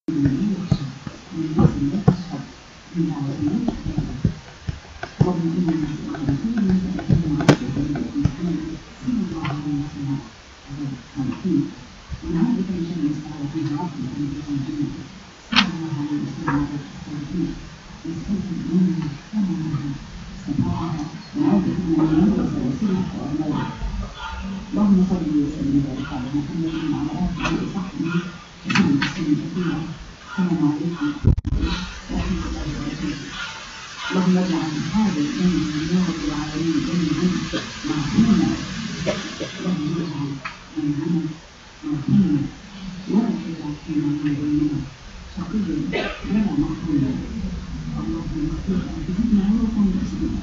اللهم صل وسلم وبارك على محمد وعلى اله وصحبه وسلم تسليما كثيرا السلام عليكم ورحمه الله وبركاته اللهم اجعل هذا الامر من يا رب العالمين جميعا معصوما اللهم اجعل من عمل معصوما ولا تجعل فينا من بيننا شقيا ولا محروما اللهم اغفر انفسنا وارحم مسلمنا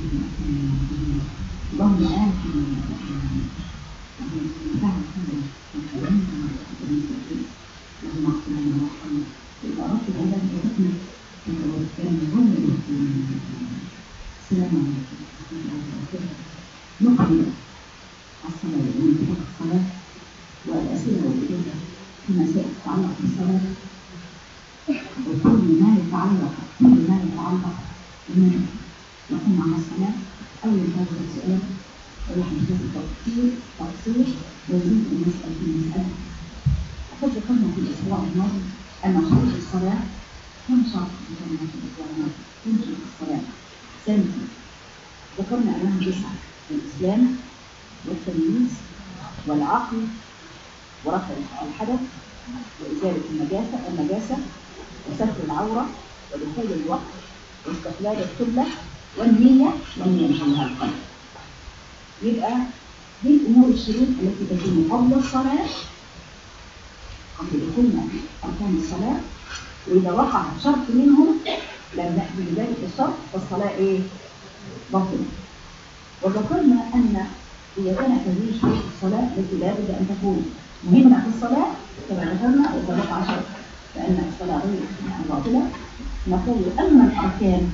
اللهم آتنا اللهم اغفر لنا وارحمنا إذا أردت هذا بحكمة وتوكلنا هم السلام عليكم ورحمة الله وبركاته نقبل الصلاة وننتهك الصلاة والأسئلة والإجابة في مسائل تتعلق بالصلاة وكل ما يتعلق كل ما يتعلق بما يكون مع الصلاة أول هذا السؤال ونحن في التفصيل تفصيل ويريد أن نسأل في المسألة وقد ذكرنا في الأسبوع الماضي أن شروط الصلاة كم شرط ذكرنا في الأسبوع الماضي كم شروط الصلاة سنتي ذكرنا أنهم تسعة الإسلام والتمييز والعقل ورفع الحدث وإزالة النجاسة النجاسة وستر العورة ودخول الوقت واستقلال القبلة والنية والنية محلها القلب يبقى دي الأمور الشروط التي تكون قبل الصلاة قبل دخولنا أركان الصلاة وإذا وقع شرط منهم لم نأتي بذلك الشرط فالصلاة إيه؟ باطلة وذكرنا أن إذا كانت هذه شروط الصلاة التي لا بد أن تكون مهمة في الصلاة كما ذكرنا إذا وقع شرط فإن الصلاة غير باطلة نقول أما الأركان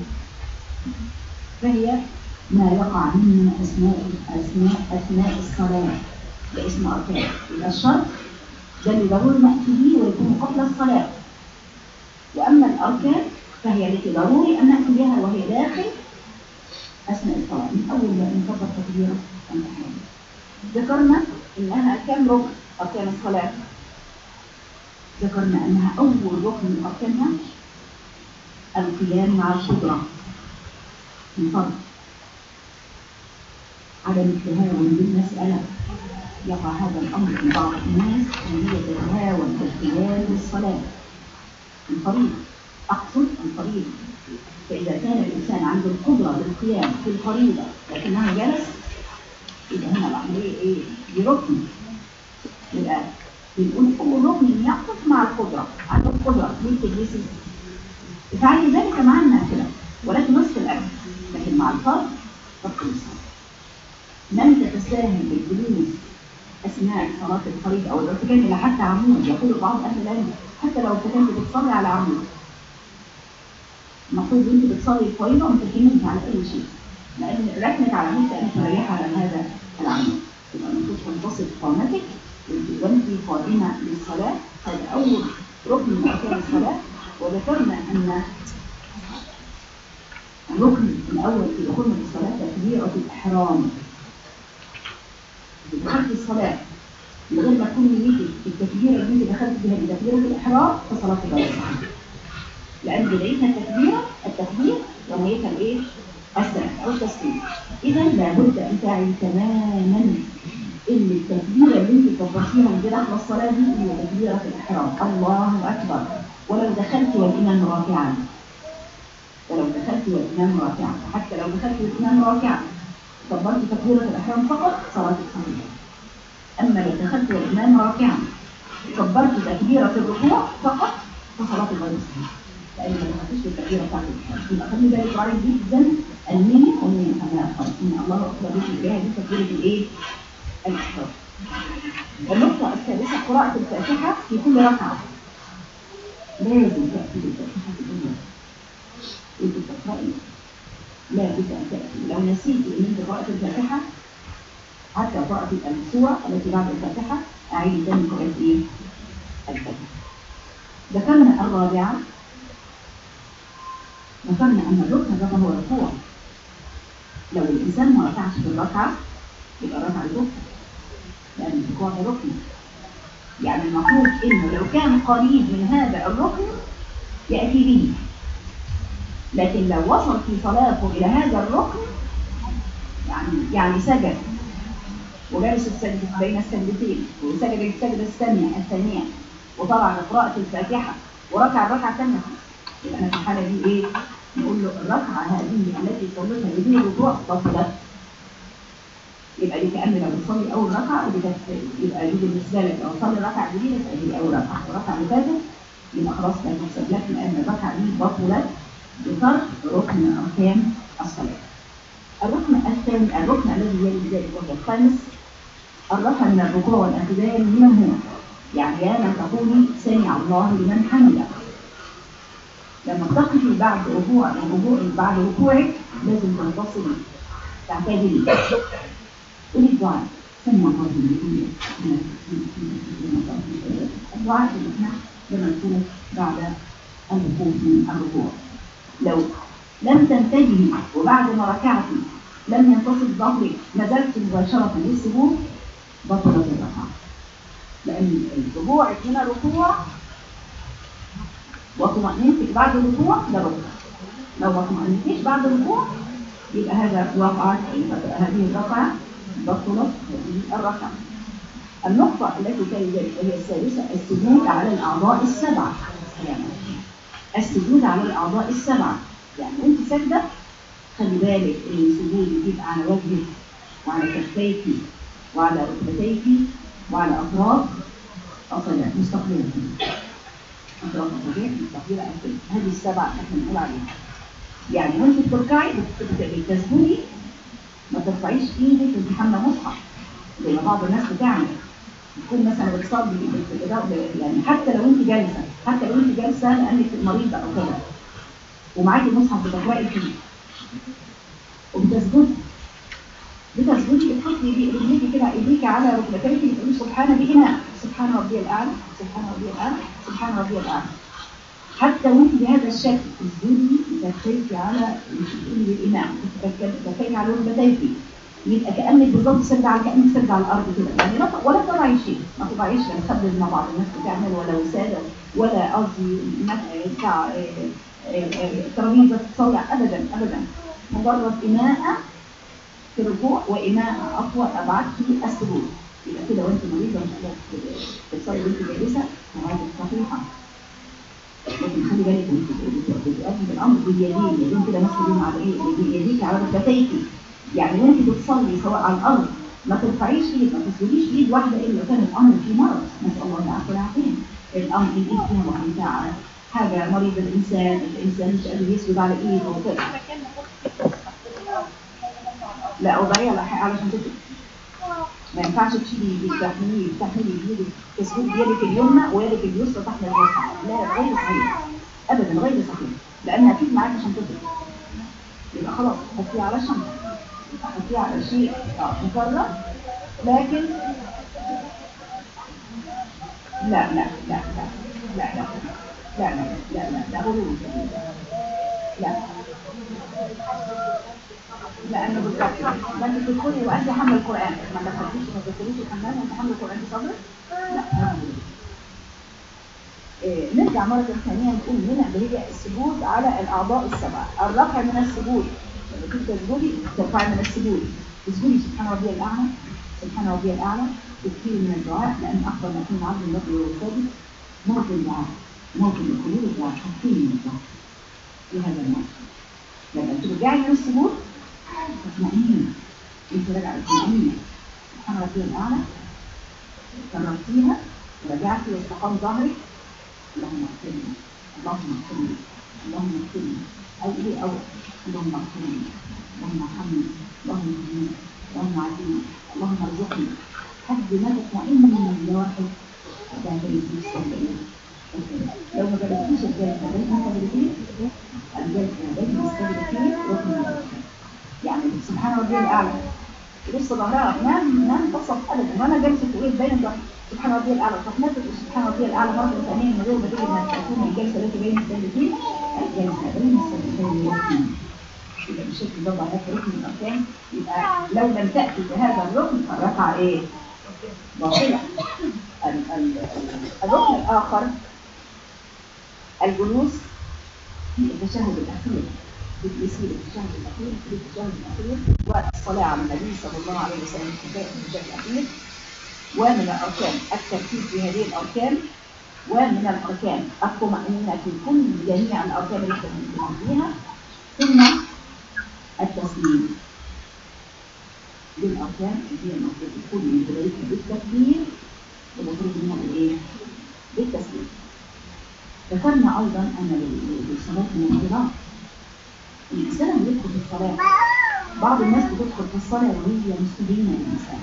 فهي ما يقع منه أثناء أثناء أثناء الصلاة باسم أركان يبقى الشرط ده اللي ضروري نأتي به ويكون قبل الصلاة وأما الأركان فهي التي ضروري أن نأتي بها وهي داخل أثناء الصلاة من أول ما نكبر تكبيرة الإحرام ذكرنا إنها كم ركن أركان الصلاة ذكرنا أنها أول ركن من أركانها القيام مع القدرة من فرض عدم التهاون بالمسألة يقع هذا الأمر في بعض الناس أن هي تتهاون بالقيام للصلاة الفريض أقصد الفريض فإذا كان الإنسان عنده القدرة بالقيام في الفريضة لكنه جلس يبقى هنا العملية إيه؟ دي ركن يبقى بنقول أول ركن يقف مع القدرة عنده القدرة ليه تجلسي؟ افعلي ذلك مع النافلة ولكن نصف الأجر لكن مع الفرض تبقى الصلاة لم تتساهل بالجلوس أثناء صلاة الفريض أو الارتكان إلى حتى عمود يقول بعض أهل العلم حتى لو ارتكنت بتصلي على عمود المفروض أنت بتصلي الفريضة وأنت تكلمت على أي شيء لأن ركنت على عمود كأنك مريحة على هذا العمود يبقى المفروض تنتصب قامتك وأنت قائمة للصلاة هذا أول ركن من أركان الصلاة وذكرنا أن الركن الأول في دخولنا في الصلاة تكبيرة الإحرام دخلت الصلاة من غير ما تكون نيتك التكبيرة اللي انت دخلت بها بتكبيرة الإحرام فصلاة غير صحيحة لأن بدايتها التكبيرة التكبير ونيتها الإيه؟ السلام أو التسليم إذا لابد أن تعي تماما إن التكبيرة اللي انت كبرتيها وانت داخلة الصلاة دي هي تكبيرة الإحرام الله أكبر ولو دخلت والإمام راكعا ولو دخلت والإمام راكعا حتى لو دخلت والإمام راكعا كبرت تكبيرة الإحرام فقط صلاتك صحيحة أما لو دخلت والإمام راكعا كبرت تكبيرة الركوع فقط فصلاتك غير صحيحة لأن ما دخلتش بالتكبيرة بتاعت الإحرام يبقى خلي بالك راعي جدا النية والنية كمان خالص إن الله أكبر بك الجاهة دي تكبيرة الإيه؟ الإحرام النقطة الثالثة قراءة الفاتحة في كل ركعة لازم تأتي بالفاتحة في كل ركعة وانت بتقرأي لا بد أن تأتي لو نسيت أن أنت قرأت الفاتحة حتى قرأت السورة التي بعد الفاتحة أعيد تاني قراءة إيه؟ الفاتحة ذكرنا الرابعة ذكرنا أن الركن ده هو الركوع لو الإنسان ما ركعش في الركعة يبقى الركعة ركن لأن الركوع ده ركن يعني المفروض إنه لو كان قريب من هذا الركن يأتي به لكن لو وصل في صلاته إلى هذا الركن يعني يعني سجد وجلس السجد بين السجدتين وسجد السجدة الثانية الثانية وطلع لقراءة الفاتحة وركع الركعة الثانية يبقى أنا في الحالة دي إيه؟ نقول له الركعة هذه التي صليتها بدون ركوع بطلت يبقى دي كأن لو بتصلي أول ركعة ودي كانت- يبقى دي بالنسبة لك لو صلي ركعة جديدة يبقى دي أول ركعة والركعة اللي فاتت يبقى خلاص لا تحسب لك لأن الركعة دي بطلت بترك ركن أركان الصلاة. الركن الثاني الركن الذي يلي ذلك وهو الخامس الرفع من الركوع والاعتدال من هو يعني يا من تقولي سمع الله لمن حمده لما تقفي بعد ركوع الركوع بعد ركوعك لازم تنتصري تعتدلي قولي الدعاء سمع الله لمن الدعاء اللي احنا بنقوله بعد الوقوف من الركوع لو لم تنتبهي وبعد ما ركعتي لم ينتصب ظهرك نزلت مباشرة للسجود بطلت الركعة لأن رجوعك من الركوع وطمأنينتك بعد الركوع ده ركوع لو ما طمأنينتيش بعد الركوع يبقى هذا وقعت هذه الركعة بطلت هذه الركعة النقطة التي تلي ذلك وهي السادسة السجود على الأعضاء السبعة يعني السجود على الأعضاء السبعة يعني وانت ساجدة خلي بالك ان السجود يبقى على وجهك وعلى كفيك وعلى ركبتيك وعلى أطراف أصابعك مستقبلة أطراف أصابعك مستقبلة أنفك هذه السبعة احنا بنقول عليها يعني وانت بتركعي بت- بت- بتسجدي ما ترفعيش ايدك وانت حامله مصحف زي ما بعض الناس بتعمل تكون مثلا بتصلي بت- بت- يعني حتى لو انت جالسه حتى لو انت جالسه لانك مريضه او كده ومعاكي المصحف بتقراي فيه وبتسجدي بتسجدي بتحطي بي- رجليكي كده ايديكي على ركبتيكي بتقولي سبحان بإناء سبحان ربي الأعلى سبحان ربي الأعلى سبحان ربي الأعلى حتى وانت بهذا الشكل تسجدي تكفيكي على مش بتقولي بالإناء تكفيكي على ركبتيكي يبقى كأنك بالظبط سجد على كأنك سجد على الأرض كده يعني لا ت- ولا تضعي شيء ما تضعيش لا تخبز مع بعض الناس بتعمل ولا وسادة ولا قصدي مت- بتاع آه، آه، آه، ترابيزة تصلي أبدا أبدا مجرد إناء في الركوع وإناء أطول أبعد في السجود يبقى كده وأنت مريضة مش قادرة تصلي وأنت جالسة مواعيد صحيحة لكن خلي بالك وأنت بتقدم الأمر باليدين يدين كده مسؤولين على إيه؟ بيديك على ركبتيكي يعني وأنت بتصلي سواء على الأرض ما ترفعيش ايد ما تسجديش ايد واحده الا لو كان الامر فيه مرض نسال الله العافيه والعافيه الامر الايد فيها مرض حاجه مريض الانسان الانسان مش قادر يسجد على ايده وكده لا وضعيه على حق علشان تدرك ما ينفعش تشيلي ايدك تحملي تحملي بايدك تسجد بيدك اليمنى ويدك اليسرى تحت الراسع لا غير صحيح ابدا غير صحيح لان اكيد معاك عشان تدرك يبقى خلاص حطيه على الشنطه حطيه على شيء آه، مكرر لكن لا لا لا لا لا لا لا لا لا لا لا غلول لا لانه بالظبط ما انت تدخلي وانت حامل القران ما دخلتيش ما تدخليش الحمام وانت حامل القران في صدرك لا ما غلول. إيه، نرجع مرة ثانية نقول هنا اللي هي السجود على الأعضاء السبعة الرفع من السجود لما كنت تسجدي ترفعي من السجود تسجدي سبحان ربي الأعلى سبحان ربي الأعلى تكثير من الدعاء لأن أفضل ما يكون عبد الرب والساجد موطن الدعاء موطن القلوب الدعاء حاجتين من الدعاء في هذا الموقف لما ترجعي من السجود تطمئني انت راجعه تطمئني سبحان ربي الأعلى كررتيها ورجعتي واستقام ظهرك اللهم اغفر لي اللهم اغفر لي اللهم اغفر لي او ايه او اللهم اغفر لي اللهم ارحمني اللهم اهدني اللهم عافني اللهم ارزقني حد ما تطمئن من الواحد ده هيجي لو ما جربتيش الجلسه ده ما جربتيش الجلسه ده مستغرب فيه ركن يعني سبحان ربي الاعلى لسه ظهرها ما ما انتصف ابدا وانا جالسه تقول بين ده سبحان ربي الاعلى فقنات سبحان ربي الاعلى مره ثانيه من غير ما تيجي انك تكون الجلسه التي بين السجدتين الجلسه بين السجدتين والركن يبقى بالشكل ده ظهرت ركن من الاركان يبقى لو لم تاتي بهذا الركن فالركعه ايه؟ باطله ال- ال- ال- الركن الاخر الجلوس في التشهد الاخير باليسير التشهد الاخير في التشهد الاخير والصلاه على النبي صلى الله عليه وسلم في التشهد الاخير ومن الاركان التركيز في هذه الاركان ومن الاركان الطمانينه في كل جميع الاركان اللي احنا بنتكلم فيها ثم التسليم دي الاركان اللي هي المفروض تكون من بدايتها بالتكبير ومفروض منها بالايه؟ بالتسليم ذكرنا ايضا ان للصلاه من انطلاق الانسان اللي يدخل في الصلاه بعض الناس بتدخل في الصلاه وهي مستبينه للانسان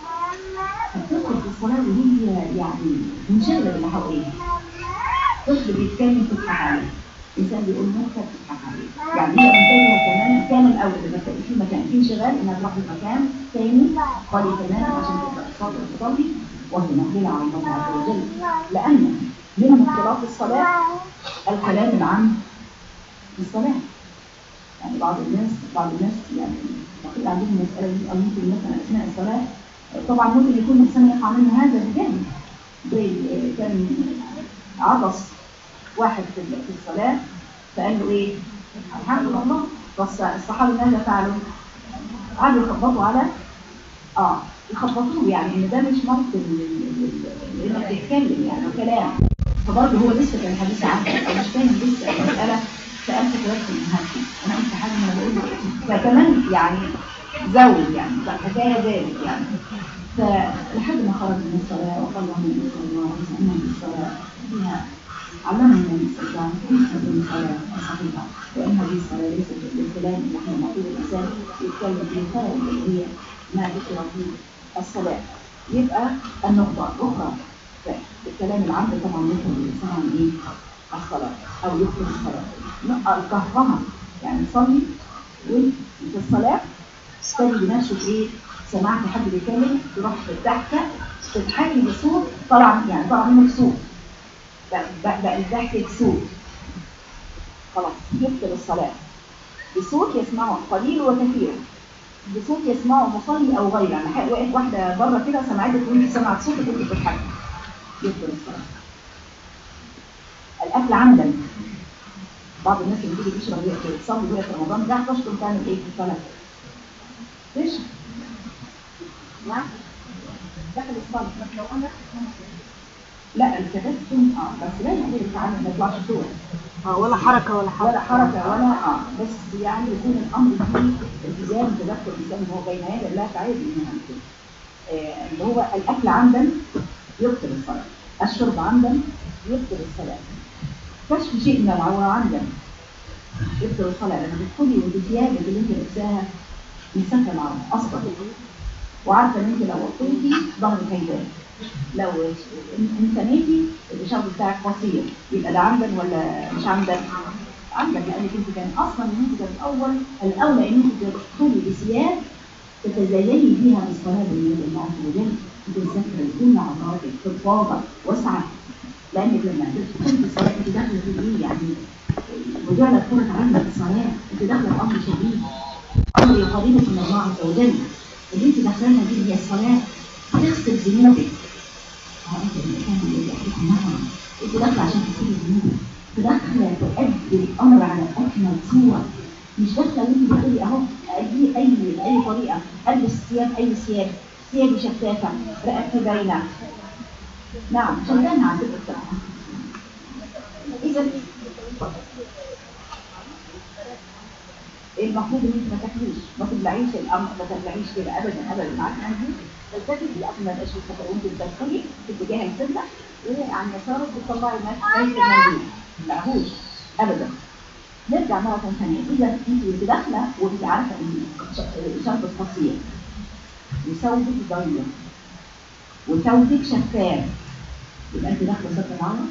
فتدخل في الصلاه وهي يعني منشغله باللي حواليها طفل بيتكلم تضحك عليه انسان بيقول نكته تضحك عليه يعني هي منتبهه كمان كان الاول لما تلاقي في مكان في انشغال انها تروح لمكان ثاني خالي تماما عشان تقدر تصلي وتصلي وهي مقبله على الله عز وجل لان من مختلط الصلاه الكلام العام في الصلاه يعني بعض الناس بعض الناس يعني تقول عندهم المساله دي او ممكن مثلا اثناء الصلاه طبعا ممكن يكون الانسان يقع منه هذا الجانب زي آه، كان عطس واحد في في الصلاه فقال له ايه؟ الحمد لله فالصحابه ماذا فعلوا؟ قعدوا يخبطوا على اه يخبطوه يعني ان ده مش موطن لل- لل- انك تتكلم يعني كلام فبرضه هو لسه كان حديث عنه او مش فاهم لسه المساله سالت سؤال في المهدي انا قلت حاجه ما بقول له فكمان يعني زود يعني فالحكايه زادت يعني فلحد ما خرج من الصلاه وقال له النبي صلى الله عليه وسلم ان الصلاه فيها علمنا النبي صلى الله عليه وسلم كيف تكون الصلاه صحيحه وان هذه الصلاه ليست للكلام اللي احنا المفروض الانسان يتكلم فيه خارج اللي هي ما ذكر في الصلاه يبقى النقطه الاخرى الكلام العام طبعا يدخل الانسان عن ايه؟ الصلاه او يدخل الصلاه نقطه القهقهه يعني تصلي وانت في الصلاه تجد نفسك ايه؟ سمعت حد بيتكلم تروح تضحك تضحكي بصوت طلع يعني طلع منك صوت بقى بقى بقى الضحك صوت خلاص يبطل الصلاة بصوت يسمعه قليل وكثير بصوت يسمعه مصلي او غيره يعني حق- وقف واحده بره كده سمعتك وانت سمعت صوتك وانت بتضحكي يبطل الصلاة الاكل عمدا بعض الناس اللي بتيجي تشرب وهي تصلي وهي في رمضان ده تشكر تعمل ايه في الصلاه؟ تشرب نعم دخل الصلاه بس لو انا لا التبسم اه بس لا يحضر التعامل ما يطلعش صوت اه ولا حركة ولا حركة ولا حركه ولا اه بس يعني يكون الامر فيه التزام تذكر الانسان هو بين يدي الله تعالى انها كده آه، اللي هو الاكل عمدا يبطل الصلاه الشرب عمدا يبطل الصلاه كشف شيء من العوره عمدا يبطل الصلاه لما تدخلي وبثيابك اللي انت لابساها من سفر العرب اصلا وعارفه ان انت لو وطيتي ظهرك هيبان لو ان ثنيتي الشرب بتاعك قصير يبقى ده عمدا ولا مش عمدا؟ عمدا لانك انت كان اصلا ان انت كان الاول الاولى ان انت تدخلي بثياب تتزيني بيها بالصلاه بالنبي الله عز وجل انت مسافره يكون عضلاتك فضفاضه واسعه لانك لما تدخلي في الصلاه انت داخله في ايه يعني وجعلت كره عندك الصلاه انت داخله في امر شديد امر يقربك من الله عز وجل اللي انت داخلها دي هي الصلاه تغسل ذنوبك اه انت الانسان اللي يحكيك النهر انت داخله عشان تغسلي ذنوبك انت داخله تؤدي الامر على اكمل صوره مش داخله وانت بتقولي اهو اي اي اي طريقه البس ثياب اي ثياب ثيابي شفافه رقبتي باينه نعم شغلنا على فكره بصراحه اذا المفروض ان انت ما تاكليش ما تبلعيش الامر ما تبلعيش كده ابدا ابدا معاك عندي تلتفتي قبل ما يبقاش في خطر وانت بتدخلي في اتجاه القبله وعن يسارك بتطلعي الماء ليس المنديل ما تبلعهوش ابدا نرجع مرة ثانية إذا أنت وأنت داخلة وأنت عارفة إن شرب قصير وثوبك ضيق وثوبك شفاف يبقى أنت داخلة ستر العورة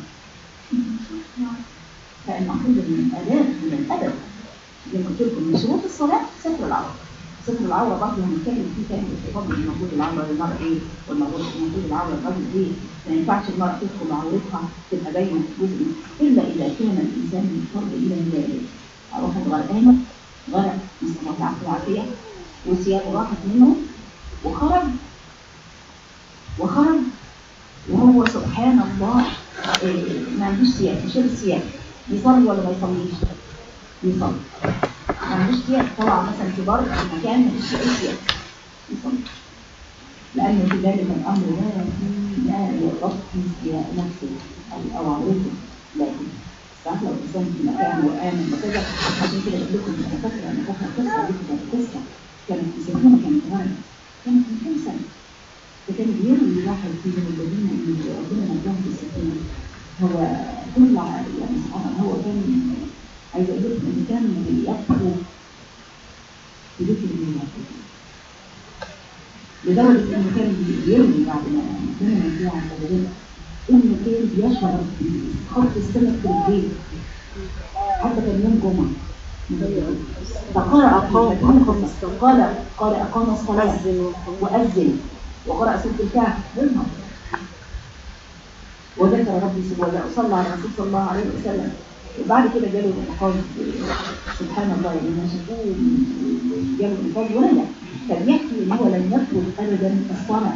فالمفروض إن من الآداب من الأدب زي ما قلت لكم من شروط الصلاة ستر العورة ستر العوره برضه هنتكلم فيه تاني في فضل الموجود العوره للمرأة ايه والموجود الموجود العوره للرجل ايه ما ينفعش المرأة تدخل عورتها تبقى باينه في جزء الا اذا كان الانسان مضطر الى ذلك واحد غرقانه غرق نسال الله العافيه والعافيه وثيابه راحت منه وخرج وخرج وهو سبحان الله إيه، ما عندوش ثياب مش لابس ثياب يصلي ولا ما يصليش؟ يصلي ما عندوش ثياب طلع مثلا في بر في مكان ما فيش اي ثياب يصلي لأن في ذلك الأمر لا في لا يغطي ثياب نفسه أو أو عورته لكن صح لو الإنسان في مكان وآمن وكذا عشان كده بقول لكم أنا فاكرة أنا فاكرة قصة دي كانت قصة كانت في سنة كانت غرق كانت من كام سنة فكان بيروي واحد في من الذين اللي ربنا نجاهم في السفينة هو كل ع- يعني سبحان الله هو كان عايز اقول لكم ان كان بيقطعوا في بيت المنافق لدرجة انه كان بيروي بعد ما ربنا نجاه عن الرجل انه كان بيشعر بخط السمك في البيت حتى كان يوم جمعة فقرأ في قال قال أقام الصلاة أذن وأذن وقرأ سورة الكهف بالنهار وذكر ربي سبحانه وصلى على الرسول صلى الله عليه وسلم وبعد كده جاله الانقاذ سبحان الله يعني ما شافوه جاله الانقاذ ونجا كان يحكي ان هو لم يترك ابدا الصلاه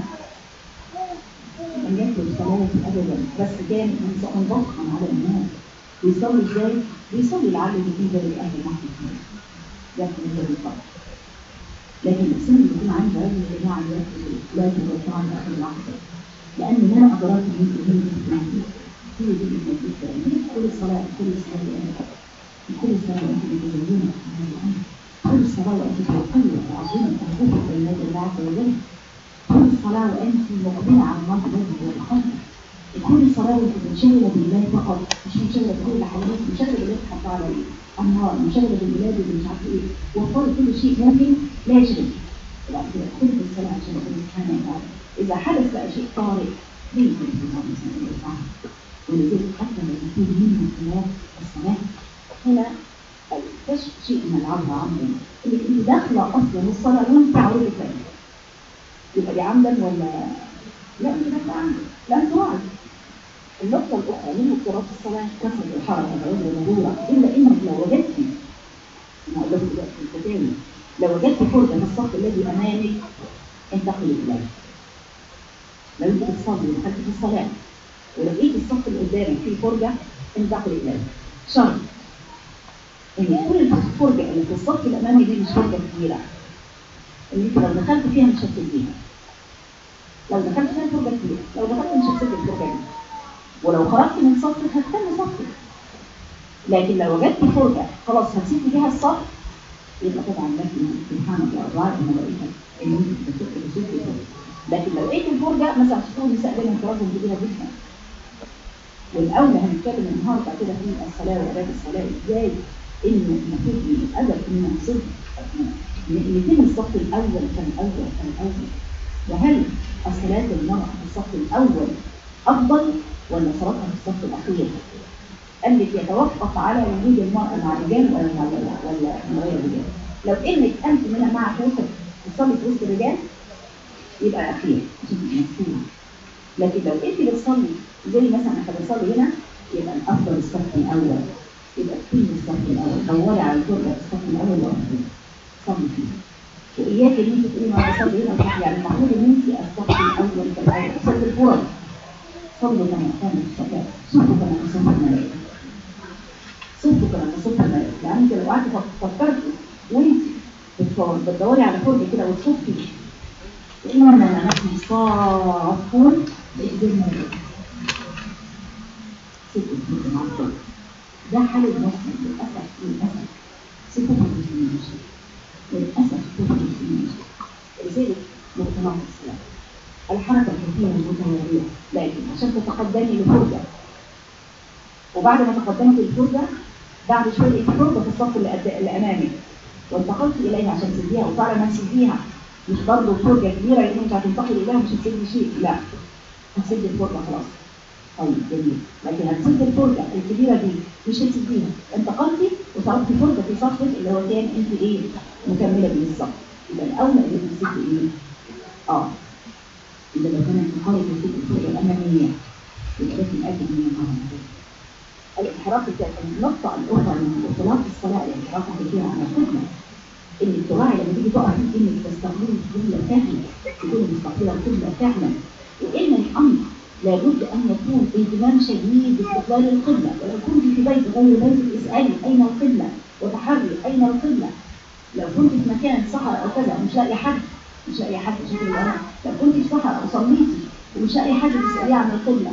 لم يترك الصلاه ابدا بس كان انسان ضخم على الناس بيصلي ازاي؟ بيصلي لعله يجيب لاهل مصر يكفي هذا الفرق لكن الإنسان اللي يكون عنده علم يا جماعة يركز لا تبقى عن آخر لحظة لأن ما أدراك من كل من هي دي الموجود في كل صلاة كل صلاة وأنت كل صلاة وأنت بتزينين كل صلاة وأنت توقية وعظيمة تحقيق بين يدي الله عز وجل كل صلاة وأنت مقبلة على الله جل وعلا كل صلاة وأنت منشغلة بالله فقط مش منشغلة بكل حاجات منشغلة بالله حتى على النهار منشغلة بالبلاد اللي مش عارفة إيه وفر كل شيء ممكن لا يشغل وبعد كده كل الصلاة عشان ربنا سبحانه وتعالى إذا حدث بقى شيء طارئ ليه يكون في الله مثلا يرفعه ولذلك حتى لو يكون من خلال الصلاة هنا الكشف شيء من العبر عمدا اللي انت داخلة أصلا الصلاة وانت عارفة كده يبقى دي عمدا ولا لا دي داخلة عمدا لم تراعي النقطة الأخرى من مقدرات الصلاة كثرة الحركة والعذر والمرورة إلا إنك لو وجدت ما أقول لكم دلوقتي في الكتاب لو وجدت فرجة في الصف الذي أمامك انتقل إليه لو أنت بتصلي ودخلت في الصلاة ولقيت الصف اللي قدامك فيه فرجة انتقل إليه شرط إن كل الفرجة اللي في الصف الأمامي دي مش فرجة كبيرة اللي أنت لو دخلت فيها مش هتسيبها لو دخلت فيها فرجة كبيرة لو دخلت مش هتسيب الفرجة دي ولو خرجت من صفك هتكمل صفك لكن لو وجدت فرجة خلاص هتسيب فيها الصف يبقى طبعا لكن سبحان الله أضعاف الملائكة إن أنت بتسوق بتسوق الفرجة لكن لو لقيت الفرجة مثلا تكون النساء دايما فرجهم كبيرة جدا والأولى هنتكلم النهارده كده في الصلاة وأداة الصلاة إزاي إن المفروض من الأدب إن نصب يتم الصف الأول فالأول فالأول وهل الصلاة المرأة في الصف الأول أفضل ولا صلاتها في الصف الأخير؟ قال لك يتوقف على وجود المرأة مع الرجال ولا مع ولا من غير الرجال. لو إنك أنت من مع حضرتك تصلي في وسط الرجال يبقى أخير عشان تبقى مسؤولة. لكن لو أنت بتصلي زي مثلا احنا بنصلي هنا يبقى الأفضل الصف الأول. يبقى تكوني الصف الأول، دوري على الفرقة في الصف الأول وأخير. صلي فيه. وإياك إن أنت تقولي ما بصلي هنا صح يعني المفروض إن أنت الصف الأول في الأول، صف الفرق. صلوا كما كان الصلاة صلوا كما تصلوا الملائكة صلوا كما تصلوا الملائكة يعني انت لو قعدت فكرت وانت بتدور- بتدوري على فرجة كده وتصفي إنما نحن صافون بإذن الملائكة صدق الفرجة مع الفرجة ده حال المسلم للأسف للأسف صفة المسلمين للأسف صفة المسلمين لذلك مقتنعة الصلاة الحركة الكثيرة المتوالية لكن عشان تتقدمي لفرجة وبعد ما تقدمت الفرجة بعد شوية لقيت فرجة في الصف اللي, قد- اللي أمامك وانتقلت إليها عشان تسديها وفعلا هتسديها مش برضه فرجة كبيرة لأن أنت هتنتقل إليها مش هتسد شيء لا هتسد الفرجة خلاص طيب جميل لكن هتسد الفرجة الكبيرة دي مش هتسديها انتقلتي وصرفتي فرجة في صفك اللي هو كان أنت إيه مكملة بيه الصف يبقى الاولى اللي تمسكي ايه؟ اه اذا لو كانت تقارب تمسكي الفرقه الاماميه يبقى ده تتاكد من المهمه الانحراف الثاني النقطه الاخرى من اختلاط الصلاه الانحراف كثيرا عن القبله ان التراعي لما تيجي تقع في انك تستقبلي القبله فعلا تكون مستقبله القبله فعلا وان الامر لابد ان يكون اهتمام شديد باستقبال القبله ولو كنت في بيت غير بيتك اسالي اين القبله وتحري اين القبله لو كنت في مكان صحراء او كذا مش لاقي حد مش لاقي حد شوفي الأمر لو كنت في صحراء او صليتي ومش لاقي حد تساليه عن القبله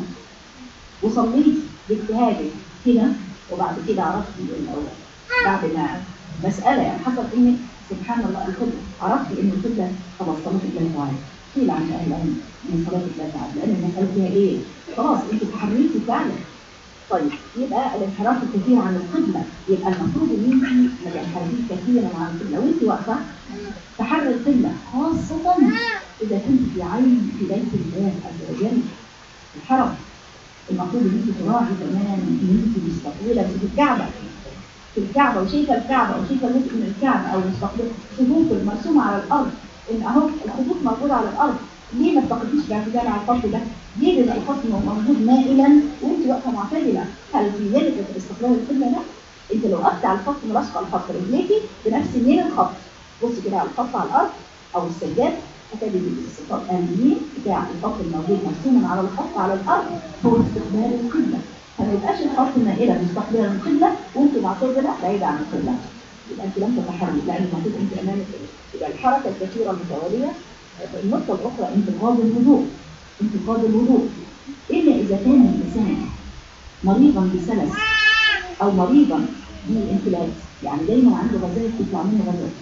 وصليتي باجتهادك هنا وبعد كده عرفتي الاول بعد ما مساله يعني حصل انك سبحان الله القبله عرفتي ان القبله خلاص صلاه الله تعالى قيل عن اهل العلم من صلاه الله تعالى لان المساله فيها ايه؟ خلاص انت تحريتي فعلا طيب يبقى الانحراف الكثير عن القبلة يبقى المفروض ان انت ما تنحرفيش كثيرا عن القبلة وانت واقفة تحري القبلة خاصة اذا كنت في عين في بيت الله عز وجل الحرم المفروض ان انت تراعي تماما ان انت مستقبلة في الكعبة في الكعبة وشايفة الكعبة وشايفة جزء من الكعبة او مستقبلة خطوط المرسومة على الارض ان اهو الخطوط موجودة على الارض ليه ما تقضيش باعتدال على الخط ده؟ ليه بيبقى الخط موجود مائلا وانت واقفه معتدله؟ هل في ذلك استقلال القبله ده؟ انت لو وقفت على الخط ملاصقه الخط رجليكي بنفس ميل الخط بص كده على الخط على الارض او السجاد هتجد الاستقلال اليمين بتاع الخط الموجود مرسوما على الخط على الارض هو استقبال القبله فما يبقاش الخط مائلا مستقبلا القبله وانت معتدله بعيده عن القبله يبقى انت لم تتحرك لان المفروض انت امامك يبقى الحركه الكثيره المتواليه النقطة الأخرى انتقاد الوضوء انتقاد الوضوء إلا إذا كان الإنسان مريضا بسلس أو مريضا بانفلات يعني دايما عنده غازات تطلع منه غازات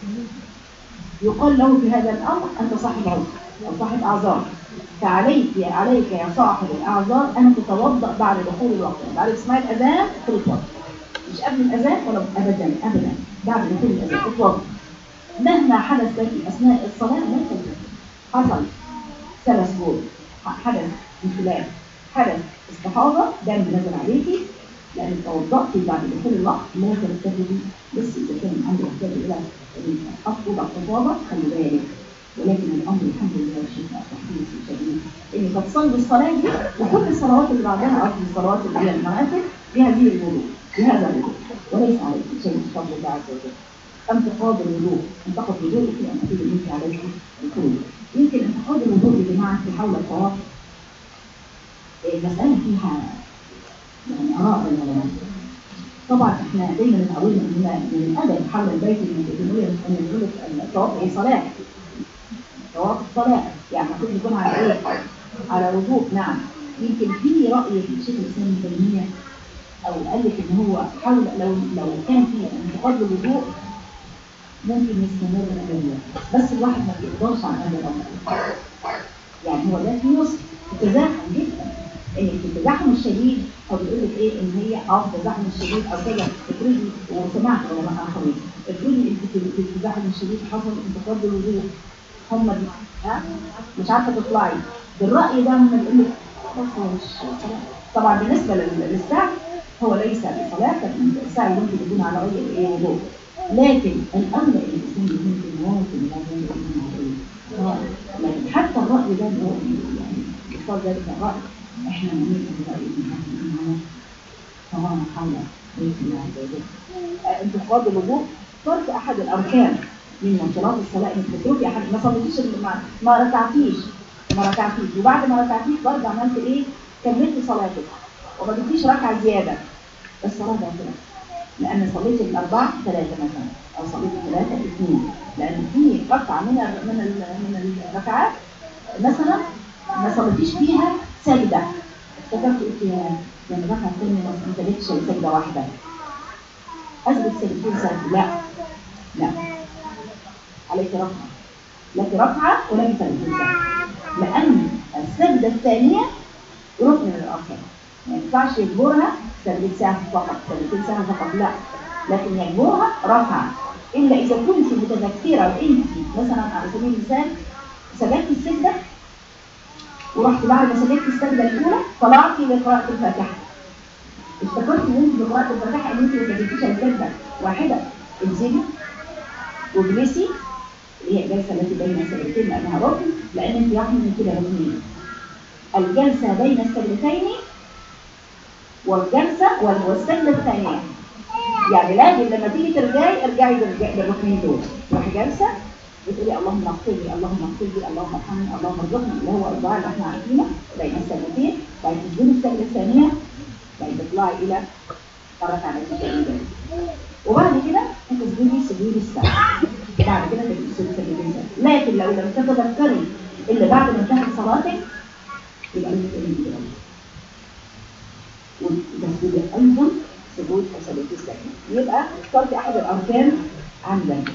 يقال له في هذا الأمر أنت صاحب عذر أو صاحب أعذار فعليك يا عليك يا صاحب الأعذار أن تتوضأ بعد دخول الوقت بعد اسماع الأذان تتوضأ مش قبل الأذان ولا أبدا أبدا بعد دخول الأذان تتوضأ مهما حدث لك أثناء الصلاة لا تتوضأ حصل سلس بول حدث انفلات حدث استحاضة دم نزل عليكي لأن توضأتي بعد دخول الوقت لا ترتكبي بس إذا كان الأمر يحتاج إلى أفضل الخطابة خلي بالك ولكن الأمر الحمد لله شفاء تحديث شديد إنك تصلي الصلاة دي وكل الصلوات اللي بعدها أو الصلوات اللي هي المنافل بهذه الوضوء بهذا الوضوء وليس عليك شيء من فضل الله عز وجل انتقاد الوضوء انتقد وضوءك لأن أكيد أنت عليك الخروج يمكن انتقاد الوضوء يا جماعة في حول الطواف المسألة فيها يعني آراء العلماء طبعا احنا دايما متعودين ان من الادب حول البيت المتدينية ان يقول لك الطواف ايه صلاة طواف الصلاة يعني المفروض يكون على ايه؟ على وضوء نعم يمكن في رأي الشيخ الإسلام ابن تيمية أو قال لك إن هو حول لو لو كان في انتقاد للوضوء ممكن يستمر الأدوية بس الواحد ما بيقدرش على هذا الأمر يعني هو ده في نص التزاحم جدا ان في التزاحم الشديد هو بيقول لك ايه ان هي اه التزاحم الشديد او كده افرضي وسمعت علماء اخرين افرضي انت في التزاحم الشديد حصل انتقاد للوضوء هم دي ها مش عارفه تطلعي بالراي ده هم بيقول لك خلاص هو مش طبعا بالنسبه للسعي هو ليس بصلاه لكن السعي ممكن يكون على غير ايه وضوء لكن الأمر الإنسان يكون في المواطن لا يكون عليه لكن حتى الرأي ده اللي هو يعني يختار ذلك الرأي احنا نميل الرأي من هذا الإمام سواء حول بيت الله عز وجل انتقاد الوضوء ترك أحد الأركان من منشورات الصلاة انك تتركي أحد ما صليتيش ما, ما ركعتيش ما ركعتيش وبعد ما ركعتيش برضه عملت إيه؟ كملتي صلاتك وما جبتيش ركعة زيادة الصلاة باطلة لأن صليت الأربعة ثلاثة مثلا أو صليت ثلاثة اثنين لأن في ركعة من ال من ال من الركعات مثلا ما صليتيش فيها سجدة افتكرت قلت يا يعني الركعة الثانية ما سجدتش سجدة واحدة أثبت سجدتين سجدة لا لا عليك ركعة لك ركعة ولك سجدتين سجدة لأن السجدة الثانية ركن من الأركان ما ينفعش يجبرها سجدة ساعة فقط سجدتين ساعة فقط لا لكن يجبرها ركعة إلا إذا كنت متذكرة وأنت مثلا على سبيل المثال سجدت السجدة ورحت بعد ما سجدت السجدة الأولى طلعتي لقراءة الفاتحة افتكرت ان انت بقراءة الفاتحة ان انت ما سجدتيش السجدة واحدة انزلي واجلسي هي الجلسة التي بين السجدتين لأنها ركن لأن انت واحد من كده ركنين الجلسة بين السجدتين والجلسة وال- والسجدة الثانية يعني لازم لما تيجي ترجعي ارجعي بالرج- بالركنين دول تروحي جلسة وتقولي اللهم اغفر لي اللهم اغفر لي اللهم ارحمني اللهم ارزقني اللي هو الدعاء اللي احنا عارفينه بين السجدتين بعد تسجدي السجدة الثانية بعد تطلعي إلى الركعة التي تليها وبعد كده انت تسجدي سجود السهو بعد كده تسجدي سجود السهو لكن لو لم تتذكري الا بعد ما انتهت صلاتك يبقى لازم تعملي كده وتسجدي ايضا سجود وسجود السهو يبقى اخترت احد الاركان عندك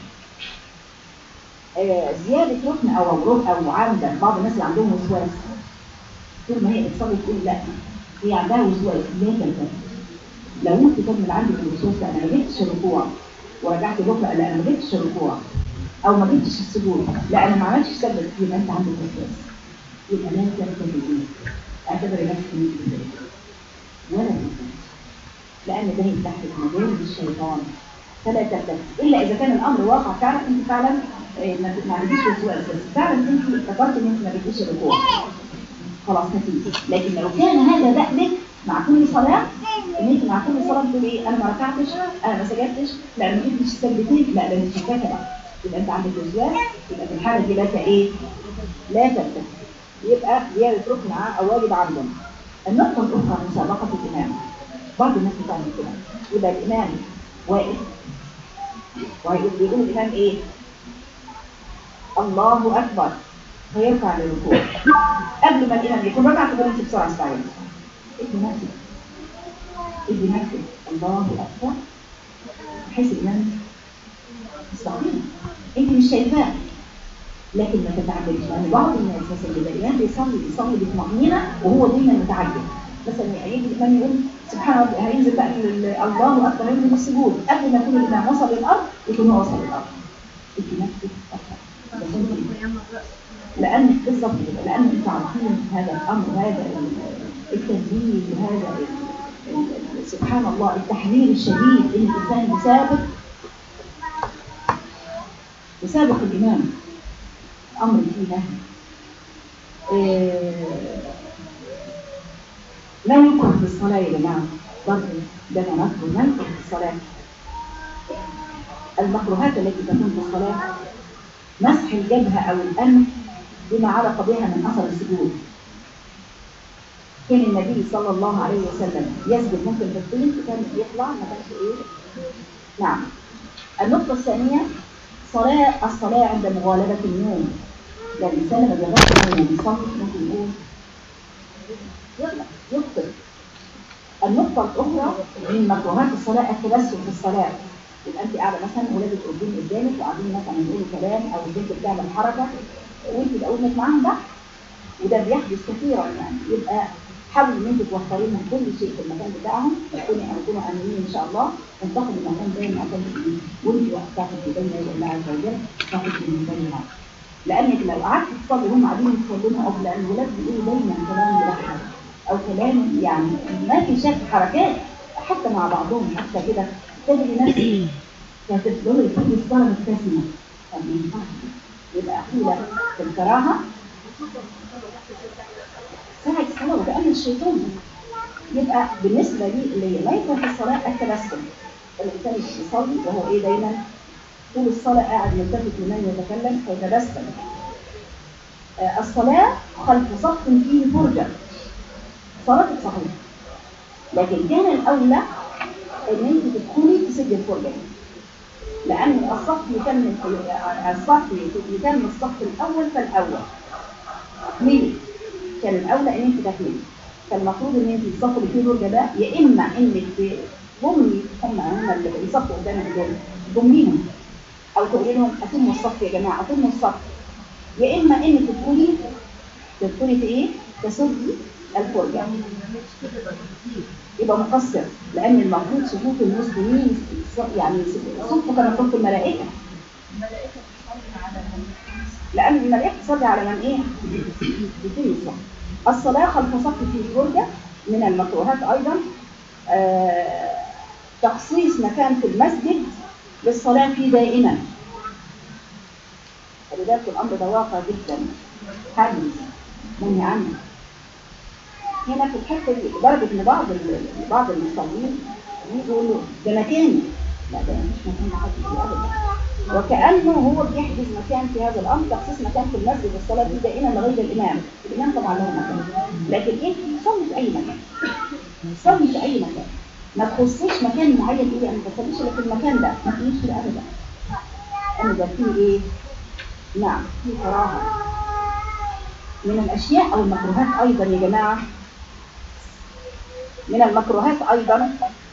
آه زيادة ركن او ركن او عمدا بعض الناس اللي عندهم وسواس طول ما هي بتصلي تقول لا هي عندها وسواس لا تلتفت لو انت كان عندك الوسواس ده انا ما جبتش الركوع ورجعت بكره لا انا ما جبتش الركوع او ما جبتش السجود لا انا ما عملتش سجد يبقى انت عندك وسواس يبقى لا تلتفت اعتبري نفسك انت بذلك ولا تلتفت لان ده يفتح لك مجال للشيطان فلا تلتفت الا اذا كان الامر واقع فعلا انت فعلا آه، ما ما عندكيش وسواس بس فعلا انت افتكرت ان انت ما جبتيش الركوع خلاص نتيجه لكن لو كان هذا دأبك مع كل صلاه ان انت مع كل صلاه بتقول ايه انا ما ركعتش انا ما سجدتش لا انا ما جبتش السجدتين لا ده مش فاكره بقى يبقى انت عندك وسواس يبقى في الحاله دي لك ايه لا تلتفت يبقى زياده ركن ع- او واجب عندهم النقطه الاخرى مسابقه الامام بعض الناس بتعمل كده يبقى الامام واقف وهيقول بيقول الامام ايه الله اكبر ويرفع للركوع قبل ما الامام يكون ركع تقول انت بسرعه استعين ادي نفسك ادي نفسك الله اكبر بحيث الامام يستعين انت مش شايفاه لكن ما تتعجبش لان بعض الناس مثلا اللي الامام بيصلي بيصلي بطمانينه وهو دايما متعجب مثلا يجي الامام يقول سبحان الله هينزل بقى ال- ال- الله اكبر ينزل من السجود قبل ما يكون الامام وصل للارض يكون هو وصل للارض انت نفسك أكبر. بس انت لان بالظبط كده لان انتوا عارفين هذا الامر هذا ال- التنزيل وهذا ال- ال- سبحان الله التحذير الشديد ان الانسان يسابق يسابق الامام امر فيه نهي إيه، لا يكره في الصلاه يا جماعه برضه ده انا مكروه لا يكره في الصلاه المكروهات التي تكون في الصلاه مسح الجبهة أو الأنف بما علق بها من أثر السجود كان النبي صلى الله عليه وسلم يسجد ممكن بالطين كان يطلع ما كانش إيه نعم النقطة الثانية صلاة الصلاة عند مغالبة النوم ده الإنسان لما بيغطي نومه بيصلي ممكن يقول يطلع يفطر النقطة الأخرى من مكروهات الصلاة التبسم في الصلاة يبقى أنت قاعدة مثلا ولادك قاعدين قدامك وقاعدين مثلا يقولوا كلام أو البنت بتعمل حركة وأنت بقول لك معاهم ده وده بيحدث كثيرا يعني يبقى حاولوا ان انتوا توفروا لهم كل شيء في المكان بتاعهم تكونوا تكونوا امنين ان شاء الله تنتقلوا المكان ده لمكان جديد وانت وقتها في بين يد الله عز وجل تاخد من بينها لانك لو قعدت تصلي هم قاعدين يصلوا او لان الولاد بيقولوا دايما كلام ملحن او كلام يعني ما في شك حركات حتى مع بعضهم حتى كده تجري نفسك فتفضلي تيجي الصلاه مبتسمه طب ما ينفعش يبقى قيل في الكراهه ساعة الصلاة وكأن الشيطان يبقى بالنسبة لي اللي ليس في الصلاة التبسم الإنسان يصلي وهو إيه دايما طول الصلاة قاعد يلتفت لمن يتكلم فيتبسم آه، الصلاة خلف صف فيه فرجة صلاتك صحيحة لكن كان الأولى إن أنت تدخلي تسد الفرجة دي. لأن الصف يكمل الصف يكمل الصف الأول فالأول ميلي كان الاولى ان انت تكملي فالمفروض ان انت الصف اللي فيه درجه ده يا اما انك تضمي هم هم اللي بيصفوا قدامك دول تضميهم او تقولي لهم اتموا الصف يا جماعه اتموا الصف يا اما انك تدخلي تدخلي في ايه؟ تسدي الفرجه يبقى مقصر لان المفروض صفوف المسلمين يعني صفوا كما صف الملائكه لأن الملائكة تصلي على من إيه؟ بكل الصف الصلاة خلف صف في فرجة من المكروهات أيضا آه تخصيص مكان في المسجد للصلاة فيه دائما التشددات والامر ده واقع جدا حدث منهي عنه هنا في الحته دي لدرجه ان بعض ال- بعض المصلين يقولوا ده مكاني لا ده مش مكان لحد فيه ابدا وكانه هو بيحجز مكان في هذا الامر تخصيص مكان في المسجد الصلاه دي دائما لغير الامام الامام طبعا له مكان لكن ايه صلي في اي مكان صلي في اي مكان ما تخصيش مكان معين ايه انا ما بصليش الا في المكان ده ما فيش كده ابدا انا ده فيه ايه نعم في كراهه من الاشياء او المكروهات ايضا يا جماعه من المكروهات ايضا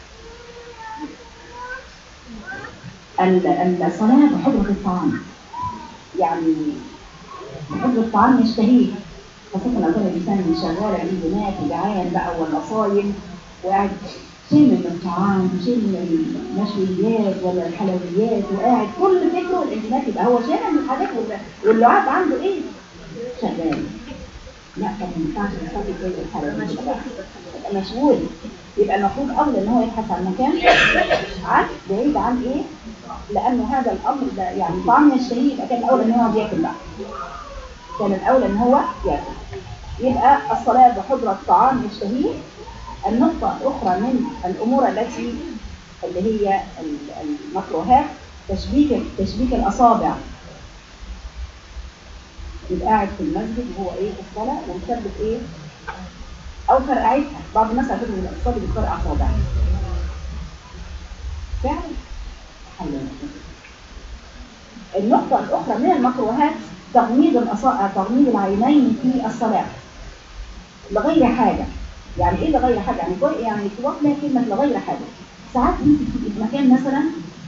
ال- الصلاه بحضره الطعام يعني بحضره الطعام يشتهيه خاصة لو كان الإنسان شغال عليه هناك وجعان بقى ولا صايم وقاعد شيء من الطعام وشيء من المشويات ولا الحلويات وقاعد كل فكره الانتماء يبقى هو شامل من الحاجات وال- واللعاب عنده ايه؟ شغال لا طب ما ينفعش يصلي زي الحلويات يبقى يبقى مشغول يبقى المفروض اولى ان هو يبحث عن مكان عن بعيد عن ايه؟ لانه هذا الامر ده يعني طعم يشتهيه يبقى كان الاولى ان هو بياكل بقى كان الاولى ان هو ياكل يبقى الصلاه بحضره طعام يشتهيه النقطة الأخرى من الأمور التي اللي هي ال- المكروهات تشبيك تشبيك الأصابع يبقى قاعد في المسجد وهو إيه في الصلاة ومثبت إيه أو فرقعتها بعض الناس على فكرة بيبقى الصلاة بتفرقع أصابعها فعلا حلوة. النقطة الأخرى من المكروهات تغميض الأصابع تغميض العينين في الصلاة لغير حاجة يعني ايه لغير حاجه يعني كوي يعني توقف لها كلمه لغير حاجه ساعات انت بتبقي في مكان مثلا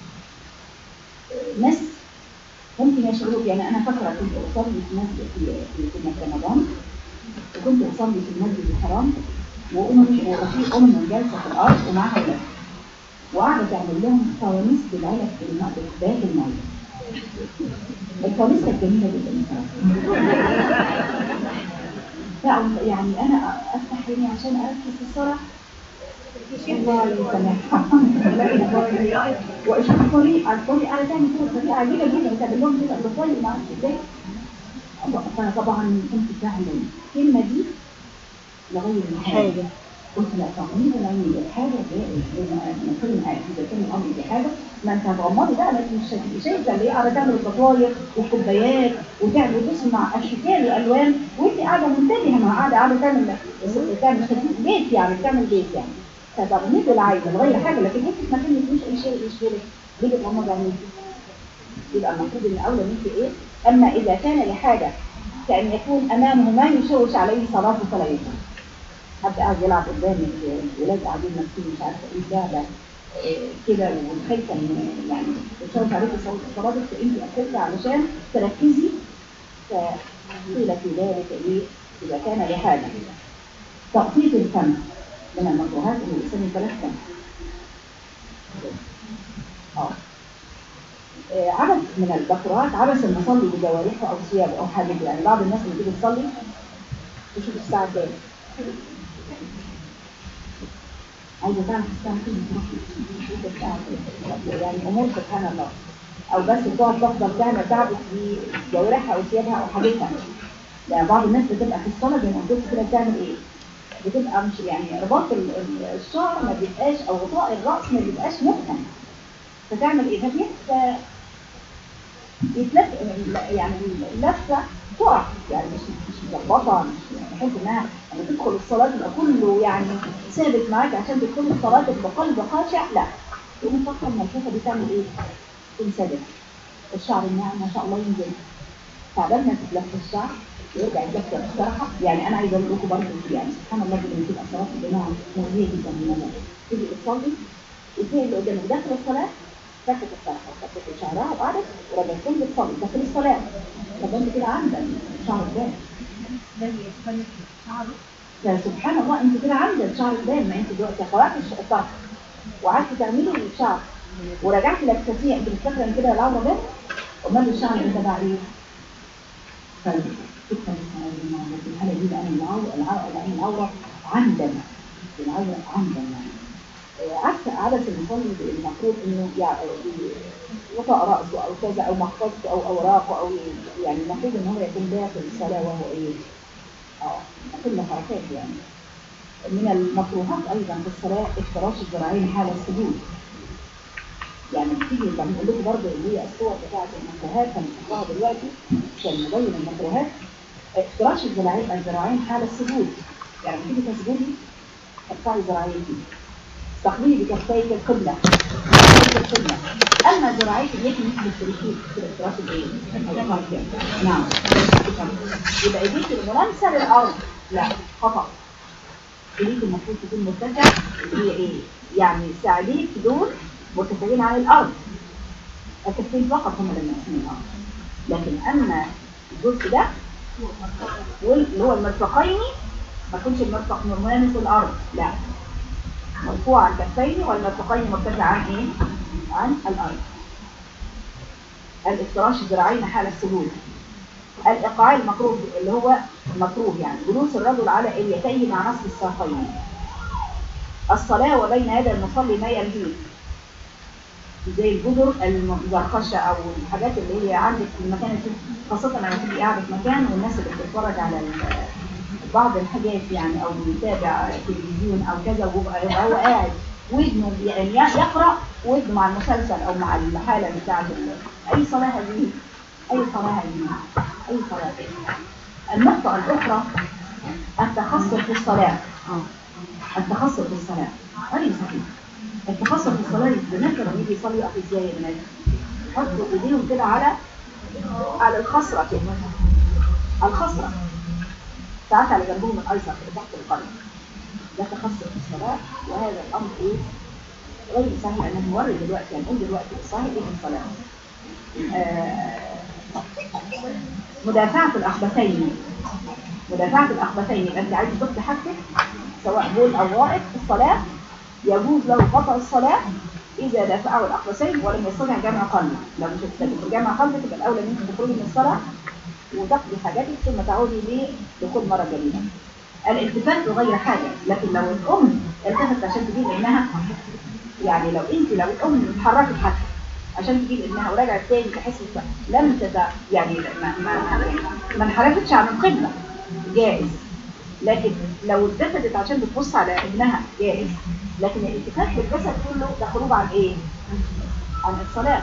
ناس ممكن يشعروا يعني انا فاكره كنت اصلي في مسجد في في في رمضان وكنت اصلي في المسجد الحرام وام وفي ام جالسه في الارض ومعاها ولاد وقاعده تعمل لهم فوانيس بالعلب بالماء بكوبايات الميه الفوانيس كانت جميله جدا بصراحه لا يعني انا افتح عيني عشان اركز في الصلاه الله يسامحها واشوف الطريق على الطريق انا تعمل كده بطريقه عجيبه جدا وتعمل لهم كده بالطريق ما اعرفش ازاي فانا طبعا كنت فاهمه الكلمه دي لغير الحاجه حاجة قلت لا تغميض العين الحاجه لما كل اذا كان الامر دي حاجه ما انت هتغمضي بقى ما انت مش هتبقي شايفه اللي هي قاعده تعمل الفطاير والكوبايات وتعمل وتسمع اشكال والوان وانت قاعده منتبهه ما قاعده قاعده تعمل تعمل بيت يعني بتعمل بيت يعني فتغميض العين من غير حاجه لكن انت في مكان ما فيش اي شيء يشغلك ليه بتغمض عينيك؟ يبقى المفروض ان اولى ان انت ايه؟ اما اذا كان لحاجه كان يكون امامه ما يشوش عليه صلاته فلا يجوز حد قاعد يلعب قدامك ولاد قاعدين ماسكين مش عارفه ايه لعبه إيه كده وخايفه ان يعني تشوش عليك صلاتك فانت اكلت علشان تركزي فقيل في ذلك ايه اذا كان لحاجه تغطيه الفم من المكروهات ان الانسان يبلاش فم اه إيه، عبث من المكروهات عبث المصلي بجوارحه او ثيابه او حاجته يعني بعض الناس اللي تيجي تصلي تشوف الساعه كام عايزه تعرف الساعه كام تشوف الساعه كام يعني امور سبحان الله او بس تقعد تفضل تعمل تعبث في جوارحها او ثيابها او حاجتها يعني بعض الناس بتبقى في الصلاه زي ما قلت لكم كده بتعمل ايه؟ بتبقى مش يعني رباط ال- ال- الشعر ما بيبقاش او غطاء الراس ما بيبقاش محكم فتعمل ايه؟ فبيبقى يتلف يعني اللفه تقع يعني مش مش مظبطه مش بحيث انها لما تدخل الصلاه يبقى كله يعني ثابت معاك عشان تدخل الصلاه بقلب خاشع لا تقوم الفتره المنفوخه دي تعمل ايه؟ تكون ثابت الشعر الناعم ما شاء الله ينزل تعبان ما تتلف الشعر ويرجع يتلف بصراحه يعني انا عايزه اقول لكم برضه يعني سبحان الله لما تبقى صلاه الجماعه مؤذيه جدا للنظر تيجي تصلي وتلاقي اللي قدامك داخل الصلاه فكت الطرحه وفكت شعرها وقعدت ورجعت تاني بتصلي داخل الصلاه طب انت كده عندك شعر ده فسبحان الله انت كده عندك شعر البال ما انت دلوقتي خلعت الطرح وقعدت تعملي الشعر ورجعت لابستيه انت مش فاكره ان كده العوره ده امال الشعر انت بقى ايه؟ فكرة في الحالة دي بقى العورة العورة لأن العورة عمدا العورة عمدا يعني عكس عادة المصلي المفروض انه يعني يطأ رأسه او كذا او محفظته او اوراقه او يعني المفروض ان هو يكون داخل الصلاة وهو ايه اه كل حركات يعني من المكروهات ايضا في الصلاة افتراش الذراعين حال السجود يعني بتيجي لما بقول لكم برضه اللي هي الصور بتاعت المكروهات هنشوفها دلوقتي عشان نبين المكروهات افتراش الذراعين الذراعين حال السجود يعني لما تيجي تسجدي ارفعي ذراعيك تقليد كفيك القبلة كفيك القبلة أما ذراعيك اليك مثل التركيب في الافتراش الايه؟ نعم يبقى ايديك الملامسة للأرض لا خطأ ايديك المفروض تكون مرتفع اللي هي ايه؟ يعني ساعديك دول مرتفعين عن الأرض الكفين فقط هم اللي ماسكين الأرض لكن أما الجزء ده اللي هو المرفقين ما يكونش المرفق ملامس الأرض لا مرفوع الكفين والمرفقين مرتفع عن ايه؟ عن الأرض الافتراش الذراعين حال السجود الإيقاع المكروه اللي هو مكروه يعني جلوس الرجل على اليتيه مع نصب الساقين الصلاة وبين يدي المصلي ما يلهيه زي الجدر المزرقشة أو الحاجات اللي هي عندك في المكان خاصة لما تبقي قاعدة في مكان والناس اللي بتتفرج على بعض الحاجات يعني أو بيتابع تلفزيون أو كذا ويبقى هو قاعد ودنه يعني يقرأ ودنه مع المسلسل أو مع الحالة بتاعت أي صلاة هذه أي صلاة هذه أي صلاة النقطة الأخرى التخصص في الصلاة التخصص في الصلاة غير صحيح التخصص في الصلاة البنات لما يجي يصلي يقف ازاي يا بنات يحطوا ايديهم كده على على الخصرة كده الخصرة ساعات على جنبهم الايسر كده تحت القلب ده تخصص في الصلاة وهذا الامر ايه غير صحيح انا هنوري دلوقتي هنقول دلوقتي الصحيح ايه في الصلاة آه مدافعة الأخبثين مدافعة الأخبثين يبقى أنت عايز تحط حاجتك سواء بول أو غائط في الصلاة يجوز له قطع الصلاة إذا دافعه الأخبثين ولم يستطع جمع قلبه لو مش هتستطيع جمع قلبك يبقى الأولى إن أنت تخرجي من الصلاة وتقضي حاجاتك ثم تعودي لدخول مرة جديدة الالتفات لغير حاجة لكن لو الأم التفت عشان تجيب ابنها يعني لو أنت لو الأم اتحركت حتى عشان تجيب ابنها ورجعت تاني تحس لم تتع... يعني ما ما ما انحرفتش عن القبلة جائز لكن لو التفتت عشان بتبص على ابنها جائز لكن الالتفات بالجسد كله ده خروج عن ايه؟ عن الصلاة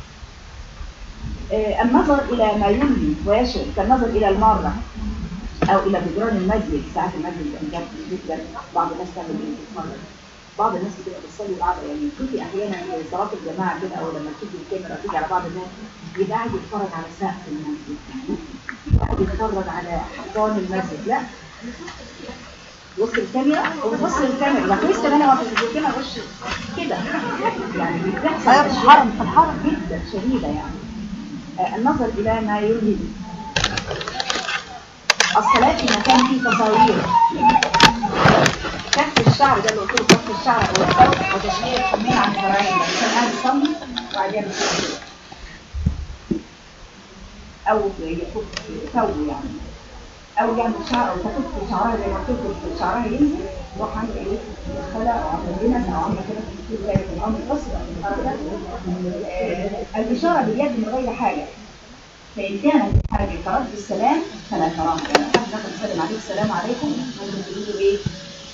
آه النظر الى ما يلهي ويشغل كالنظر الى المارة او الى جدران المسجد ساعات المسجد كان جدا بعض الناس تعمل ايه تتفرج بعض الناس بتبقى بتصلي بعض يعني تشوفي احيانا في صلاه الجماعه كده او لما تشوفي الكاميرا تيجي على بعض الناس يبقى قاعد يتفرج على سقف المسجد قاعد يتفرج على حيطان المسجد لا وسط الكاميرا وبص الكاميرا ده كويس كمان هو في الكاميرا وش كده يعني بيحصل أيوة في الحرم في الحرم جدا شديده يعني آه النظر الى ما يلهي الصلاه في مكان فيه تصاوير كف الشعر ده اللي قلت له كف الشعر او الصوت وتشمير الحمين عن الذراعين الانسان قاعد يصلي وبعدين يصلي او يفك يسوي يعني او يعمل شعر او تفك شعرها زي ما قلت لكم شعرها ينزل تروح عامله ايه مدخله او عامله جنس او عامله كده تفكير زي في الامر القصر الاشاره باليد من غير حاجه فان كانت حاجه كرد السلام فلا كراهه يعني حد دخل يسلم عليك السلام عليكم ممكن تقول له ايه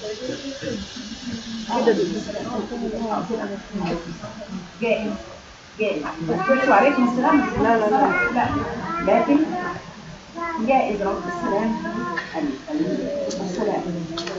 جائز جائز قلت عليكم السلام لا لا لا لا لكن جائز رد السلام السلام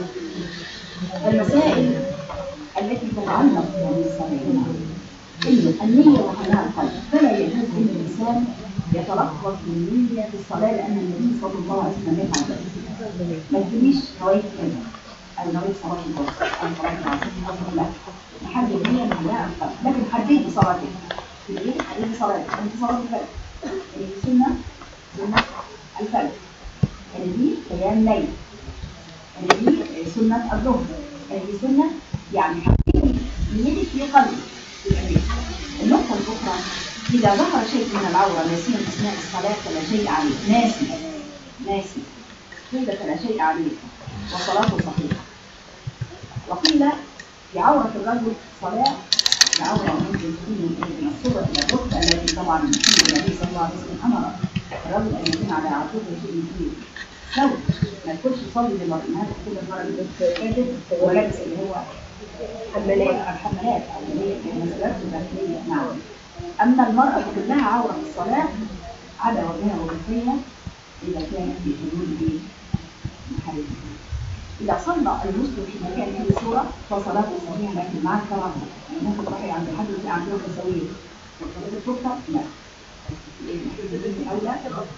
المسائل التي تتعلق بالصلاة النية وحلها القلب فلا يجوز ان الانسان يتلفظ بالنية في الصلاة لأن النبي صلى الله عليه وسلم يفعل ذلك ما تجيش نوايا كذا أو نوايا صلاة الظهر أو صلاة العصر أو لا لحد النية محلها القلب لكن حددي صلاتك في ايه؟ حددي صلاتك أنت صلاة الفجر اللي سنة سنة الفجر اللي دي قيام ليل اللي دي سنة الظهر اللي دي سنة يعني حددي نيتك في قلبك النقطة الأخرى إذا ظهر شيء من العورة ناسيا أثناء الصلاة فلا شيء عليه ناسي ناسي قيل فلا شيء عليه وصلاته صحيحة وقيل بعورة الرجل صلاة العورة ممكن تكون من الصورة إلى الركبة التي طبعا النبي صلى الله عليه وسلم أمر الرجل أن يكون على عاتقه شيء فيه ثوب ما يدخلش يصلي للمرأة كل المرأة اللي كاتب ولابس اللي هو حمالات الحمالات أو اللي هي المسؤولات الداخلية نعم أما المرأة كلها عورة في الصلاة على وجهها وجهها إذا كانت في حدود إيه؟ محارمها إذا صلى المسلم في مكان فيه صورة فصلاته صحيحة لكن مع الكراهة يعني ممكن تروحي عند حد اللي عنده تسويه وصلاته الفرصة لا أو لا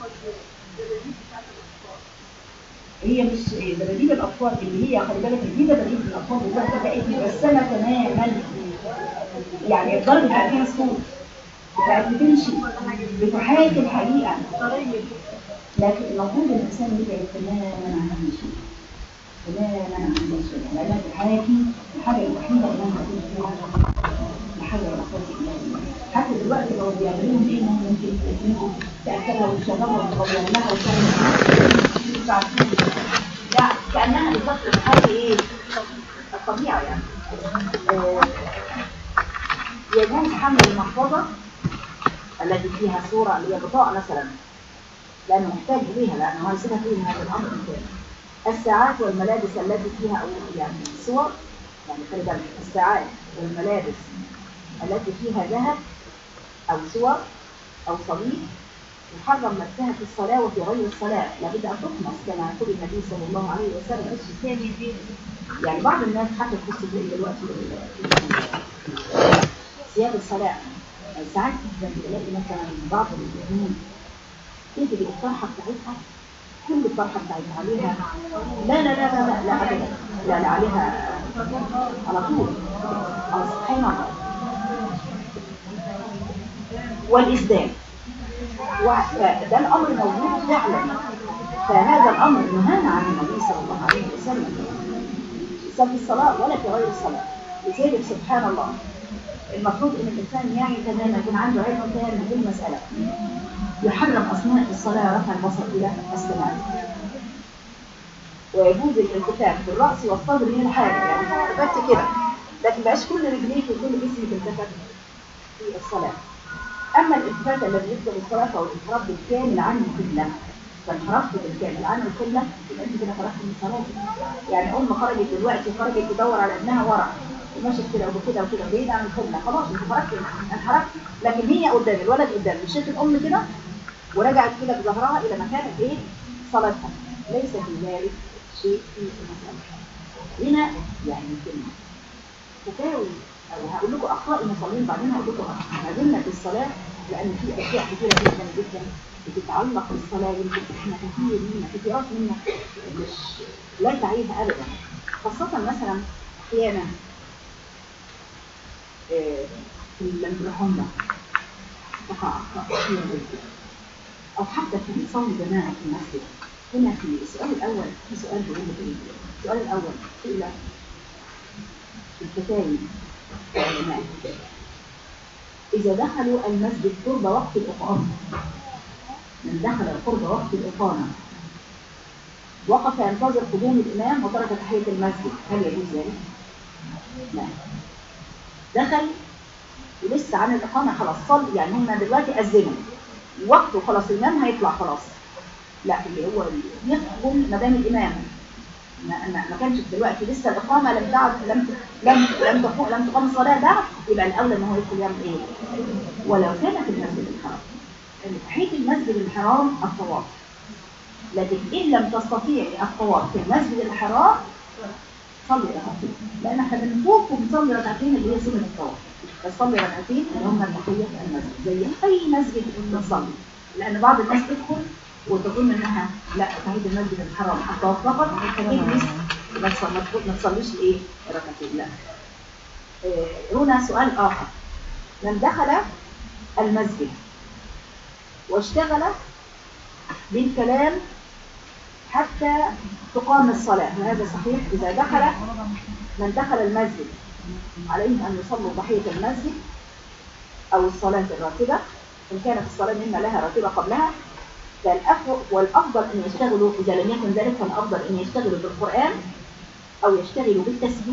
هي مش دباديب الأطفال اللي هي خلي بالك دي دباديب الأطفال دلوقتي بقت مجسمة تماما يعني الضرب بقى فيها صوت بقت بتمشي بتحاكي الحقيقة لكن المفروض الإنسان يبعد تماما عن هذا الشيء تماما عن هذا الشيء لأنها تحاكي الحاجة الوحيدة اللي أنا أكون فيها الحاجة الأساسية إلى الله حتى دلوقتي لو بيعملوهم إيه إنهم ممكن يجيبوا تأكلها ويشغلوا ويغيروا لها ويعملوا لا كأنها بالظبط الحاجة إيه الطبيعة يعني آه، يجوز حمل المحفظة التي فيها صورة اللي هي بطاقة مثلا لأنه محتاج إليها لأنه هو يسيبها فيه من هذا الأمر الثاني الساعات والملابس التي فيها أو يعني صور يعني خلي بالك الساعات والملابس التي فيها ذهب أو صور أو صليب يحرم مسها في الصلاة وفي غير الصلاة لابد أن تطمس كما يقول النبي صلى الله عليه وسلم يعني بعض الناس حتى تبص تلاقي دلوقتي ثياب الصلاة يعني ساعات جدا تلاقي مثلا بعض المؤمنين تيجي الطرحة بتاعتها كل الطرحة بتاعتها عليها لا لا لا لا لا لا أبدا لا لا عليها على طول على سبحان الله والإسدال وده الأمر موجود فعلا فهذا الأمر نهانا عن النبي صلى الله عليه وسلم لا في الصلاة ولا في غير الصلاة لذلك سبحان الله المفروض ان الانسان يعي تماما يكون عنده علم تام في المسألة يحرم اثناء الصلاة رفع البصر الى السماء ويجوز الالتفات بالرأس والصدر من الحاجة يعني التفت كده لكن بقاش كل رجليك وكل جسمك التفت في الصلاة اما الالتفات الذي يبدأ الصلاة فهو الانحراف بالكامل عن القبلة فانحرفت بالكامل عن القبلة يبقى انت كده خرجت من صلاتك يعني ام خرجت دلوقتي خرجت تدور على ابنها ورا ومشت كده وكده وكده بعيد عن القبلة خلاص انت خرجت انحرفت لكن هي قدام الولد قدام مشيت الام كده ورجعت كده بظهرها الى مكانة ايه صلاتها ليس في ذلك شيء في المسألة هنا يعني كلمة تساوي او هقول لكم اخطاء المصلين بعدين هقول لكم ما زلنا في الصلاة لان في اشياء كثيرة جدا جدا بتتعلق بالصلاة يمكن احنا كثير منا كثيرات منا مش لا تعيها ابدا خاصة مثلا احيانا آه، في الحمى تقع اخطاء كثيرة جدا او حتى في نصلي جماعة في المسجد هنا في السؤال الاول في سؤال بيقول لك ايه السؤال الاول سئل الفتاوي العلماء إذا دخلوا المسجد قرب وقت الإقامة من دخل قرب وقت الإقامة وقف ينتظر قدوم الإمام وترك تحية المسجد هل يجوز ذلك؟ لا دخل ولسه عن الإقامة خلاص صل يعني هم دلوقتي أذنوا وقته خلاص الإمام هيطلع خلاص لا اللي هو يدخل مدام الإمام ما, ما, ما كانش دلوقتي لسه الإقامة لم تعد لم لم لم تقوم لم تقام الصلاة ده يبقى الأولى إن هو يدخل يعمل إيه؟ ولو كان في المسجد الحرام يعني تحية المسجد الحرام الطواف لكن إن لم تستطيع الطواف في المسجد الحرام صلي ركعتين لأن احنا بنطوف وبنصلي ركعتين اللي هي سنة الطواف بنصلي ركعتين اللي هم تحية المسجد زي أي مسجد بنصلي لأن بعض الناس تدخل وتظن انها لا تحية المسجد الحرام الطواف فقط اجلس ما تص- ما تصليش ايه ركعتين لا آه، هنا سؤال آخر من دخل المسجد واشتغل بالكلام حتى تقام الصلاة هذا صحيح إذا دخل من دخل المسجد عليهم أن يصلوا ضحية المسجد أو الصلاة الراتبة إن كانت الصلاة مما لها راتبة قبلها فالأفضل والأفضل أن يشتغلوا إذا لم يكن ذلك فالأفضل أن يشتغلوا بالقرآن أو يشتغلوا بالتسبيح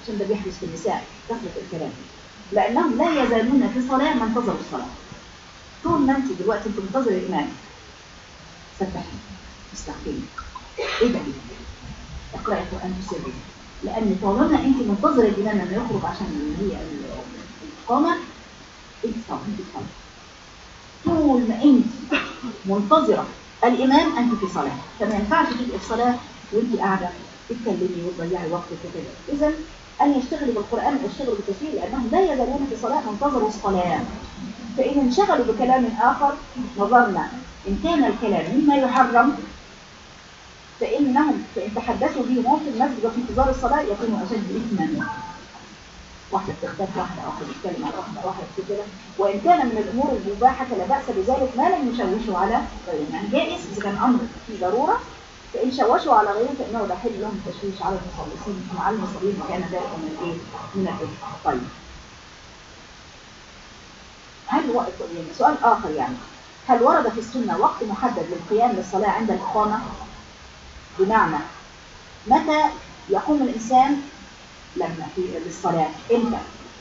عشان ده بيحدث في النساء كثرة الكلام لأنهم لا يزالون في صلاة ما انتظروا الصلاة طول ما انت دلوقتي انت منتظر الإمام سبحي استغفري ايه ده اقرأي القرآن في سري لأن طالما انت منتظر الإمام لما يخرج عشان اللي هي الإقامة انت صعب انت صعب طول ما انت منتظرة الإمام أنت في صلاة فما ينفعش تبقي في صلاة وانت قاعدة تتكلمي وتضيعي وقتك وكده إذا أن يشتغلوا بالقرآن ويشتغلوا بالتفسير لأنهم لا يزالون في صلاة منتظروا الصلاة فإن انشغلوا بكلام آخر نظرنا إن كان الكلام مما يحرم فإنهم فإن تحدثوا به وهم في المسجد وفي انتظار الصلاة يكونوا أشد إثما واحدة بتختار واحدة واحدة بتتكلم على واحدة واحدة كده وإن كان من الأمور المباحة فلا بأس بذلك ما لم يشوشوا على غيرهم يعني جائز إذا كان أمر فيه ضرورة فإن شوشوا على غيره فإنه لا يحل لهم التشويش على المصلين مع المصلين وكان ذلك من الإيه؟ من الإثم طيب هل وقت يعني سؤال آخر يعني هل ورد في السنة وقت محدد للقيام للصلاة عند الإقامة؟ بمعنى متى يقوم الإنسان لما في للصلاة امتى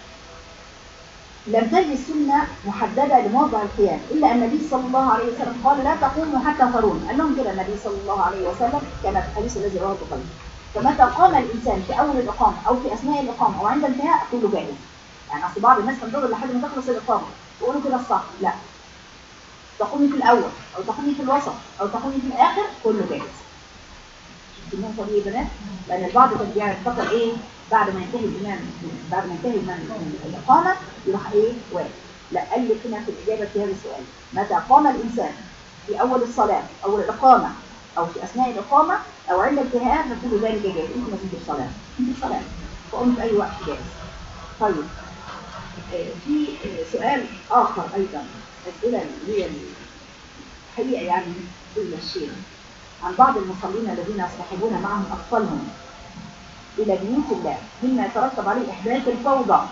لم تجد السنة محددة لموضع القيام إلا أن النبي صلى الله عليه وسلم قال لا تقوموا حتى ترون قال لهم كده النبي صلى الله عليه وسلم كما في الحديث الذي رواه البخاري فمتى قام الإنسان في أول الإقامة أو في أثناء الإقامة أو عند انتهاء كله جائز يعني أصل بعض الناس تنتظر لحد ما تخلص الإقامة يقولوا كده الصح لا تقومي في الأول أو تقومي في الوسط أو تقومي في الآخر كله جائز النقطة دي يا بنات لأن البعض كان بيعتقد إيه بعد ما ينتهي الإمام بعد ما ينتهي الإمام من الإقامة يروح إيه واقف لا قال لك هنا في الإجابة في هذا السؤال متى قام الإنسان في أول الصلاة أو الإقامة أو في أثناء الإقامة أو عند انتهاء فكل ذلك جائز أنت ما كنتش صلاة أنت صلاة فقمت في أي وقت جائز طيب في سؤال آخر أيضا أسئلة اللي هي الحقيقة يعني دول الشيء عن بعض المصلين الذين يصطحبون معهم أطفالهم إلى بيوت الله مما يترتب عليه إحداث الفوضى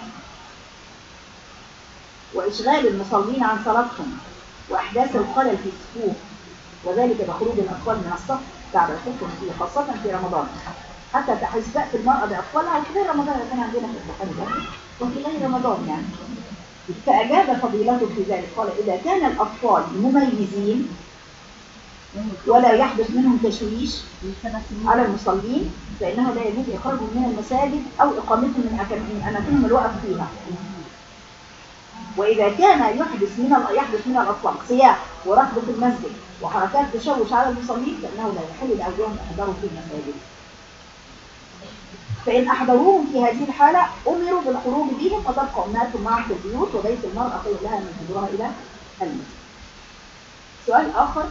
وإشغال المصلين عن صلاتهم وإحداث الخلل في الصفوف وذلك بخروج الأطفال من الصف بعد الحكم فيه خاصة في رمضان حتى تحس تأتي المرأة بأطفالها وفي غير رمضان اللي كان عندنا في البخاري وفي غير رمضان يعني فأجاب فضيلته في ذلك قال إذا كان الأطفال مميزين ولا يحدث منهم تشويش على المصلين فإنه لا يجوز إخراجهم من المساجد أو إقامتهم من أماكنهم الوقف فيها وإذا كان يحدث من يحدث من الأطفال صياح وركض في المسجد وحركات تشوش على المصلين فإنه لا يحل لأوليائهم إحضارهم في المساجد فإن أحضروهم في هذه الحالة أمروا بالخروج بهم فتبقى أمهاتهم معهم في البيوت وبيت المرأة خير لها من حضورها إلى المسجد. سؤال آخر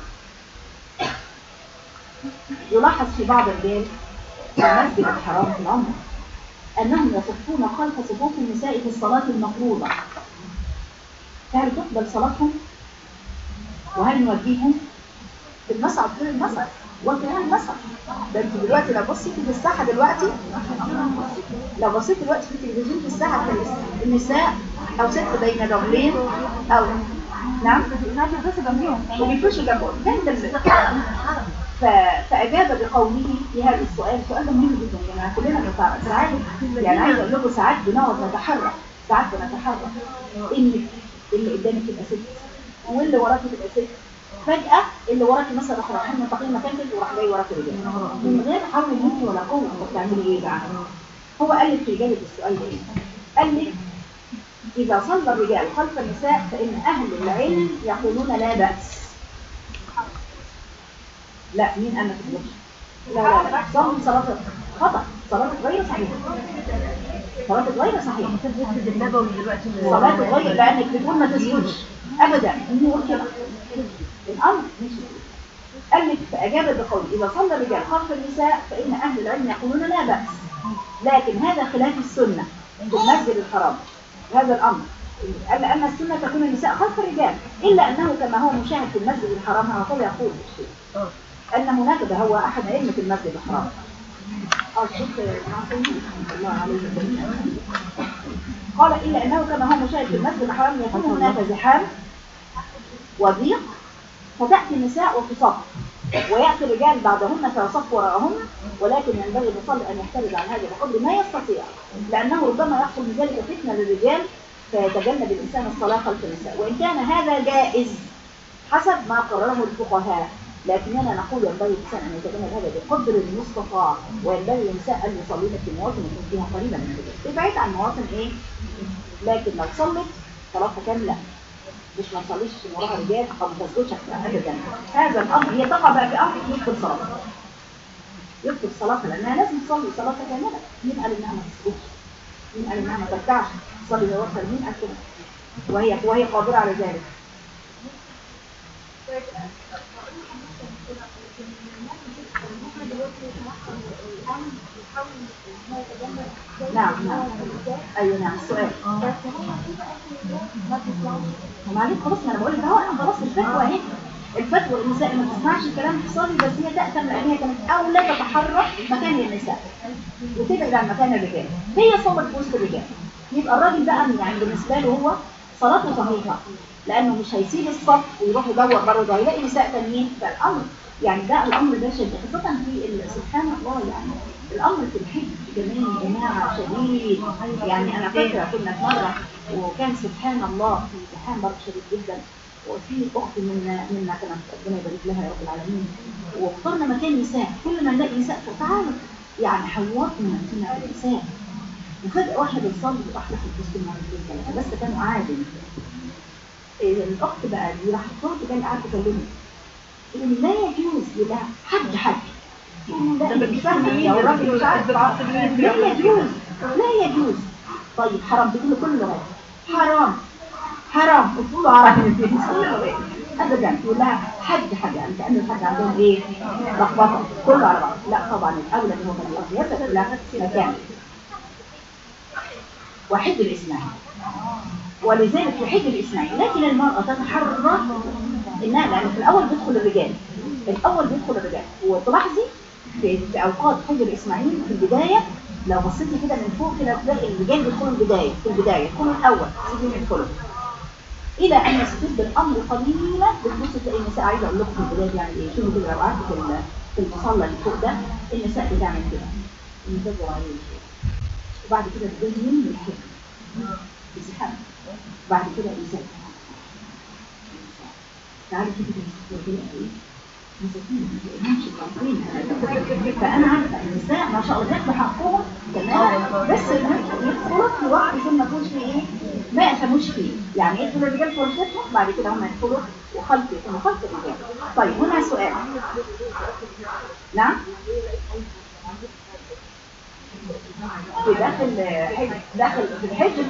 يلاحظ في بعض الرجال في المسجد الحرام في العمر أنهم يصفون خلف صفوف النساء في الصلاة المفروضة فهل تقبل صلاتهم؟ وهل نوجههم؟ في المصعد غير المصعد وكمان المصعد ده انت دلوقتي لو بصيتي في الساحة دلوقتي لو بصيت دلوقتي في التلفزيون في الساحة في النساء أو ست بين رجلين أو نعم وبيفرشوا جنبهم كان فأجاب بقوله في هذا السؤال السؤال ده مهم جدا يعني كلنا ساعات يعني عايز اقول لكم ساعات بنقعد نتحرك ساعات بنتحرك ان اللي قدامك تبقى ست واللي وراك تبقى ست فجأة اللي وراك مثلا راح رايحين منتقلين مكان كده وراح جاي وراك رجال من غير حول مني ولا قوة بتعملي ايه بقى؟ هو قال لك في إجابة السؤال ده ايه؟ قال لك إذا صلى الرجال خلف النساء فإن أهل العلم يقولون لا بأس لا مين قال ما تقولش لا لا لا صلوا صلاة خطأ صلاة غير صحيحة صلاة غير صحيحة صلاة غير لأنك بتقول ما تسجدش أبدا النور كده الأمر مش قال لك فأجاب بقول إذا صلى الرجال خلف النساء فإن أهل العلم يقولون لا بأس لكن هذا خلاف السنة في المسجد الحرام هذا الأمر قال أن السنة تكون النساء خلف الرجال إلا أنه كما هو مشاهد في المسجد الحرام هو طول يقول أن هناك ده هو أحد أئمة المسجد الحرام قال إلا أنه كما هو مشاهد في المسجد الحرام يكون هناك زحام وضيق فتأتي النساء وتصف ويأتي الرجال بعدهن فيصف وراءهن ولكن ينبغي للمصلي أن يحترز عن هذا بقدر ما يستطيع لأنه ربما يحصل من ذلك فتنة للرجال فيتجنب الإنسان الصلاة خلف النساء وإن كان هذا جائز حسب ما قرره الفقهاء لكننا نقول ينبغي الإنسان أن يتجنب هذا بقدر المستطاع وينبغي للنساء أن يصلين في مواطن يكون فيها قريبا من الرجال ابعد عن مواطن إيه؟ لكن لو صلت صلاتها كاملة مش ما تصليش في وراها رجال او ما تسجدش ابدا هذا الامر هي تقع بقى في امر يدخل صلاتها يدخل صلاتها لانها لازم تصلي صلاتها كامله مين قال انها ما تسجدش مين قال انها ما تركعش تصلي زي وقتها مين قال كده وهي وهي قادره على ذلك نعم نعم ايوه نعم السؤال معلش خلاص ما انا بقول لك اهو انا خلاص الفتوى اهي الفتوى النساء ما تسمعش الكلام تصلي بس هي تأتم لان هي كانت اولى تتحرك مكان النساء وتبعد عن مكان الرجال هي صلت في وسط الرجال يبقى الراجل بقى يعني بالنسبه له هو صلاته صحيحه لانه مش هيسيب الصف ويروح يدور بره ده هيلاقي نساء تانيين فالامر يعني ده الامر ده شديد خاصه في ال- سبحان الله يعني الامر في الحج جميل يا جماعه شديد يعني انا فاكره كنا في مره وكان سبحان الله امتحان برضه شديد جدا وفي اخت منا منا كانت ربنا يبارك لها يا رب العالمين واخترنا مكان نساء كل ما نلاقي نساء تعالوا يعني حوطنا فينا النساء وفجأة واحدة بتصلي راح راح تسكن مرتين ثلاثة بس كانوا عادل إيه، الأخت بقى دي راحت صوت كان قاعدة تكلمني تقول لي لا يجوز يبقى حج حج لا مش فاهمة لو الراجل مش عارف لا يجوز لا يجوز طيب حرام بتقول كل لغات حرام حرام بتقولوا عربي ابدا يقول لها حج حج يعني كأن الحج عندهم ايه لخبطه كله على بعض لا طبعا الاولى ان هو كان يقضي يبدا في مكان وحج الاسماعيل ولذلك يحج الاسماعيل لكن المرأة تتحرك انها لان في الاول بيدخل الرجال الاول بيدخل الرجال وتلاحظي في, في اوقات حج الاسماعيل في البداية لو بصيتي كده من فوق كده تلاقي الرجال بيدخلوا البداية في البداية يدخلوا الاول سيبهم يدخلوا الى ان يستتب الامر قليلا بتبص تلاقي النساء عايزه اقول لكم في البدايه يعني ايه شوفوا كده لو قعدت في ال- في المصلى اللي فوق ده النساء بتعمل كده ينتبهوا عليه شوية. وبعد كده الرجال من الحج يسحب بعد كده النساء تعالوا شوفوا كده الرجال قد ايه مساكين ما تلاقيهمش ضعيفين فانا عارفه النساء ما شاء الله ياخدوا حقهم تمام بس يدخلوا في وقت يكون ما يكونش فيه ايه ما يفهموش فيه يعني يدخلوا الرجال فرصتهم بعد كده هم يدخلوا وخلف يكونوا خلف الرجال طيب هنا سؤال نعم في داخل حج داخل في الحج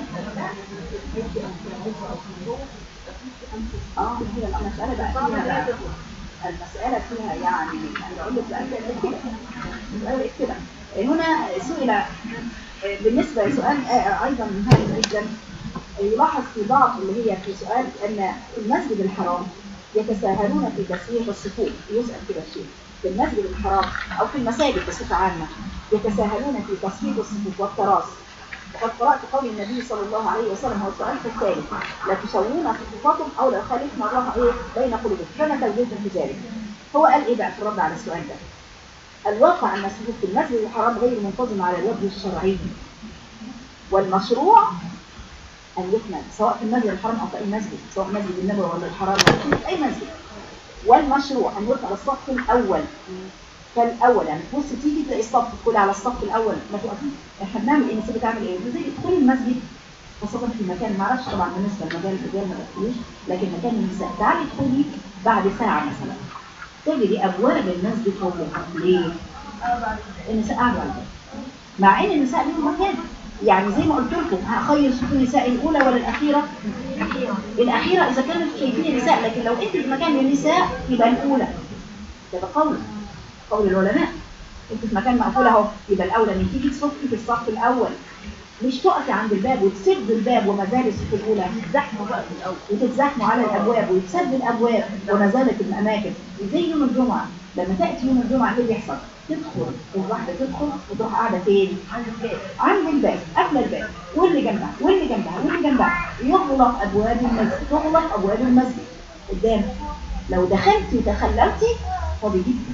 اه هي المسألة بقى فيها بقى المسألة فيها يعني أنا أقول لك بقى كده المسألة كده هنا سئل آه، بالنسبة لسؤال آه، أيضا مهم جدا يلاحظ في بعض اللي هي في سؤال أن في المسجد الحرام يتساهلون في تسوية الصفوف يسأل كده الشيء في المسجد الحرام أو في المساجد بصفة عامة يتساهلون في تصفية الصفوف والتراص وقد قرأت قول النبي صلى الله عليه وسلم هو السؤال في التالي لا تسوون صفوفكم أو لا يخالفن الله إيه بين قلوبكم فما توجيهكم في ذلك هو قال إيه بقى في الرد على السؤال ده الواقع أن الصفوف في المسجد الحرام غير منتظمة على الوجه الشرعي والمشروع أن يكمل سواء في المسجد الحرام أو في أي مسجد سواء مسجد النبوي ولا الحرام ولا في أي مسجد والمشروع أن يرفع الصف الأول فالأول يعني تبص تيجي تلاقي الصف تدخلي على الصف الأول ما تقفي احنا بنعمل ايه الناس بتعمل ايه زي تدخلي المسجد خاصة في مكان ما اعرفش طبعا بالنسبة لمجال الرجال ما تدخليش لكن مكان النساء تعالي ادخلي بعد ساعة مثلا تجري أبواب المسجد مغلقة ليه؟ النساء قاعدة على الباب مع ان النساء ليهم مكان يعني زي ما قلت لكم هخير صفوف النساء الاولى ولا الاخيره الاخيره اذا كانت شايفين النساء لكن لو انت في مكان للنساء يبقى الاولى ده قول قول العلماء انت في مكان مقفول اهو يبقى الاولى ان تيجي تصفي في الصف الاول مش تقفي عند الباب وتسد الباب وما زال الصف الاولى تتزحموا بقى في الاول وتتزحموا على الابواب ويتسد الابواب وما زالت الاماكن زي يوم الجمعه لما تاتي يوم الجمعه ايه اللي يحصل؟ تدخل الواحده تدخل وتروح قاعده فين؟ عند الباب عند الباب قبل الباب واللي جنبها واللي جنبها واللي جنبها يغلق ابواب المسجد تغلق ابواب المسجد قدام لو دخلتي وتخللتي فاضي جدا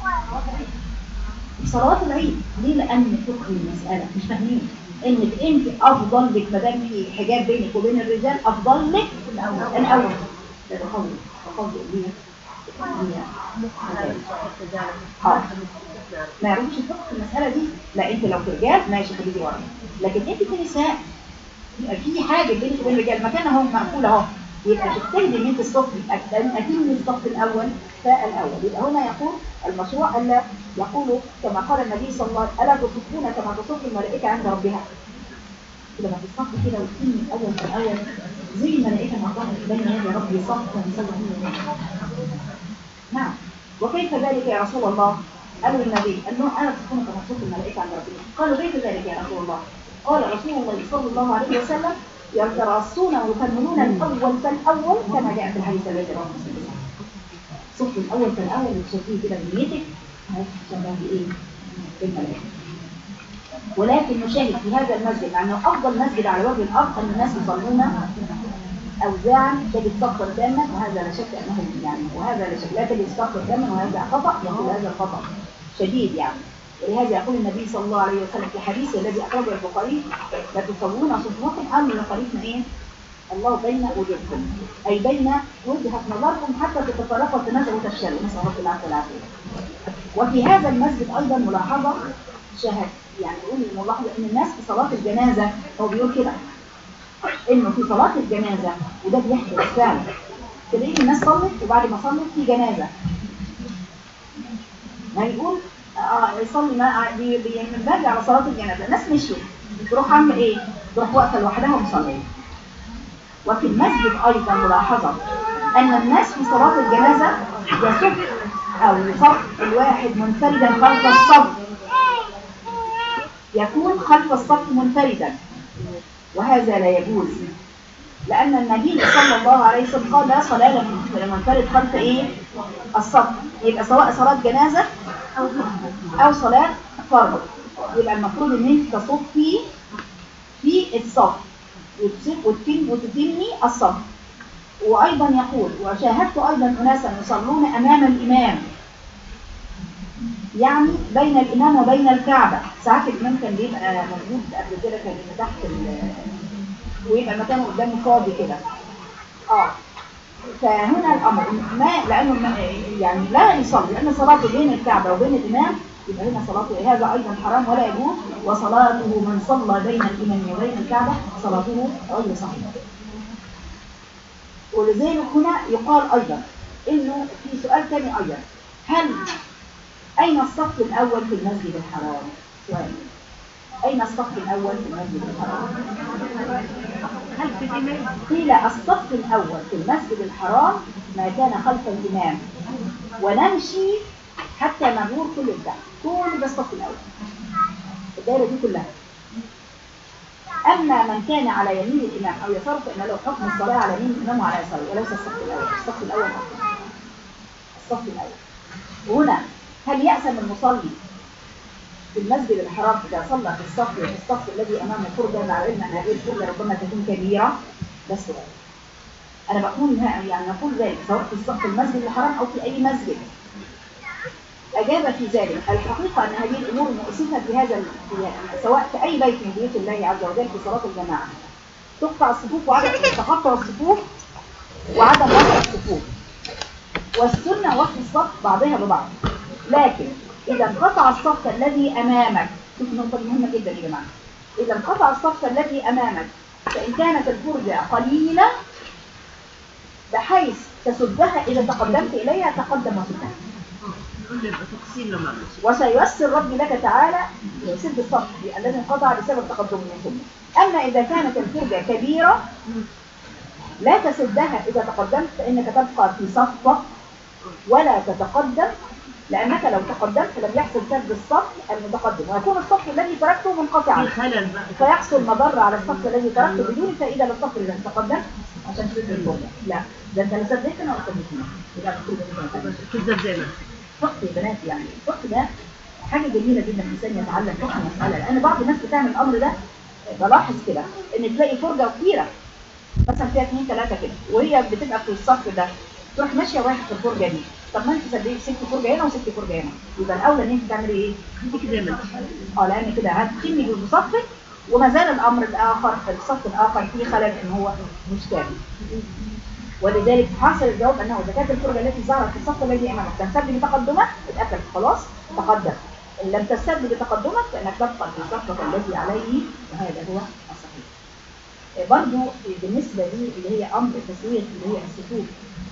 في صلوات العيد ليه لان فقه المساله مش فاهمين انك انت افضل لك ما دام في حجاب بينك وبين الرجال افضل لك الاول الاول ده تقوي تقوي ليه اه ما يعرفوش الفقه في المساله دي لا انت لو في رجال ماشي خليكي ورا لكن انت كنساء يبقى في حاجه بينك وبين الرجال مكان اهو مقفول اهو يبقى تجتهدي ان انت الصف اكيد من الصف الاول فالاول يبقى هنا يقول المشروع الا يقول كما قال النبي صلى الله عليه وسلم الا تصفون كما تصف الملائكه عند ربها لما تصف كده وتكون من اول فالاول زي الملائكه ما ظهرت بين يدي ربي صفا صفا نعم وكيف ذلك يا رسول الله قالوا النبي قال لهم انا تصفون كما تصف الملائكه عند ربها قالوا كيف ذلك يا رسول الله قال رسول الله صلى الله عليه وسلم يتراصون ويكملون الاول فالاول كما جاء في الحديث الذي رواه مسلم صف الاول فالاول وتصفيه كده بنيتك هتشبه بايه؟ بالملائكه ولكن نشاهد في هذا المسجد انه افضل مسجد على وجه الارض ان الناس يصلون اوزاعا تجد صفا تاما وهذا لا شك انه يعني وهذا لا شك لا تجد صفا تاما وهذا خطا يقول هذا خطا شديد يعني ولهذا يقول النبي صلى الله عليه وسلم في حديثه الذي أخرجه البخاري لا تصورون صفوفكم أم لقريبنا إيه؟ الله بين وجوهكم أي بين وجهة نظركم حتى تتفرقوا التنازع وتفشلوا نسأل الله العافية والعافية وفي هذا المسجد أيضا ملاحظة شاهد يعني يقول الملاحظة إن الناس في صلاة الجنازة هو بيقول كده إنه في صلاة الجنازة وده بيحدث فعلا تلاقي الناس صلت وبعد ما صلت في جنازة ما يقول اه يصلي ما بي بي من بدري على صلاه الجنازه الناس مشوا تروح عامل ايه تروح واقفه لوحدها ومصليه وفي المسجد ايضا ملاحظه ان الناس في صلاه الجنازه يصف او يصف الواحد منفردا خلف الصف يكون خلف الصف منفردا وهذا لا يجوز لأن النبي صلى الله عليه وسلم قال لا صلاة لمنفرد خلف إيه؟ الصف يبقى سواء صلاة جنازة أو صلاة فرض يبقى المفروض إن أنت تصفي في الصف وتتم وتتمي الصف وأيضا يقول وشاهدت أيضا أناسا يصلون أمام الإمام يعني بين الإمام وبين الكعبة ساعات الإمام كان بيبقى موجود قبل كده كان تحت ويبقى مكانه قدامه فاضي كده اه فهنا الامر ما لانه يعني لا يصلي لان صلاته بين الكعبه وبين الامام يبقى هنا صلاته هذا ايضا حرام ولا يجوز وصلاته من صلى بين الامام وبين الكعبه صلاته غير صحيحه ولذلك هنا يقال ايضا انه في سؤال ثاني ايضا هل اين الصف الاول في المسجد الحرام سؤال أين الصف الأول في المسجد الحرام؟ هل في الإمام؟ قيل الصف الأول في المسجد الحرام ما كان خلف الإمام ونمشي حتى نمر كل ده كل ده الصف الأول الدائرة دي كلها أما من كان على يمين الإمام أو يساره فإن له حكم الصلاة على يمين الإمام وعلى يساره وليس الصف الأول الصف الأول أفضل الصف الأول وهنا هل يأسم المصلي في المسجد الحرام إذا صلى في الصف في الصف الذي أمام الفرجة مع علم أن هذه الفرجة ربما تكون كبيرة ده السؤال أنا بقول يعني نقول ذلك سواء في الصف في المسجد الحرام أو في أي مسجد أجاب في ذلك الحقيقة أن هذه الأمور مؤسفة في هذا سواء في أي بيت من بيوت الله عز وجل في صلاة الجماعة تقطع الصفوف وعدم تقطع الصفوف وعدم وصل الصفوف والسنة وصل الصف بعضها ببعض لكن إذا انقطع الصف الذي أمامك شوف النقطة مهمة جدا يا جماعة إذا انقطع الصف الذي أمامك فإن كانت الفرجة قليلة بحيث تسدها إذا تقدمت إليها تقدم وسدها وسييسر ربي لك تعالى يسد الصف الذي انقطع بسبب تقدم منكم أما إذا كانت الفرجة كبيرة لا تسدها إذا تقدمت فإنك تبقى في صفك ولا تتقدم لأنك لو تقدمت لم يحصل سد الصف المتقدم ويكون الصف الذي تركته منقطعا فيحصل مضرة على الصف الذي تركته بدون فائدة للصف الذي تقدم عشان تسد الفرجة لا ده انت لا سديتنا ولا سديتنا يبقى كذاب زي ما فقه يا بنات يعني الفقه ده حاجة جميلة جدا الإنسان يتعلم فقه مسألة لأن بعض الناس بتعمل الأمر ده بلاحظ كده إن تلاقي فرجة كبيرة مثلا فيها اثنين ثلاثة كده وهي بتبقى في الصف ده تروح ماشية واحد في الفرجة دي طب ما انت صدقي سبتي فرجه هنا وسبتي فرجه هنا يبقى الاولى ان انت تعملي ايه؟ خليكي زي ما انت اه لان كده هتتمي بصفك وما زال الامر الاخر في الصف الاخر فيه خلل ان هو مش كامل ولذلك حاصل الجواب انه زكاه الفرجه التي ظهرت في الصف الذي امامك تستبدل بتقدمك اتاكد خلاص تقدم ان لم تستبدل بتقدمك فانك تبقى في صفك الذي عليه وهذا هو الصحيح آه، برضو بالنسبه لي اللي هي امر تسويه اللي هي الصفوف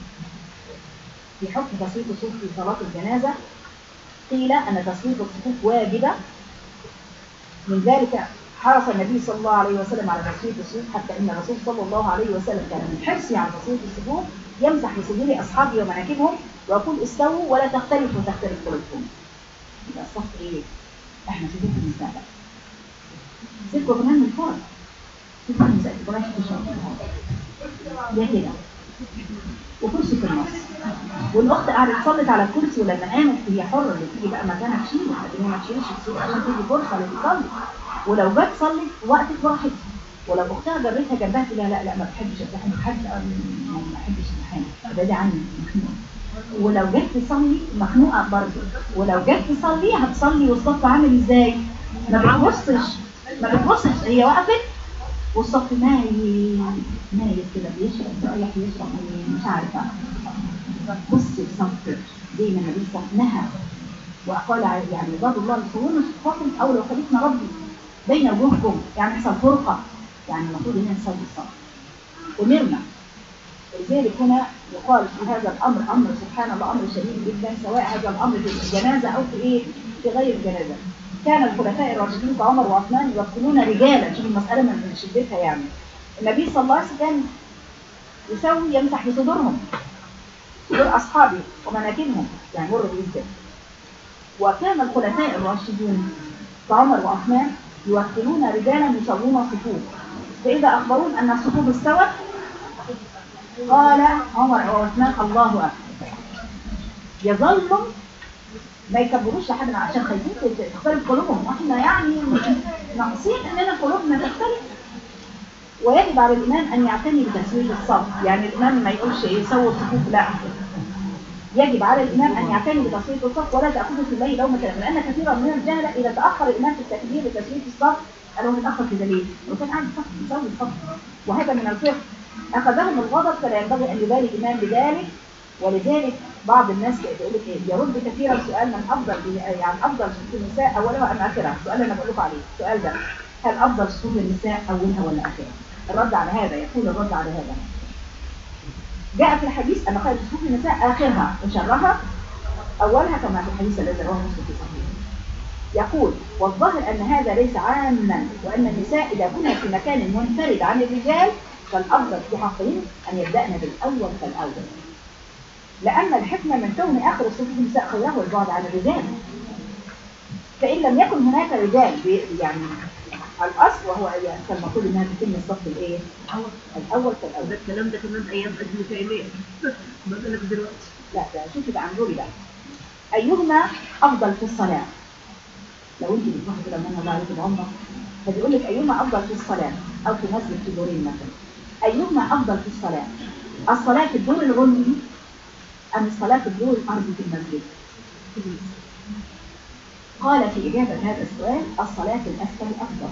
في حكم تسويه الصفوف في صلاه الجنازه قيل ان تسويه الصفوف واجبه من ذلك حرص النبي صلى الله عليه وسلم على تسويه الصفوف حتى ان الرسول صلى الله عليه وسلم كان من حرصه على تسويه الصفوف يمسح بصدور اصحابه ومناكبهم ويقول استووا ولا تختلفوا تختلف قلوبكم. يبقى الصف ايه؟ احنا صفوف النساء بقى. سيبكوا كمان من الفرد. صفوف النساء بلاش تشرب ده كده. وكرسي في النص. والاخت قعدت تصلت على الكرسي ولما قامت هي حره اللي تيجي بقى مكانها تشيل لكن هي ما تشيلش الصوت عشان تدي فرصه لتصلي ولو جت تصلي وقتك براحتها ولو اختها جرتها جنبها تقول لها لا لا ما بحبش الزحمه حد ما بحبش الزحمه ابعدي عني مخنوقه ولو جت تصلي مخنوقه برضه ولو جت تصلي هتصلي والصف عامل ازاي؟ ما بتبصش ما بتبصش هي وقفت والصف مايل مايل كده بيشرب رايح يشرب مش عارفه بصي الصف زي ما النبي صلى نهى وقال يعني عباد الله يصومون صفاتهم او لو خليتنا ربي بين وجوهكم يعني يحصل فرقه يعني المفروض ان نصلي الصف امرنا ولذلك هنا يقال في هذا الامر امر سبحان الله امر شديد جدا سواء هذا الامر في الجنازه او في ايه في غير الجنازه كان الخلفاء الراشدين كعمر وعثمان يوكلون رجالا شوف المساله من شدتها يعني النبي صلى الله عليه وسلم كان يسوي يمسح بصدورهم صدور اصحابه ومناكبهم يعني مر جدا وكان الخلفاء الراشدون كعمر وعثمان يوكلون رجالا يسوون صفوف فاذا اخبرون ان الصفوف استوت قال عمر وعثمان الله اكبر يظلوا ما يكبروش لحد ما عشان خايفين تختلف قلوبهم واحنا يعني ناقصين اننا قلوبنا تختلف ويجب على الامام ان يعتني بتسويه الصف يعني الامام ما يقولش ايه سووا الصفوف لا يجب على الامام ان يعتني بتسويه الصف ولا تاخذه في الليل لومه لائم لان كثيرا من الجهله اذا تاخر الامام في التكبير لتسويه الصف قالوا متاخر كده ليه؟ وكان قاعد صف يسوي الصف وهذا من الفقه اخذهم الغضب فلا ينبغي ان يبالي الامام بذلك ولذلك بعض الناس يقول لك ايه يرد كثيرا سؤال من افضل يعني افضل صفوف النساء اولها ام اخرها السؤال اللي انا بقول لكم عليه السؤال ده هل افضل صفوف النساء اولها ولا اخرها الرد على هذا يقول الرد على هذا جاء في الحديث ان خير صفوف النساء اخرها وشرها اولها كما في الحديث الذي رواه مسلم في صحيحه يقول والظاهر ان هذا ليس عاما وان النساء اذا كنا في مكان منفرد عن الرجال فالافضل في حقهم ان يبدأن بالاول فالاول لأن الحكمة من كون آخر الصفوف النساء خيره البعد عن الرجال فإن لم يكن هناك رجال يعني الأصل وهو كان المفروض إنها تتم الصف الإيه؟ الأول فالأول ده الكلام ده كمان ايام ابن تيميه ما بالك دلوقتي لا ده شوفي بقى انظري بقى أيهما أفضل في الصلاة؟ لو أنت بتروحي كده من الله عليك العمرة فبيقول لك أيهما أفضل في الصلاة أو في مسجد في دورين مثلا أيهما أفضل في الصلاة؟ الصلاة في الدور العلوي أم الصلاة في الدور الأرضي في المسجد؟ قال في إجابة هذا السؤال الصلاة في الأسفل أفضل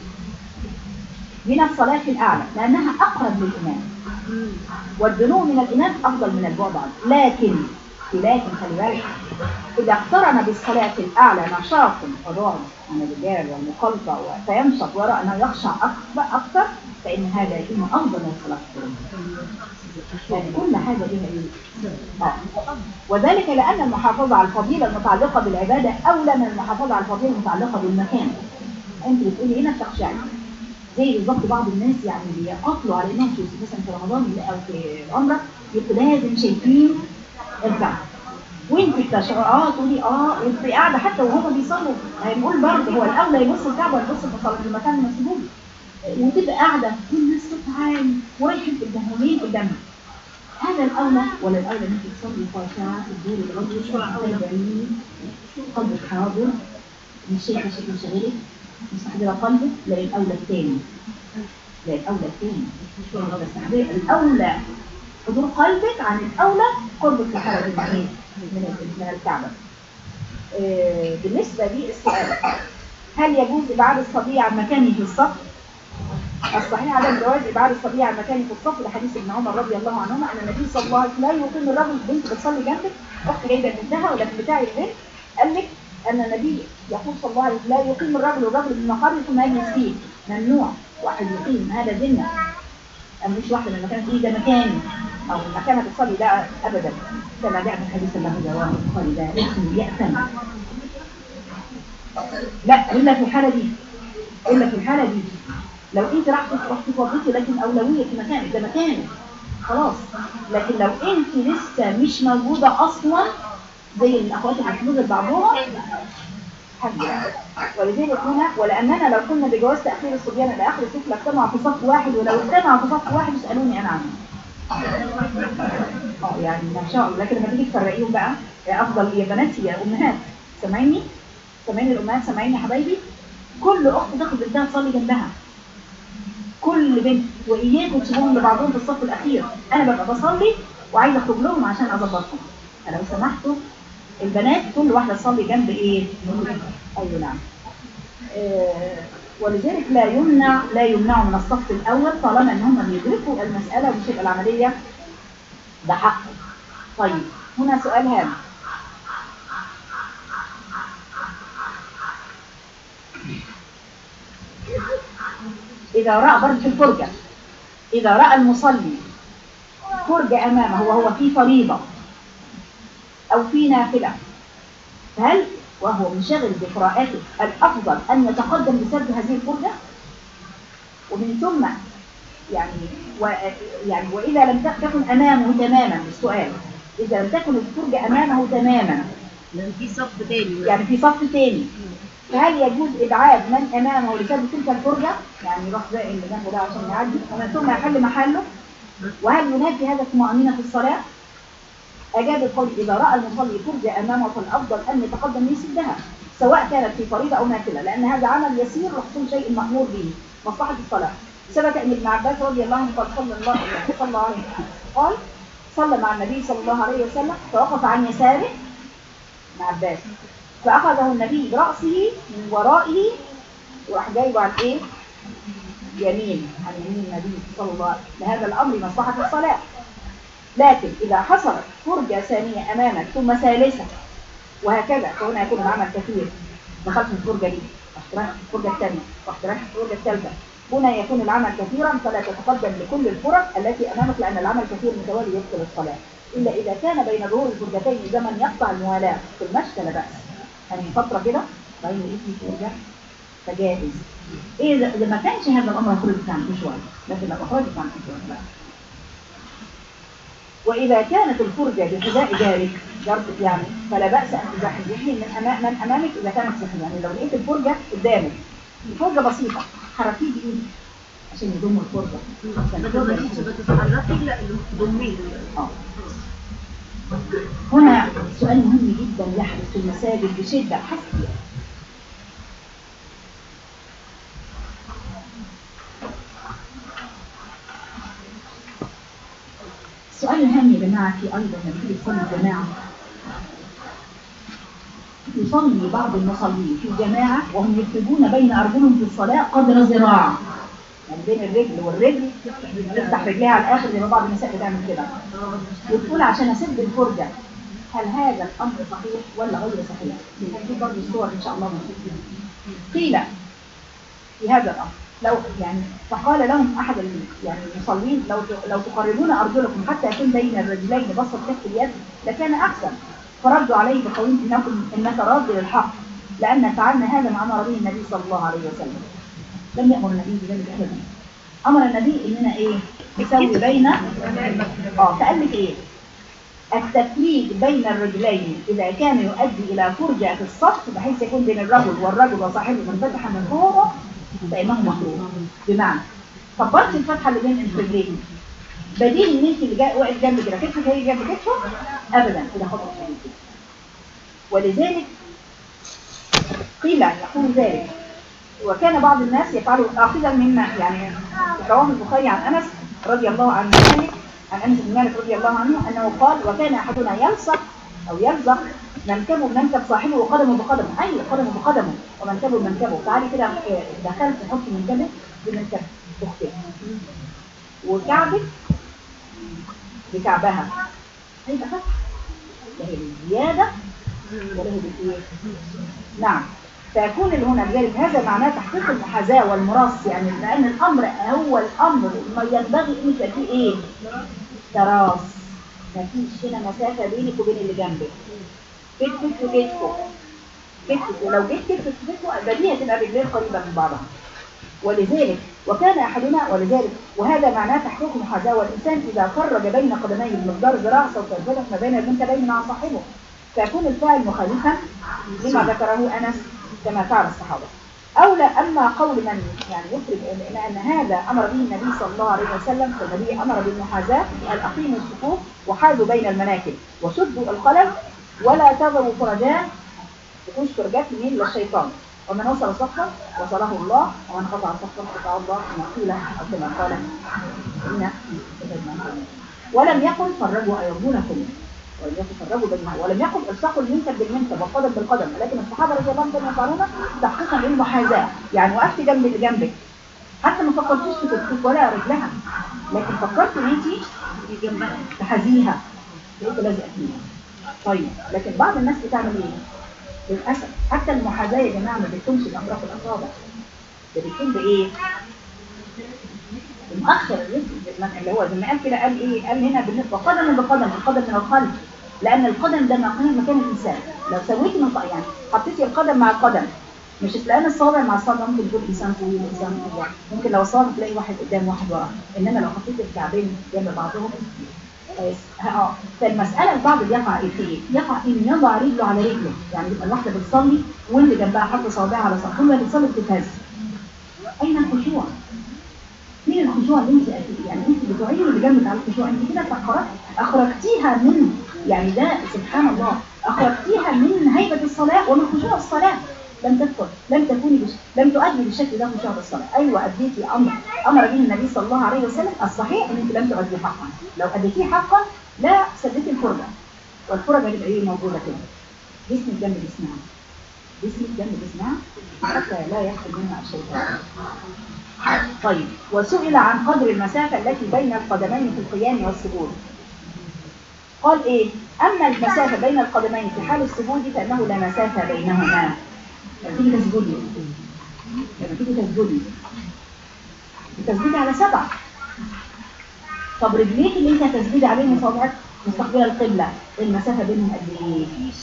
من الصلاة في الأعلى لأنها أقرب للإمام والدنو من الإمام أفضل من البعد عنه لكن لكن خلي بالك إذا اقترن بالصلاة في الأعلى نشاط حضار من الرجال والمخالطة فينشط ويرى أنه يخشع أكثر أكثر فإن هذا يكون أفضل من الصلاة في الدنيا يعني كل حاجة بها إيه؟ آه. وذلك لأن المحافظة على الفضيلة المتعلقة بالعبادة أولى من المحافظة على الفضيلة المتعلقة بالمكان أنت بتقولي هنا بتخشعي زي بالظبط بعض الناس يعني بيقاتلوا على انهم في مثلا في رمضان او في العمره يبقوا لازم شايفين الكعبه وانت بتشعر تقولي اه وانت قاعده حتى وهما بيصلوا هنقول برضه هو الاولى يبص الكعبه ولا يبص في المكان المسجود وتبقى قاعده والناس صوت عالي ورايحين قدامها ومين قدامها هذا الاولى ولا الاولى ان انت تصلي خاشعه في الدور العلوي بعيد قلبك حاضر مش شايفه شيء مشغلك مستحضره قلبك لا الاولى الثاني لا الاولى الثاني بس الاولى حضور قلبك عن الاولى قربك في حاله المعين من من الكعبة آه، بالنسبة للسؤال هل يجوز إبعاد الصبي عن مكانه في الصف؟ الصحيح عدم جواز إبعاد الصبي عن مكانه في الصف لحديث ابن عمر رضي الله عنهما أن النبي صلى الله عليه وسلم لا يقيم الرجل بنت بتصلي جنبك أخت جايبة بنتها ولا بتاع البنت قال لك أن النبي يقول صلى الله عليه وسلم لا يقيم الرجل الرجل بمقر ثم يجلس فيه ممنوع واحد يقيم هذا ذمة أم مش واحدة من مكان إيه ده مكاني أو مكانها تصلي لا أبدا كما جاء في الحديث الذي رواه البخاري ده اسمه يأتم لا إلا في الحالة دي إلا في الحالة دي لو انت رحت رحت توظيفي لكن اولويه في مكانك ده مكانك خلاص لكن لو انت لسه مش موجوده اصلا زي الاخوات اللي بتنزل بعضهم حاجه ولذلك هنا ولاننا لو كنا بجواز تاخير الصبيان الى اخر الصف لاجتمعوا في صف واحد ولو اجتمعوا في صف واحد يسالوني انا عنه اه يعني ما شاء الله لكن لما تيجي تفرقيهم بقى يا افضل يا بناتي يا امهات سامعيني سامعيني الامهات سامعيني يا حبايبي كل اخت تاخد بنتها تصلي جنبها كل بنت واياكم تسيبوهم لبعضهم في الصف الاخير انا ببقى بصلي وعايزه اخرج لهم عشان اظبطهم فلو سمحتوا البنات كل واحده تصلي جنب ايه ايوه نعم آه ولذلك لا يمنع لا يمنع من الصف الاول طالما ان هم بيدركوا المساله ومش هيبقى العمليه ده حق طيب هنا سؤال هام إذا رأى برضه في الفرجة إذا رأى المصلي فرجة أمامه وهو في فريضة أو في نافلة هل وهو منشغل بقراءته الأفضل أن يتقدم بسبب هذه الفرجة ومن ثم يعني و يعني وإذا لم تكن أمامه تماما السؤال إذا لم تكن الفرجة أمامه تماما لان في صف تاني يعني في صف تاني فهل يجوز إبعاد من أمامه لسبب تلك الفرجة؟ يعني يروح زي اللي جنبه ده عشان يعدي ومن ثم يحل محله وهل ينافي هذا الطمأنينة في الصلاة؟ أجاب القول إذا رأى المصلي فرجة أمامه فالأفضل أن يتقدم ليسدها سواء كانت في فريضة أو نافلة لأن هذا عمل يسير لحصول شيء مأمور به مصلحة الصلاة ثبت أن ابن عباس رضي الله عنه قال صلى الله صلى الله عليه وسلم قال صلى مع النبي صلى الله عليه وسلم فوقف عن يساره ابن عباس فأخذه النبي برأسه من ورائه وراح جايبه عن إيه؟ يمين عن يمين النبي صلى الله عليه وسلم لهذا الأمر مصلحة الصلاة لكن إذا حصلت فرجة ثانية أمامك ثم ثالثة وهكذا فهنا يكون العمل كثير دخلت في الفرجة دي رحت رايح في الفرجة الثانية رحت رايح في الفرجة الثالثة هنا يكون العمل كثيرا فلا تتقدم لكل الفرج التي أمامك لأن العمل كثير متوالي يبطل الصلاة إلا إذا كان بين ظهور الفرجتين زمن يقطع الموالاة في المشي فلا بأس يعني فترة كده طيب لقيت في فرجة فجائز إيه إذا إذا ما كانش هذا الأمر خرجت عن شوية لكن لو خرجت عن شوية لا وإذا كانت الفرجة بحذاء جارك جارتك يعني فلا بأس أن تزحزحي من أمام من أمامك إذا كانت صحية يعني لو لقيت الفرجة قدامك الفرجة بسيطة حركيه بإيدك عشان يضم الفرجة عشان بدل ما الفرجة تيجي تتحركي لا ضمين آه. هنا سؤال مهم جدا يحدث في المساجد بشدة حسب السؤال الهام يا جماعة في أيضا لما تيجي تصلي الجماعة يصلي بعض المصلين في الجماعة وهم يكتبون بين أرجلهم في الصلاة قدر ذراع يعني بين الرجل والرجل تفتح رجليها على الآخر زي ما بعض النساء بتعمل كده وتقول عشان أسد الفرجة هل هذا الأمر صحيح ولا غير صحيح؟ كان في برضه الصور إن شاء الله موجود فيها. قيل في هذا الأمر لو يعني فقال لهم أحد ال- يعني المصلين لو ت- لو تقربون أرجلكم حتى يكون بين الرجلين بسط كف اليد لكان أحسن فردوا عليه بقول إنكم إنك راد للحق لأن فعلنا هذا ما أمر به النبي صلى الله عليه وسلم لم يأمر النبي بذلك أبدا أمر النبي إننا إيه نسوي بين اه فقال لك إيه التفريج بين الرجلين إذا كان يؤدي إلى فرجة في الصف بحيث يكون بين الرجل والرجل وصاحبه منفتحة من فوقه فإنه مكروه بمعنى كبرت الفتحة اللي بين الرجلين بديهي ان انت اللي جاي واقف جنب كده كتفك هي جنب كتفه ابدا كده خطأ شديد كده. ولذلك قيل يقول ذلك وكان بعض الناس يفعلوا اخذا مما يعني رواه البخاري عن انس رضي الله عنه مالك عن انس بن مالك رضي الله عنه انه قال وكان احدنا يلصق أو يلزق منكبه بمنكب صاحبه وقدمه بقدمه أيوة قدمه بقدمه ومنكبه بمنكبه تعالي كده آه، دخلت تحط منكبك بمنكب أختك وكعبك بكعبها هيبقى فتح لا هي بالزيادة ولا هي بالإيه؟ نعم فيكون اللي هنا بذلك هذا معناه تحقيق المحاذاة والمراس يعني لأن الأمر هو الأمر ما ينبغي أن يبقى فيه إيه؟ تراص مفيش هنا مسافة بينك وبين اللي جنبك كتفك وكتفه كتفك ولو جيت كتفك وكتفه بديهي هتبقى رجلين قريبة من بعضها ولذلك وكان أحدنا ولذلك وهذا معناه تحقيق المحاذاة والإنسان إذا فرج بين قدميه بمقدار ذراع سوف ينفتح ما بين المنكبين مع صاحبه فيكون الفاعل مخالفا لما ذكره أنس كما فعل الصحابة أو لا أما قول من يعني يفرض إن, أن هذا أمر به النبي صلى الله عليه وسلم فالنبي أمر بالمحاذاة قال أقيموا الصفوف وحاذوا بين المناكب وسدوا الخلل ولا تذروا فرجان تكونش فرجات يمين للشيطان ومن وصل صفا وصله الله ومن قطع صفا قطع الله كما قيل أو كما قال إن ولم يقل فرجوا أيرجونكم ولم يقل فرجوا بينهم ولم يقل الصقوا المنكب بالمنكب والقدم بالقدم ولكن الصحابه رضي الله عنهم كانوا يفعلون تحقيقا للمحاذاه يعني وقفت جنب اللي جنبك حتى ما فكرتيش في كتفك ولا رجلها لكن فكرت ان انت جنبها تحذيها بقيت لازقه فيها طيب لكن بعض الناس بتعمل ايه؟ للاسف حتى المحاذاه يا جماعه ما بتكونش باطراف الاصابع ده بتكون بايه؟ المؤخر اللي هو زي ما قال كده قال ايه قال هنا بالنسبه قدم بقدم القدم من الخلف لان القدم ده مكان مكان الانسان لو سويتي من يعني حطيتي القدم مع القدم مش لان الصابع مع الصابع ممكن يكون انسان طويل وانسان طويل ممكن لو الصابع تلاقي واحد قدام واحد ورا انما لو حطيت الكعبين جنب بعضهم اه فالمساله البعض بيقع ايه في ايه؟ يقع ان يضع رجله على رجله يعني يبقى الواحده بتصلي واللي جنبها حاطه صابعها على صابعها كل ما بتصلي بتتهز اين الخشوع؟ فين الخشوع اللي انت يعني انت بتعيني اللي جنبك على الخشوع انت كده فقرت اخرجتيها من يعني ده سبحان الله اخرجتيها من هيبه الصلاه ومن خشوع الصلاه لم تدخل لم تكوني بش... لم تؤدي بالشكل ده خشوع الصلاه ايوه اديتي امر امر به النبي صلى الله عليه وسلم الصحيح ان انت لم تؤدي حقا لو اديتيه حقا لا سدتي الفرجه والفرجه هتبقى ايه موجوده كده جسمك جنب جسمها جسمك جنب جسمها حتى لا يدخل منها الشيطان طيب وسئل عن قدر المسافة التي بين القدمين في القيام والسجود قال ايه اما المسافة بين القدمين في حال السجود فانه لا مسافة بينهما لما تيجي تسجدي لما تيجي تسجدي بتسجدي على سبع طب رجليك اللي انت هتسجدي عليهم صابعك مستقبله القبلة المسافة بينهم قد ايه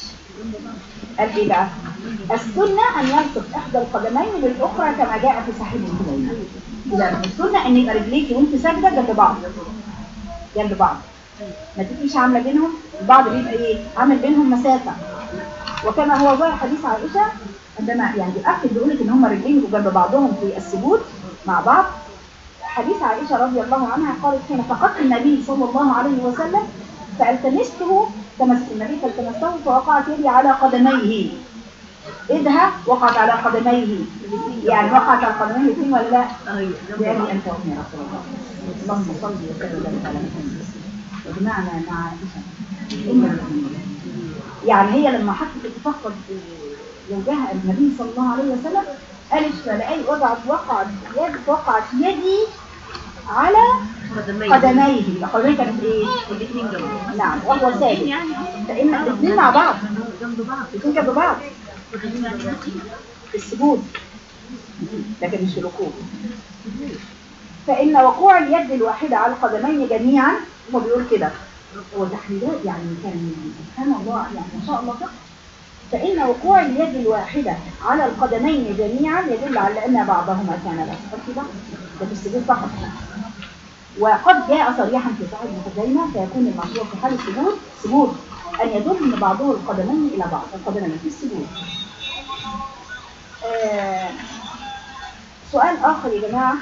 قال ايه بقى السنة ان يلصق احدى القدمين بالاخرى كما جاء في صحيح البخاري اذا السنة ان يبقى رجليكي وانت ساجدة جنب بعض جنب بعض ما تبقيش عاملة بينهم البعض بيبقى ايه عامل بينهم مسافة وكما هو ظاهر حديث عائشة عندما يعني بيأكد بيقول لك ان هم رجلين يبقوا جنب بعضهم في السجود مع بعض حديث عائشة رضي الله عنها قالت حين فقدت النبي صلى الله عليه وسلم فالتمسته تمس النبي فالتمسته فوقعت يدي على قدميه ايدها وقعت على قدميه يعني وقعت على قدميه الاثنين ولا لا؟ يعني انت وابني يا رسول الله اللهم صل وسلم وبارك على محمد وجمعنا مع عائشه إن يعني هي لما حطت تفقد زوجها النبي صلى الله عليه وسلم قالت فلقي وضعت وقعت يد وقعت يدي على قدميه قدميه كانت ايه؟ الاثنين جنب نعم وهو ساجد يعني فإن الاثنين مع بعض جنب بعض الاثنين جنب بعض في السجود لكن مش في الركوع فإن وقوع اليد الواحدة على القدمين جميعا هو بيقول كده هو تحليلات يعني كان سبحان الله يعني ما شاء الله فقه فإن وقوع اليد الواحدة على القدمين جميعا يدل على أن بعضهما كان لا كده ده في السجود فقط وقد جاء صريحا في صحيح ابن خزيمة فيكون المشروع في حال السجود سجود أن يضم بعضه القدمين إلى بعض القدمين في السجود آه سؤال آخر يا جماعة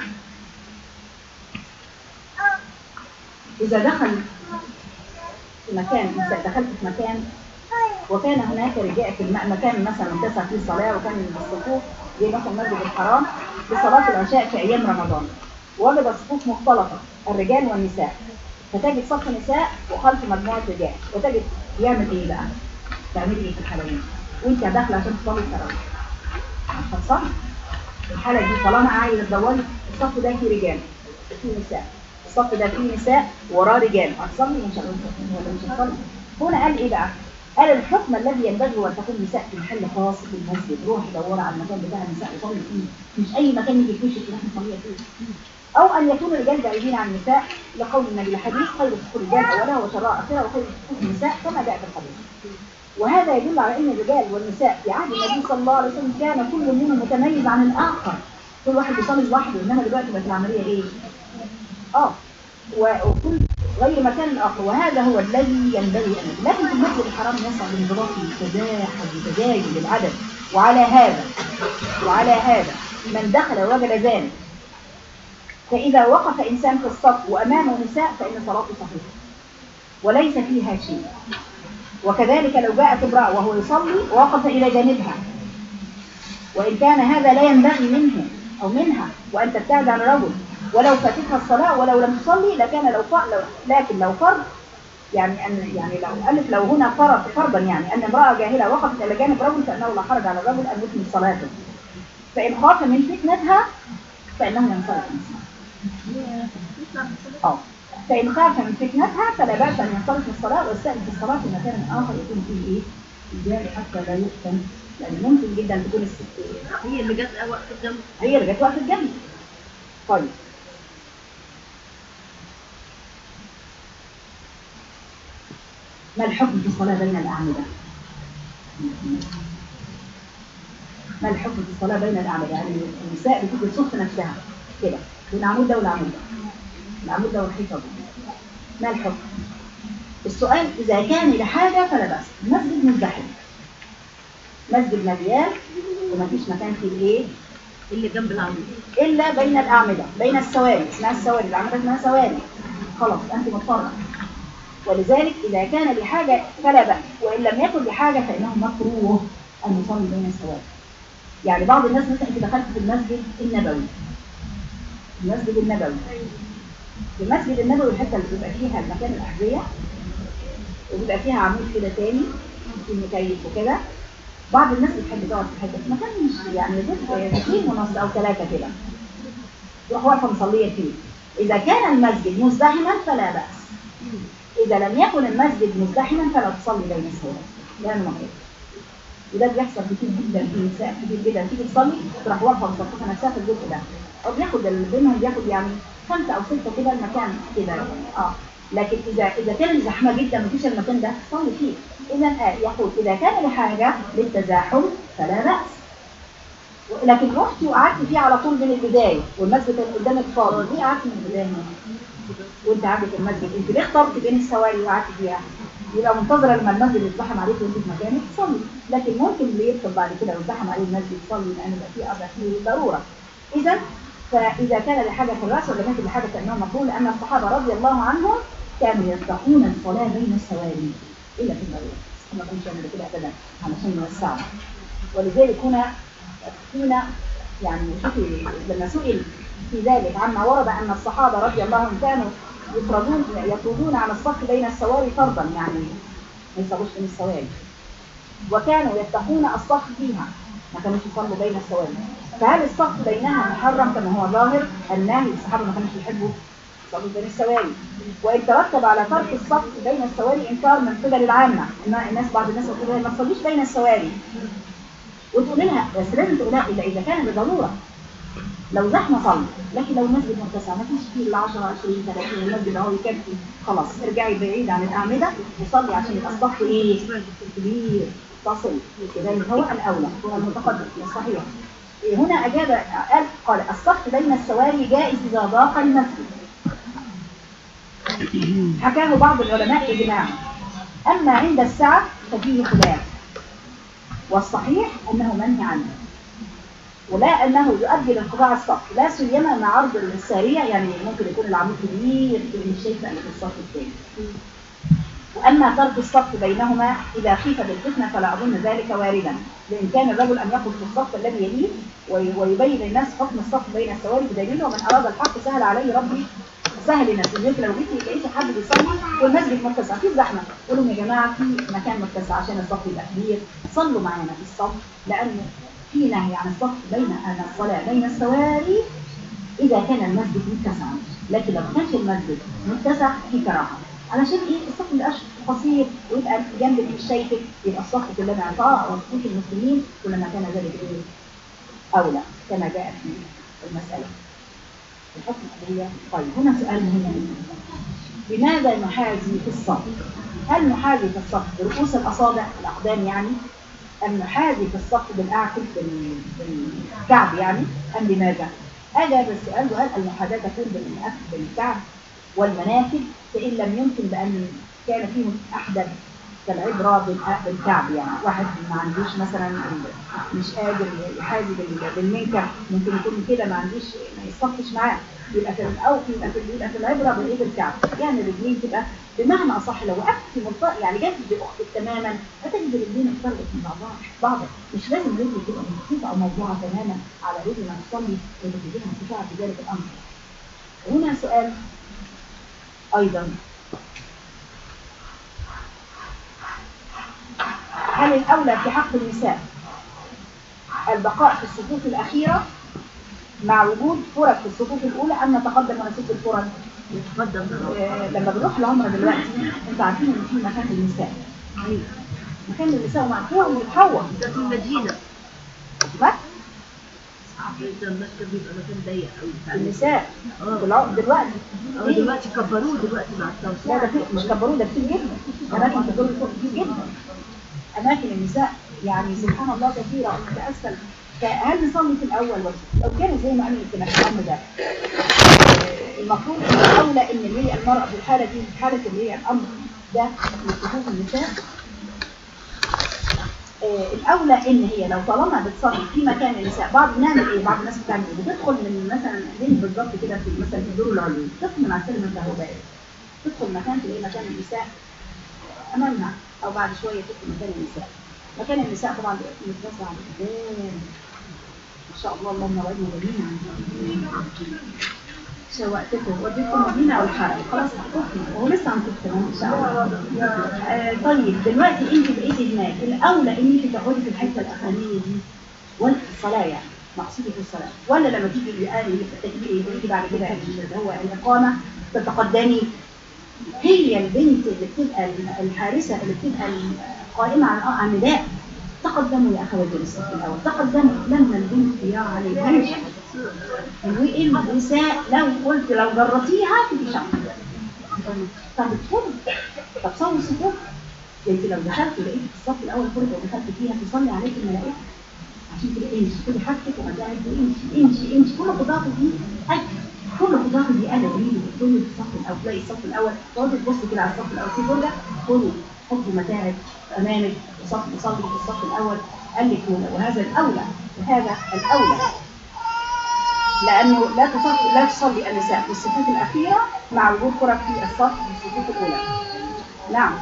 إذا دخل في مكان إذا دخلت في مكان وكان هناك رجاء في الم- مكان مثلا اتسع فيه الصلاة وكان الصفوف زي مثلا مسجد الحرام في صلاة العشاء في أيام رمضان وجد الصفوف مختلطة الرجال والنساء فتجد صف نساء وخلف مجموعة رجال وتجد يعمل ايه بقى؟ تعملي ايه في الحاله دي وانت داخله عشان تصلي التراويح مش هتصلي الحاله دي طالما عايزه تدوري الصف ده فيه رجال فيه نساء الصف ده فيه نساء وراه رجال هتصلي مش هتصلي ولا مش هتصلي هنا قال ايه بقى قال الحكم الذي ينبغي ان تكون نساء في محل خاص في المسجد روحي دوري على المكان بتاع النساء وصلي فيه مش اي مكان يجي في وشك نحن نصلي فيه او ان يكون الرجال بعيدين عن النساء لقول النبي الحديث خير صفوف الرجال اولها وشراء اخرها وخير صفوف النساء كما جاء في الحديث وهذا يدل على ان الرجال والنساء في عهد النبي صلى الله عليه وسلم كان كل منهم متميز عن الاخر كل واحد بيصلي لوحده انما دلوقتي بقت العمليه ايه اه و- وكل غير مكان الاخر وهذا هو الذي ينبغي ان لكن في المسجد الحرام يسعى الانضباط يتزاحم يتزايد العدد وعلى هذا وعلى هذا من دخل وجد ذلك فإذا وقف إنسان في الصف وأمامه نساء فإن صلاته صحيحة وليس فيها شيء وكذلك لو جاءت امرأة وهو يصلي ووقف إلى جانبها وإن كان هذا لا ينبغي منه أو منها وأن تبتعد عن الرجل ولو فاتتها الصلاة ولو لم تصلي لكان لو فرض لو لكن لو فرض يعني أن يعني لو ألف لو هنا فرض فرضا يعني أن امرأة جاهلة وقفت إلى جانب رجل فإنه لا حرج على الرجل أن يكمل صلاته فإن خاف من فتنتها فإنه ينصرف من الصلاة. اه فإن خاف من فتنتها فلا بأس أن ينصرف من الصلاة ويستأذن في الصلاة في مكان آخر يكون فيه إيه؟ الجاري حتى لا يفتن لأن ممكن جدا تكون الست إيه؟ هي اللي جت وقت الجنب هي اللي جت وقت الجنة طيب ما الحكم في الصلاة بين الأعمدة؟ ما الحكم في الصلاة بين الأعمدة؟ يعني النساء بتيجي تصف نفسها كده بين عمود ده والعمود ده العمود ده والحيطة دي ما الحكم؟ السؤال إذا كان لحاجة فلا بأس المسجد مزدحم مسجد مليان ومفيش مكان فيه ايه اللي جنب العمود الا بين الاعمده بين السواري اسمها السواري الاعمده اسمها سواري خلاص انت مضطره ولذلك اذا كان لحاجه فلا باس وان لم يكن لحاجه فانه مكروه ان يصلي بين السواري يعني بعض الناس مثلا انت دخلت في المسجد النبوي المسجد النبوي في المسجد النبوي الحته اللي بيبقى فيها المكان الاحذيه وبيبقى فيها عمود كده تاني في مكيف وكده بعض الناس بتحب تقعد في حته مكان مش يعني بس اثنين ونص او ثلاثه كده تروح واقفه مصليه فيه اذا كان المسجد مزدحما فلا باس اذا لم يكن المسجد مزدحما فلا تصلي بين الصلاه لا مكان وده بيحصل كتير جدا في نساء كتير جدا تيجي تصلي تروح واقفه مصففه نفسها في الجزء ده او بياخد اللي بينهم بياخد يعني خمسه او سته كده المكان كده اه لكن اذا اذا كان زحمه جدا مفيش المكان ده صلي فيه اذا آه يقول اذا كان لحاجه للتزاحم فلا باس لكن رحتي وقعدت فيه على طول من البدايه والمسجد كان قدامك فاضي ليه قعدت من البدايه هنا؟ وانت قاعده في المسجد انت ليه اخترت بين السواري وقعدت فيها؟ يبقى منتظره لما المسجد يتزحم عليك وانت في مكانك تصلي لكن ممكن اللي يدخل بعد كده ويتزحم عليه المسجد يصلي لان يبقى فيه أبدا فيه ضروره اذا فاذا كان لحاجه في الراس ولا كانت لحاجه فانه مقبول لان الصحابه رضي الله عنهم كانوا يفتحون الصلاه بين السواري الا في الضروره ما كانش يعملوا كده ابدا علشان يوسعوا ولذلك هنا هنا يعني شوفي لما سئل في ذلك عما ورد ان الصحابه رضي الله عنهم كانوا يفرضون يفرضون على الصف بين السواري فرضا يعني ما يصلوش بين السواري وكانوا يفتحون الصف فيها ما كانوش يصلوا بين السواري فهل الصف بينها محرم كما هو ظاهر النهي الصحابه ما كانوش يحبوا يصلوا بين السواري وان ترتب على ترك الصف بين السواري انكار من قبل العامه ان الناس بعض الناس يقولوا ما تصليش بين السواري وتقول لها بس لازم تقول لها الا اذا كان بضروره لو زحمه صلي لكن لو المسجد متسع ما فيش فيه الا 10 20 30 المسجد اهو يكفي خلاص ارجعي بعيد عن الاعمده وصلي عشان يبقى الصف ايه كبير تصل كذلك هو الاولى هو المتقدم الصحيح إيه هنا اجاب قال قال الصف بين السواري جائز اذا ضاق المسجد حكاه بعض العلماء اجماعا اما عند السعه ففيه خلاف والصحيح انه منهي عنه ولا انه يؤدي لانقطاع الصف لا سيما مع عرض الساريه يعني ممكن يكون العمود كبير مش شايفه اللي في الصف الثاني واما ترك الصف بينهما اذا خيف بالفتنه فلا اظن ذلك واردا بامكان الرجل ان يخرج في الصف الذي يليه وي- ويبين للناس حكم الصف بين السواري بدليل ومن اراد الحق سهل عليه ربي سهل الناس البيوت لو جيتي لقيتي حد بيصلي والمسجد متسع في زحمه قول لهم يا جماعه في مكان متسع عشان الصف يبقى كبير صلوا معانا في الصف لان في نهي عن الصف بين ان الصلاه بين السواري اذا كان المسجد متسعا لكن لو ما كانش المسجد متسع في كراهه علشان ايه الصف ميبقاش قصير ويبقى جنبك مش شايفك يبقى الصف كلنا عطاء وصفوف المسلمين كلما كان ذلك ايه اولى كما جاء في المساله الحكم هي طيب هنا سؤال مهم جدا لماذا نحاذي في الصف هل نحاذي في الصف برؤوس الاصابع الاقدام يعني ام نحاذي في الصف بالاعقل بال- بالكعب يعني ام لماذا اجاب السؤال وقال المحاذاه تكون بالأك- بالكعب والمناكب فان لم يمكن بان كان فيهم احدث كالعبرة بالأ- بالكعب يعني واحد ما عندوش مثلا ال- مش قادر يحاذي بال- بالمنكر ممكن يكون كده ما عندوش ما يصفش معاه يبقى في الأو يبقى في يبقى في العبرة بالايه بالكعب يعني الرجلين تبقى بمعنى اصح لو وقفت في منطقه يعني جنب اختك تماما هتجد الرجلين اختلفت من بعضها بعضها مش لازم رجل تبقى مخطوطه او موضوعه تماما على رجل ما تصلي وتجدها ارتفاع في ذلك الامر هنا سؤال ايضا هل الأولى في حق النساء البقاء في الصفوف الأخيرة مع وجود فرق في الصفوف الأولى أم نتقدم ونسيب الفرق؟ يتقدم آه، لما بنروح العمرة دلوقتي انتوا عارفين ان في مكان للنساء مكان للنساء ومعفوع ومتحوط ده في المدينة بس إذا المسجد بيبقى مكان ضيق أوي بتاع النساء اه بالع- دلوقتي اه دلوقتي كبروه دلوقتي مع لا التوسعة ده في- مش كبروه ده كتير جدا اماكن كبروه فوق كتير جدا اماكن النساء يعني سبحان الله كثيره تاسفل فهل نصلي في الاول ولا لو كانوا زي ما قالوا في الامر ده آه، المفروض ان الاولى ان اللي هي المراه في الحاله دي في حاله اللي هي الامر ده لصفوف النساء آه، الاولى ان هي لو طالما بتصلي في مكان النساء بعض بنعمل ايه بعض الناس بتعمل ايه بتدخل من مثلا زي بالظبط كده في مثلا في الدور العلوي تدخل من على السلم الكهربائي تدخل مكان تلاقي مكان النساء امامها او بعد شويه تدخل مكان النساء مكان النساء طبعا بيبقى متوسع قدام ما شاء الله اللهم وجهه جميعا شوقتكم وديتكم مدينة أو الحرم خلاص هتكفي وهو لسه هنكفي إن شاء الله آه طيب دلوقتي أنت بقيتي هناك الأولى إن أنت تقعدي في الحتة الأخرانية دي ولا في الصلاة يعني مقصودي في الصلاة ولا لما تيجي الآن التكبير يجي بعد كده اللي هو الإقامة تتقدمي هي البنت اللي بتبقى الحارسة اللي بتبقى قائمة على على النداء تقدموا يا أخواتي للصف الأول تقدموا لما البنت يا عليكم والنساء لو قلت لو جرتيها تبقي شعر طب ادخلي طب صلي الصفوف انت لو دخلت لقيت في الصف الاول فرجه ودخلت فيها تصلي عليك الملائكه عشان كده امشي خدي حاجتك وبعدها امشي امشي امشي كل خطاك دي اجر كل خطاك دي انا اريد تدخلي في الصف الاول تلاقي الصف الاول تقعدي تبصي كده على الصف الاول في فرجه خدي حطي متاعك امامك وصف صلي في الصف الاول قال لك وهذا الاولى وهذا الاولى لأنه لا تصلي لا تصلي النساء في الصفوف الأخيرة مع وجود فرق في الصف في الصفوف الأولى. نعم.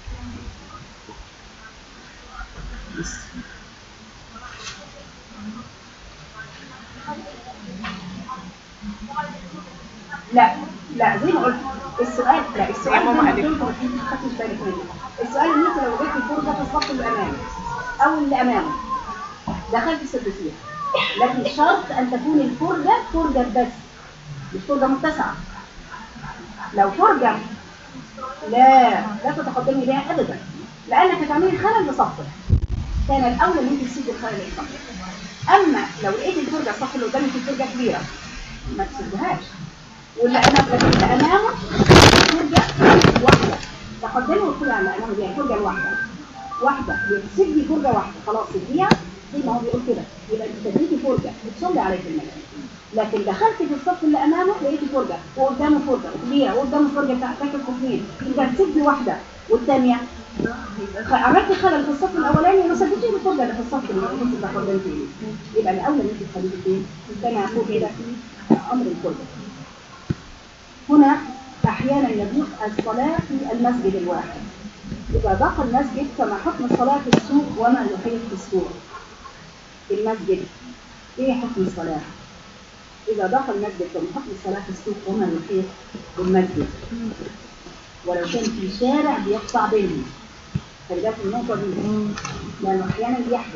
لا لا زي ما قلت السؤال لا السؤال يا ماما زي ما قلت لكم، ما خدتش بالك منه. السؤال ان انت لو جبت الفرجه في الصف اللي امامك او اللي امامك دخلت سدسيها لكن شرط ان تكون الفرجه فرجه بس مش فرجه متسعه لو فرجه لا لا تتقدمي بها ابدا لانك هتعملي خلل بصفك كان الاولى ان انت تسيبي الخلل لصفك اما لو لقيت الفرجه الصف اللي قدامك الفرجه كبيره ما تسيبهاش واللي انا اللي امامه فرجه واحده تقدمي وتقولي على اللي امامه دي يعني فرجه الواحده واحده بتسيبي فرجه واحده خلاص سيبيها زي ما هو بيقول كده يبقى انت تديكي فرجه بتصلي عليك الملائكه لكن دخلت في الصف اللي امامه لقيتي فرجه وقدامه فرجه كبيره وقدامه فرجه تحتك الكفين يبقى تسيبي واحده والثانيه عملت خلل في الصف الاولاني وما سدتيش الفرجه اللي في الصف اللي كنت بتقدم فيه يبقى الاولى ان انت تخليكي فين كما يقول كده في امر الفرجه هنا احيانا يجوز الصلاه في المسجد الواحد إذا ضاق المسجد فما حكم الصلاة في السوق وما يحيط في السوق في المسجد إيه حكم الصلاة؟ إذا ضاق المسجد فمن حكم الصلاة في السوق وما المحيط بالمسجد ولو كان في شارع بيقطع بينهم خلي بالك من النقطة دي لأنه أحيانا بيحدث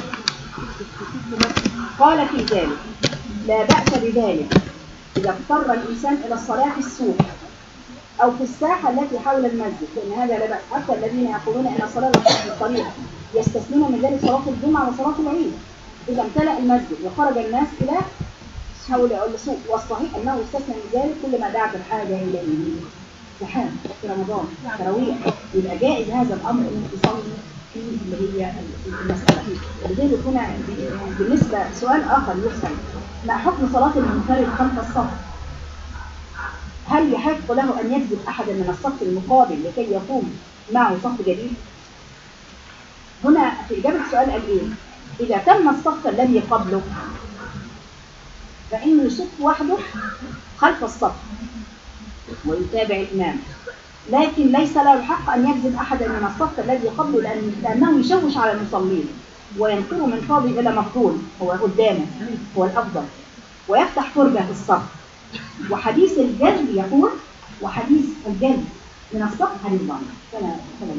قال في ذلك لا بأس بذلك إذا اضطر الإنسان إلى الصلاة في السوق أو في الساحة التي حول المسجد فإن هذا لا بأس حتى الذين يقولون أن الصلاة لا تصح في الطريق يستثنون من ذلك صلاة الجمعة وصلاة العيد إذا امتلأ المسجد وخرج الناس إلى حول السوق والصحيح أنه يستثنى من ذلك كل ما دعت الحاجة إليه زحام في رمضان تراويح يبقى جائز هذا الأمر إنك تصلي في اللي هي المسألة ولذلك هنا بالنسبة سؤال آخر يسأل ما حكم صلاة المنفرد خلف الصف هل يحق له أن يجذب أحدا من الصف المقابل لكي يقوم معه صف جديد؟ هنا في إجابة السؤال قال إيه؟ إذا تم الصف الذي قبله فإنه يصف وحده خلف الصف ويتابع الإمام لكن ليس له الحق أن يجذب أحدا من الصف الذي قبله لأن لأنه يشوش على المصلين وينقله من فاضي إلى مفضول هو قدامه هو الأفضل ويفتح فرجة في الصف وحديث الجلد يقول وحديث الجلد من الصف حديث ضعيف فلا فلا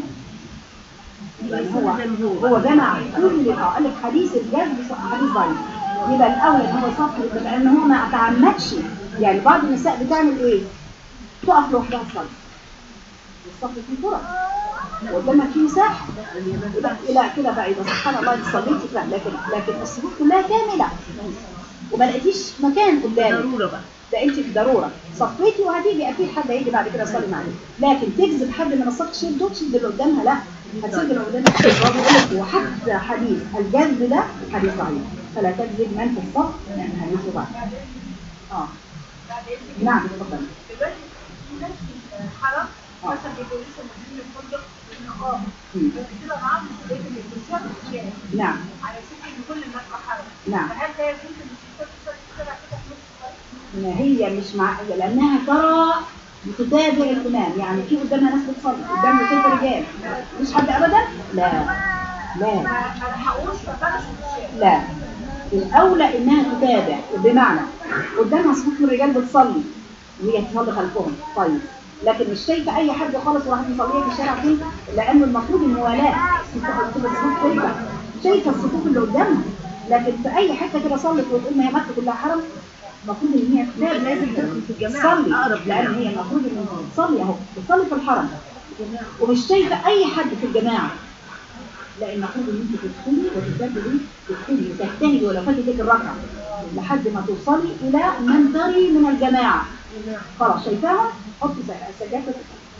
يعني هو هو جمع كل اه قال لك حديث الجلد حديث ضعيف يبقى الاول هو صف لان هو ما تعمدش يعني بعض النساء بتعمل ايه؟ تقف لوحدها تصلي الصف فيه فرق وقدامك فيه مساحه لا لا كده بقى يبقى سبحان الله انت صليتي لا لكن لكن الصفوف كلها كامله وما لقيتيش مكان قدامك ضرورة بقى ده انت في ضروره صفيتي وهتيجي اكيد حد هيجي بعد كده يصلي معاك لكن تجذب حد من الصف تشيل دول تشيل اللي قدامها لا هتسيب اللي قدامها هو بيقول لك وحتى حديث الجذب ده حديث ضعيف فلا تجذب من في الصف لان حديثه ضعيف اه نعم اتفضل دلوقتي في ناس في الحرم مثلا بيبقوا لسه موجودين في الفندق النقاب مم. بس كده معاهم مسؤوليه الانتشار في الشارع نعم على اساس ان كل الناس في حرم نعم فهل ده يجوز ان الستات تصلي في الشارع كده في نص الطريق؟ ما هي مش مع لانها ترى بتتابع الامام يعني في قدامها ناس بتصلي قدام ست رجال مش حد ابدا لا لا ما ما لحقوش فبلشوا في الشارع لا الأولى إنها تتابع بمعنى قدامها صفوف من الرجال بتصلي وهي تصلي خلفهم طيب لكن مش شايفة أي حد خالص وراح يصلي في الشارع فين لأنه المفروض الموالاة انت بتبقى الصفوف كلها شايفة الصفوف اللي قدامها لكن في أي حتة كده صلت وتقول ما هي مكة كلها حرم المفروض إن هي تتابع لازم تدخل في الجماعة تصلي أقرب لأن للجماعة. هي المفروض إن تصلي أهو تصلي في الحرم ومش شايفة أي حد في الجماعة لا المفروض ان انت تدخلي وتتبعي تدخلي وتجتهدي ولو فاتتك الركعه لحد ما توصلي الى من تري من الجماعه خلاص شايفاها حطي سجادة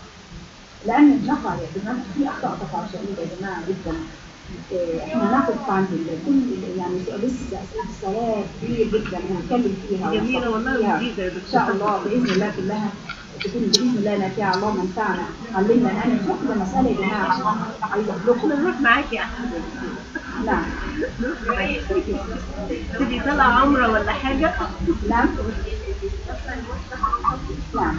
لان نقع يا جماعه في اخطاء تقع شديده يا جماعه جدا إيه، احنا نقف عند ال- كل يعني لسه اسئله الصلاه كتير جدا هنتكلم فيها جميلة ونفصل والله فيها. وجديدة يا ان دكتور شاء الله باذن الله كلها تكون باذن الله نافعه اللهم انفعنا علمنا ان نشوف المساله يا جماعه عايزه اقول لكم احنا نروح معاكي يا أحمد نعم تبي طلع عمرة ولا حاجة نعم نعم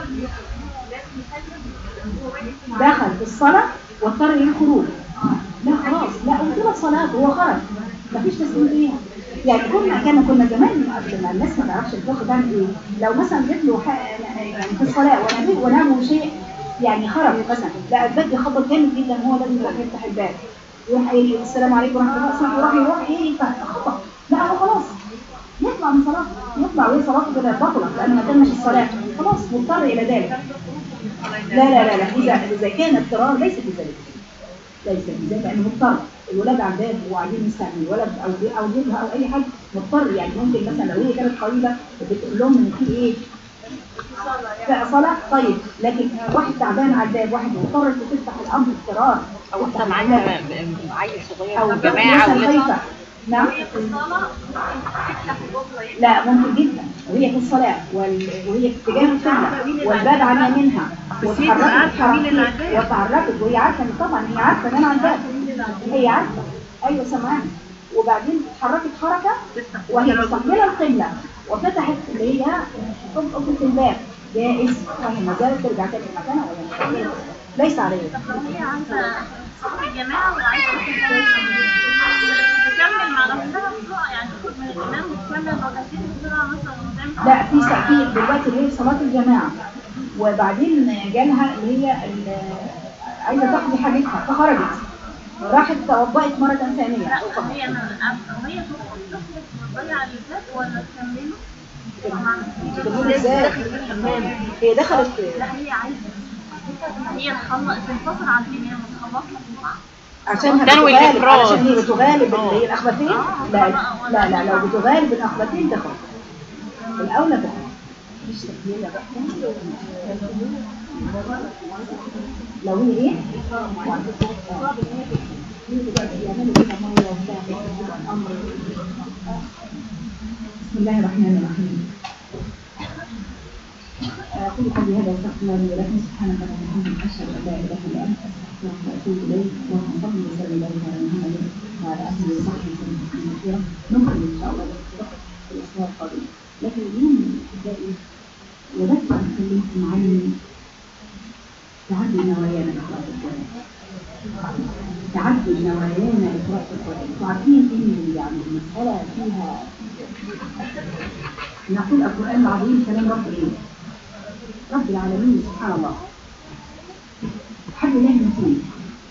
دخل في الصلاة واضطر للخروج لا خلاص لا قلت صلاة وهو خرج مفيش تسليم ليها يعني كنا كنا كنا زمان قبل ما الناس ما تعرفش الفقه تعمل ايه لو مثلا جت له ح- يعني في الصلاة ونام ونام شيء يعني خرج مثلا لا الباب يخبط جامد جدا هو لازم يروح يفتح الباب يروح قايل له السلام عليكم ورحمة الله وبركاته يروح يروح ايه يفتح خبط لا هو خلاص يطلع من صلاته يطلع وهي صلاته كده بطلت لأن ما تمش الصلاة خلاص مضطر إلى ذلك لا لا لا لا إذا إذا كان اضطرار ليس في ذلك ليس في ذلك لأنه مضطر الولاد على الباب وقاعدين مستنيين الولد أو بي- أو جوزها أو أي حد مضطر يعني ممكن مثلا لو هي كانت قريبة بتقول لهم إن في إيه في صلاة طيب لكن واحد تعبان على الباب واحد مضطر تفتح الأمر اضطرار او تفتح انت معاك الباب. عيل صغير أو في طفل الجماعه مثلا ولسه خايفة نعم لا ممكن جدا وهي في الصلاة وال... وهي في اتجاه القبلة والباب عن يمينها بس هي تبقى وتحركت عارفة مين اللي حركتين على الباب. وتحركت وهي عارفة ان طبعا هي عارفة ان انا على الباب هي عارفة ايوه سامعاني وبعدين اتحركت حركة تفتح وهي مستقبلة القبلة وفتحت اللي هي قبلة الباب جائز وهي ما زالت ترجع تاني مكانها وهي مستقبلة ليس عليها هي عايزه صف الجماعه وعايزه تكمل مع نفسها بسرعه يعني تاخد من الإمام وتكمل ركعتين وتطلع مثلا قدام لا في في دلوقتي اللي هي صلاة الجماعة وبعدين جالها اللي هي ال- عايزة تقضي حاجتها فخرجت راحت توضأت مرة ثانية لا هي أنا وهي تخرج تضيع اللي فات ولا تكمله تقول ازاي هي دخلت لا هي عايزة هي تخلص تنفصل عن الإمام وتخلص بسرعة عشان تنوي بتغالب الإفراد. علشان هي بتغالب اللي هي الأخبثين لا لا لا لو بتغالب الأخبثين تخرج الأولى تخرج مش تكملة بقى لو هي ايه؟ بسم الله الرحمن الرحيم أقول قولي هذا واستغفر الله لي ولكم سبحانك اللهم وبحمدك أشهد أن لا إله إلا أنت أستغفرك وأتوب إليك اللهم صل وسلم وبارك على محمد وعلى آله وصحبه وسلم تسليما كثيرا نكمل إن شاء الله في الأسبوع القادم لكن اليوم أحبائي وددت أن كلمكم عن تعدد نوايانا لقراءة القرآن تعدد نوايانا لقراءة القرآن وعارفين إن يعني المسألة فيها نقول القرآن العظيم كلام رب إيه؟ رب العالمين سبحان الله حد الله المتين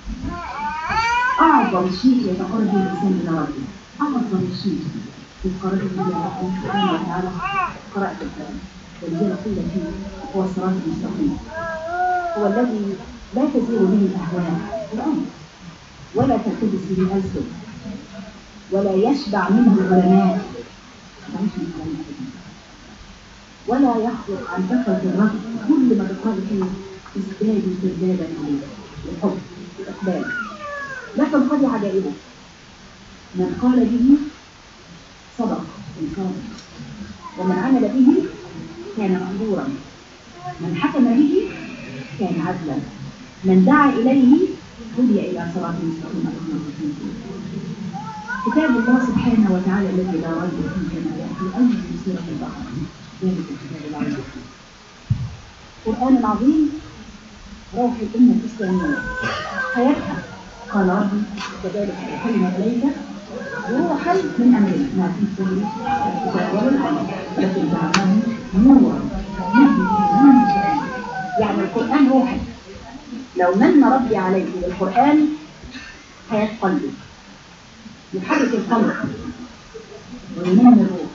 أعظم شيء يتقرب به الإنسان إلى ربه أعظم شيء يتقرب به إلى ربه سبحانه وتعالى قراءة القرآن ولذلك قيل فيه هو الصراط المستقيم هو الذي لا تزير به الأهواء الأمر ولا تلتبس به الألسن ولا يشبع منه العلماء تعيش من العلماء ولا يخرج عن كثرة الرجل كل ما تقرأ فيه ازداد استردادا عليه الحب والإقبال لا تنقضي عجائبه من قال به صدق إنسان ومن عمل به كان مقدورا من حكم به كان عدلا من دعا إليه هدي إلى صراط مستقيم اللهم صل كتاب الله سبحانه وتعالى الذي لا ريب فيه كما يأتي أول من سورة البقرة ذلك الكتاب لا ريب فيه القرآن العظيم روح الأمة الإسلامية حياتها قال ربي كذلك أوحينا إليك روحا من أمرنا ما في كل الكتاب والقلم لكن جعلناه نورا نهدي به من نشاء يعني القرآن روحي لو من ربي عليك بالقرآن حياة قلبك يحرك القلب وينام الروح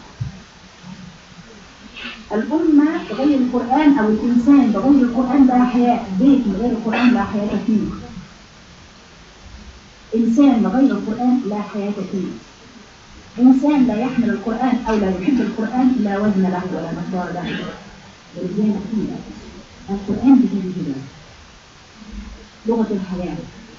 الأمة بغير القرآن أو الإنسان بغير القرآن لا حياة بيت من غير القرآن لا حياة فيه إنسان بغير القرآن لا حياة فيه إنسان لا يحمل القرآن أو لا يحب القرآن لا وزن له ولا مقدار له ولذلك قيل القرآن بهذه الله لغة الحياة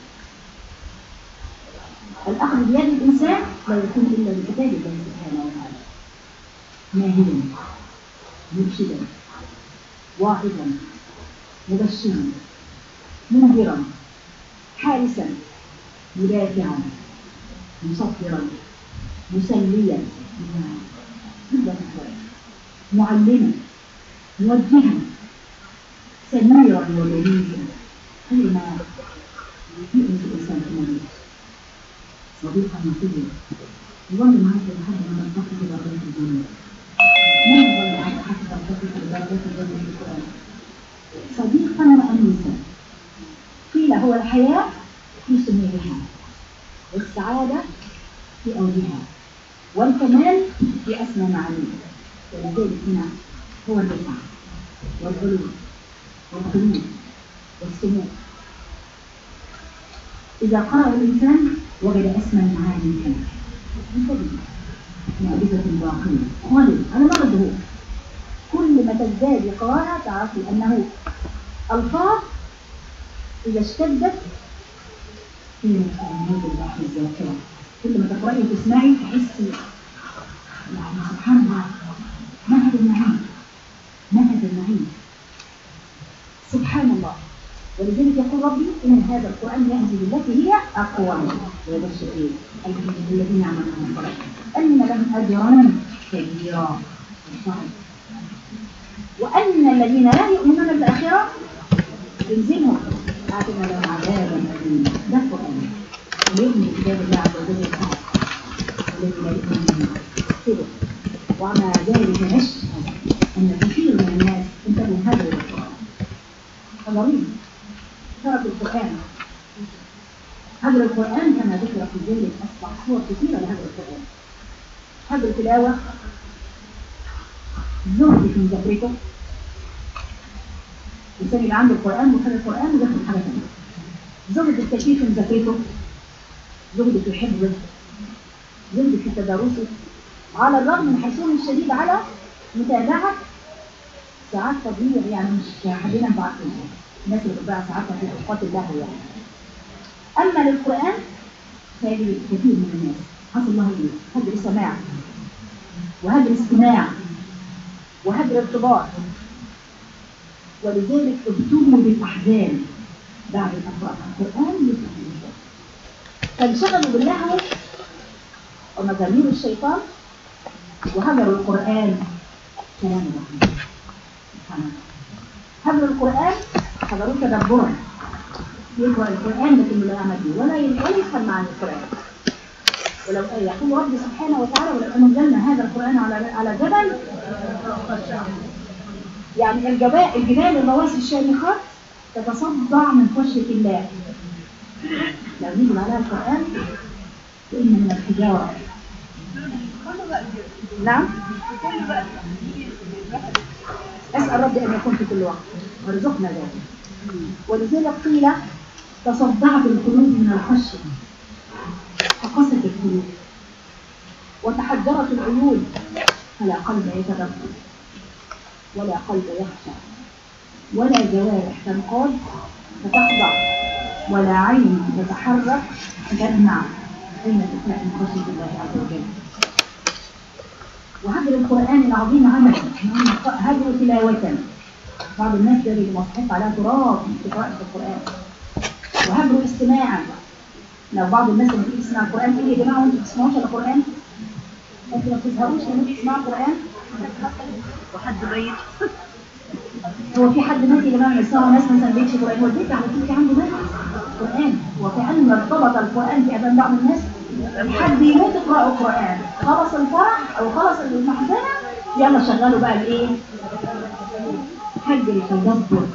الأخذ بيد الإنسان لا يكون إلا بكتاب الله سبحانه وتعالى ماهلا مرشدا واعظا مبشرا منذرا حارسا مدافعا مصفرا مسليا معلما موجها سميرا وبليغا خير ما يؤمن الإنسان في الموت صديقا نقيا يظل معك لحد ما تلتقي بدرجات الجنة من يظل معك حتى تلتقي بدرجات الجنة في القرآن صديقا وأنيسا قيل هو الحياة في سميرها والسعادة في أوجها والكمال في أسمى معانيه ولذلك هنا هو الرفع والعلو والخلود والسمو إذا قرأ الإنسان وجد أسمى المعاني فيه انتبه معجزة باقية خالد على مر الدهور كل ما تزداد قراءة تعرفي أنه ألفاظ إذا اشتدت هي من البحر الذاكرة كل ما تقرأي وتسمعي تحسي يعني سبحان الله مهد النعيم مهد النعيم سبحان الله ولذلك يقول ربي إن هذا القرآن يهدي بالتي هي أقوم ويبشر إيه الذين يعملون الصلاة أن لهم أجرا كبيرا الصعب وأن الذين لا يؤمنون بالآخرة ينزلهم أعطنا لهم عذابا أليما ده القرآن ويؤمن بكتاب الله عز وجل الصعب الذي لا يؤمن به هذا القرآن هذا القرآن كما ذكر في ذلك أصبح صور كثيرة لهذا القرآن هذا التلاوة زهد في مذاكرته الإنسان اللي عنده القرآن وخد القرآن ودخل حاجة ثانية زهد التكليف في مذاكرته زهد في حفظه زهد في تدارسه على الرغم من حرصهم الشديد على متابعة ساعات تضييع يعني مش حدنا بعض الناس اللي بتضيع ساعاتها في اوقات اللهو يعني اما للقران فهذه كثير من الناس حصل الله ايه هدر سماع وهدر استماع وهدر ارتباط ولذلك ابتلوا بالاحزان بعد القراءه القران يفهم فانشغلوا باللهو ومزامير الشيطان وهجروا القران كلام الرحمن حفظ القرآن حضروه تدبرا يقرأ القرآن لكن لا يعمل به ولا ولا يفهم معنى القرآن ولو يقول رب سبحانه وتعالى ولو أنزلنا هذا القرآن على على جبل يعني الجبال الجبال الرواسي الشامخات تتصدع من خشية الله لو نزل عليها القرآن فإن من الحجارة نعم أسأل ربي أن يكون في كل وقت وارزقنا ذلك ولذلك قيل تصدعت القلوب من الخشية فقست القلوب وتحجرت العيون فلا قلب يتدبر ولا قلب يخشى ولا جوارح تنقاد فتخضع ولا عين تتحرك تدمع أين تفاء من خشية الله عز وجل وهجر القرآن العظيم عملا هجر تلاوة بعض الناس يجد مصحف على تراب في قراءة القرآن وهجر استماعا لو بعض الناس لما تيجي تسمع القرآن تقول يا جماعة وانتوا ما بتسمعوش القرآن انتوا ما بتزهقوش لما تسمعوا القرآن وحد ميت هو في حد مات يا جماعة يسمعوا ناس مثلا بيكش قرآن هو البيت على طول عنده مات قرآن وكأن ارتبط القرآن في أذان بعض الناس حد يموت يقرأ القرآن خلص الفرح أو خلص المحزنة يلا شغلوا بقى الإيه؟ حج التدبر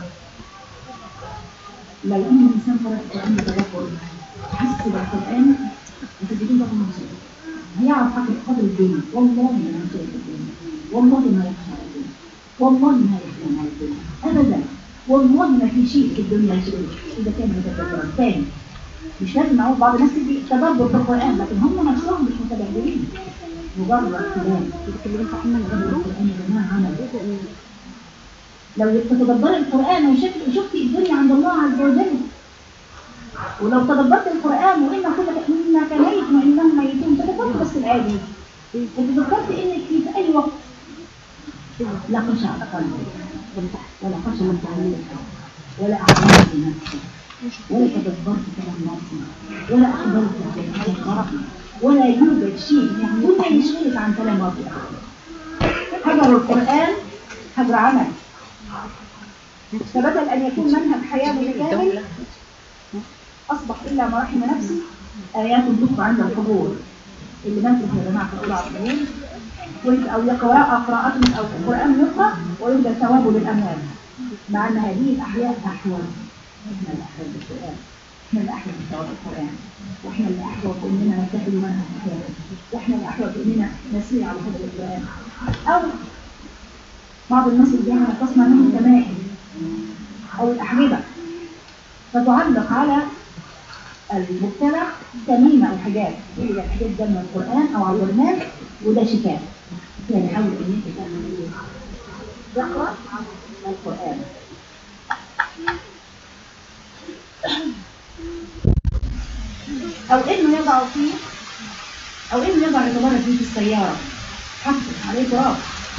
لو أن الإنسان قرأ القرآن بتدبر حس بالقرآن هتجدين بقى مبسوط هيعرف قدر قدر الدنيا والله ما يشاهد الدنيا والله ما يخشى على الدنيا والله ما يحزن على الدنيا أبدا والله ما في شيء في الدنيا يشغل إذا كان متدبرا ثاني مش لازم اقول بعض الناس تدي تدبر في القرآن لكن هم نفسهم مش متدبرين مجرد كلام يتكلمون في حمل القرآن يا جماعة عمل لو تتدبر القرآن وشفت شفتي الدنيا عند الله عز وجل ولو تدبرت القرآن وإن كلك إنك ميت وإنهم ميتون تدبرت بس الآية وتدبرت إنك في أي وقت لا خشع قلبك ولا خشع من تعليمك ولا أعلمت نفسك ولا تدبرت كلام نفسي ولا أحضرت تفكرت ولا يوجد شيء كل يشغلك عن كلام ربك هجر القرآن هجر عمل فبدل أن يكون منهج حياة متكامل أصبح إلا ما رحم نفسي آيات تذكر عند الحضور اللي بنترك يا جماعة في على الحضور أو يقرأ قراءة أو قرآن يقرأ ويبدأ ثوابه للأموال مع أن هذه الأحياء أحوال احنا اللي احوال بالقرآن احنا اللي احوال بثواب القرآن واحنا اللي احوال باننا نتخذ منها الحياة واحنا اللي احوال باننا نسير على هذا القرآن او بعض الناس اللي بيعمل تصنع منه التمائم او الاحجبة فتعلق على المبتلع تميمة او حاجات هي الحاجات ده من القرآن او على البرنامج وده شفاء يعني حاول ان انت تعمل ايه تقرأ القرآن أو إنه يضع فيه أو إنه يضع عبارة فيه في السيارة حقه عليه تراب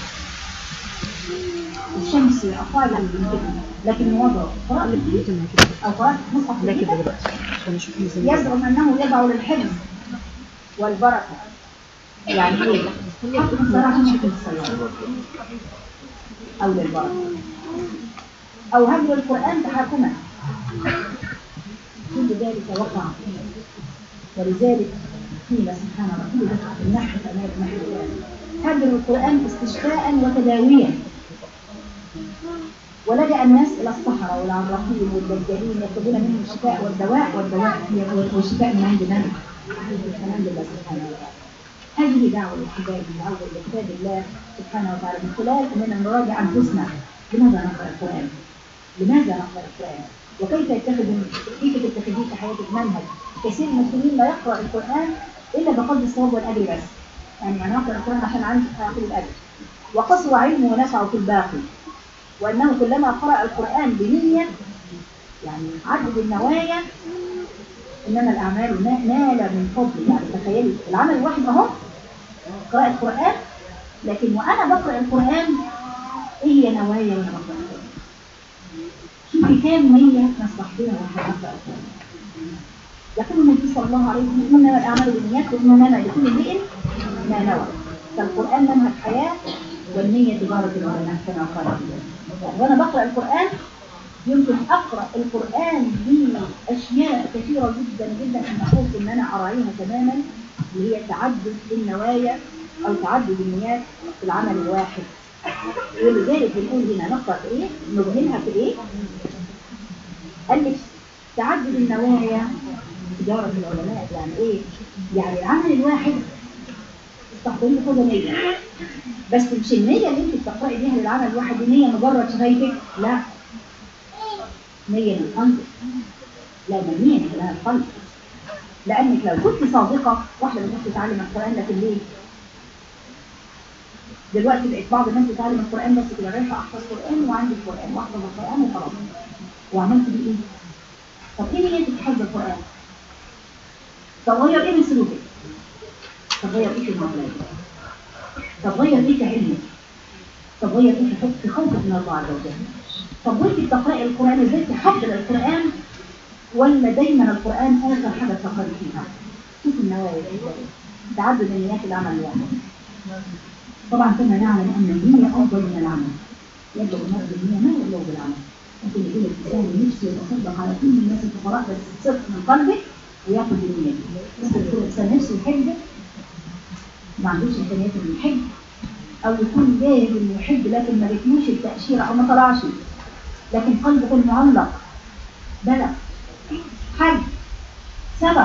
الشمس أقال لكن وضع قراءة أو قراءة مصحف يزعم أنه يضع للحفظ والبركة يعني إيه؟ حق الصلاة عشان يحفظ السيارة أو للبركة أو هجر القرآن تحاكما كل ذلك وقع ولذلك قيل سبحان ربي في النحو كما النحو هجر القرآن استشفاء وتداويا ولجأ الناس إلى الصحراء والعراقين والدجالين يطلبون منهم الشفاء والدواء والدواء هي والشفاء من عند من؟ من عند الله سبحانه وتعالى. هذه دعوة للحجاج دعوة لكتاب الله سبحانه وتعالى من خلال أننا نراجع أنفسنا لماذا نقرأ القرآن؟ لماذا نقرأ القرآن؟ وكيف يتخذ كيف تتخذيه في حياتك منهج؟ كثير من المسلمين لا يقرأ القرآن إلا بقدر الثواب والأجر بس. يعني أنا أقرأ القرآن عشان عندي آخذ الأجر. وقصوا علمه ونفعه في الباقي. وأنه كلما قرأ القرآن بنية يعني عدد النوايا إنما الأعمال نا- نال من فضل يعني تخيلي العمل الواحد أهو قراءة القرآن لكن وأنا بقرأ القرآن إيه هي نوايا وأنا بقرأ القرآن شوفي كام نية نستحضرها وإحنا بنقرأ القرآن يقول النبي صلى الله عليه وسلم إنما الأعمال بالنيات وإنما لكل امرئ ما نوى فالقرآن منهج حياة والنية تجارة العلماء كما قال الله يعني وأنا بقرأ القرآن يمكن أقرأ القرآن بأشياء كثيرة جدا جدا أن أقول إن أنا أراعيها تماما اللي هي تعدد النوايا أو تعدد النيات في العمل الواحد ولذلك بنقول هنا نقرأ في إيه؟ نبهمها في إيه؟ قال لك تعدد النوايا تجارة العلماء يعني إيه؟ يعني العمل الواحد تستخدمي كذا نية بس مش النية اللي انت بتقرأي بيها للعمل الواحد دي نية مجرد شفايفك لا نية من قلبك لا منية لها القلب لأنك لو كنت صادقة واحدة بتروح تتعلم القرآن لكن ليه؟ دلوقتي بقت بعض الناس بتتعلم القرآن بس كده رايحة أحفظ قرآن وعندي القرآن وأحفظ القرآن وخلاص وعملت بيه إيه؟ طب إيه نيتك في حفظ القرآن؟ طب غير إيه من سلوكك؟ طب غير إيه في المعاملات؟ طب غير إيه في علمك؟ طب غير إيه في حب في خوفك من الله عز وجل؟ طب وانت بتقرأي القرآن ازاي تحفظ القرآن ولا دايما القرآن آخر حاجة تفكري فيها؟ شوف النوايا ازاي تعدد النيات العمل الواحد طبعا كما نعلم أن النية أفضل من العمل يبلغ الناس بالنية ما يبلغ بالعمل ممكن يقول الإنسان نفسه يتصدق على كل الناس الفقراء بس صدق من قلبه وياخذ بالنية ممكن يكون الإنسان نفسه يحب ما عندوش إمكانيات إنه يحب أو يكون جاهز إنه يحب لكن ما بيكملش التأشيرة أو ما طلعش لكن قلبه يكون معلق بلغ حج سبق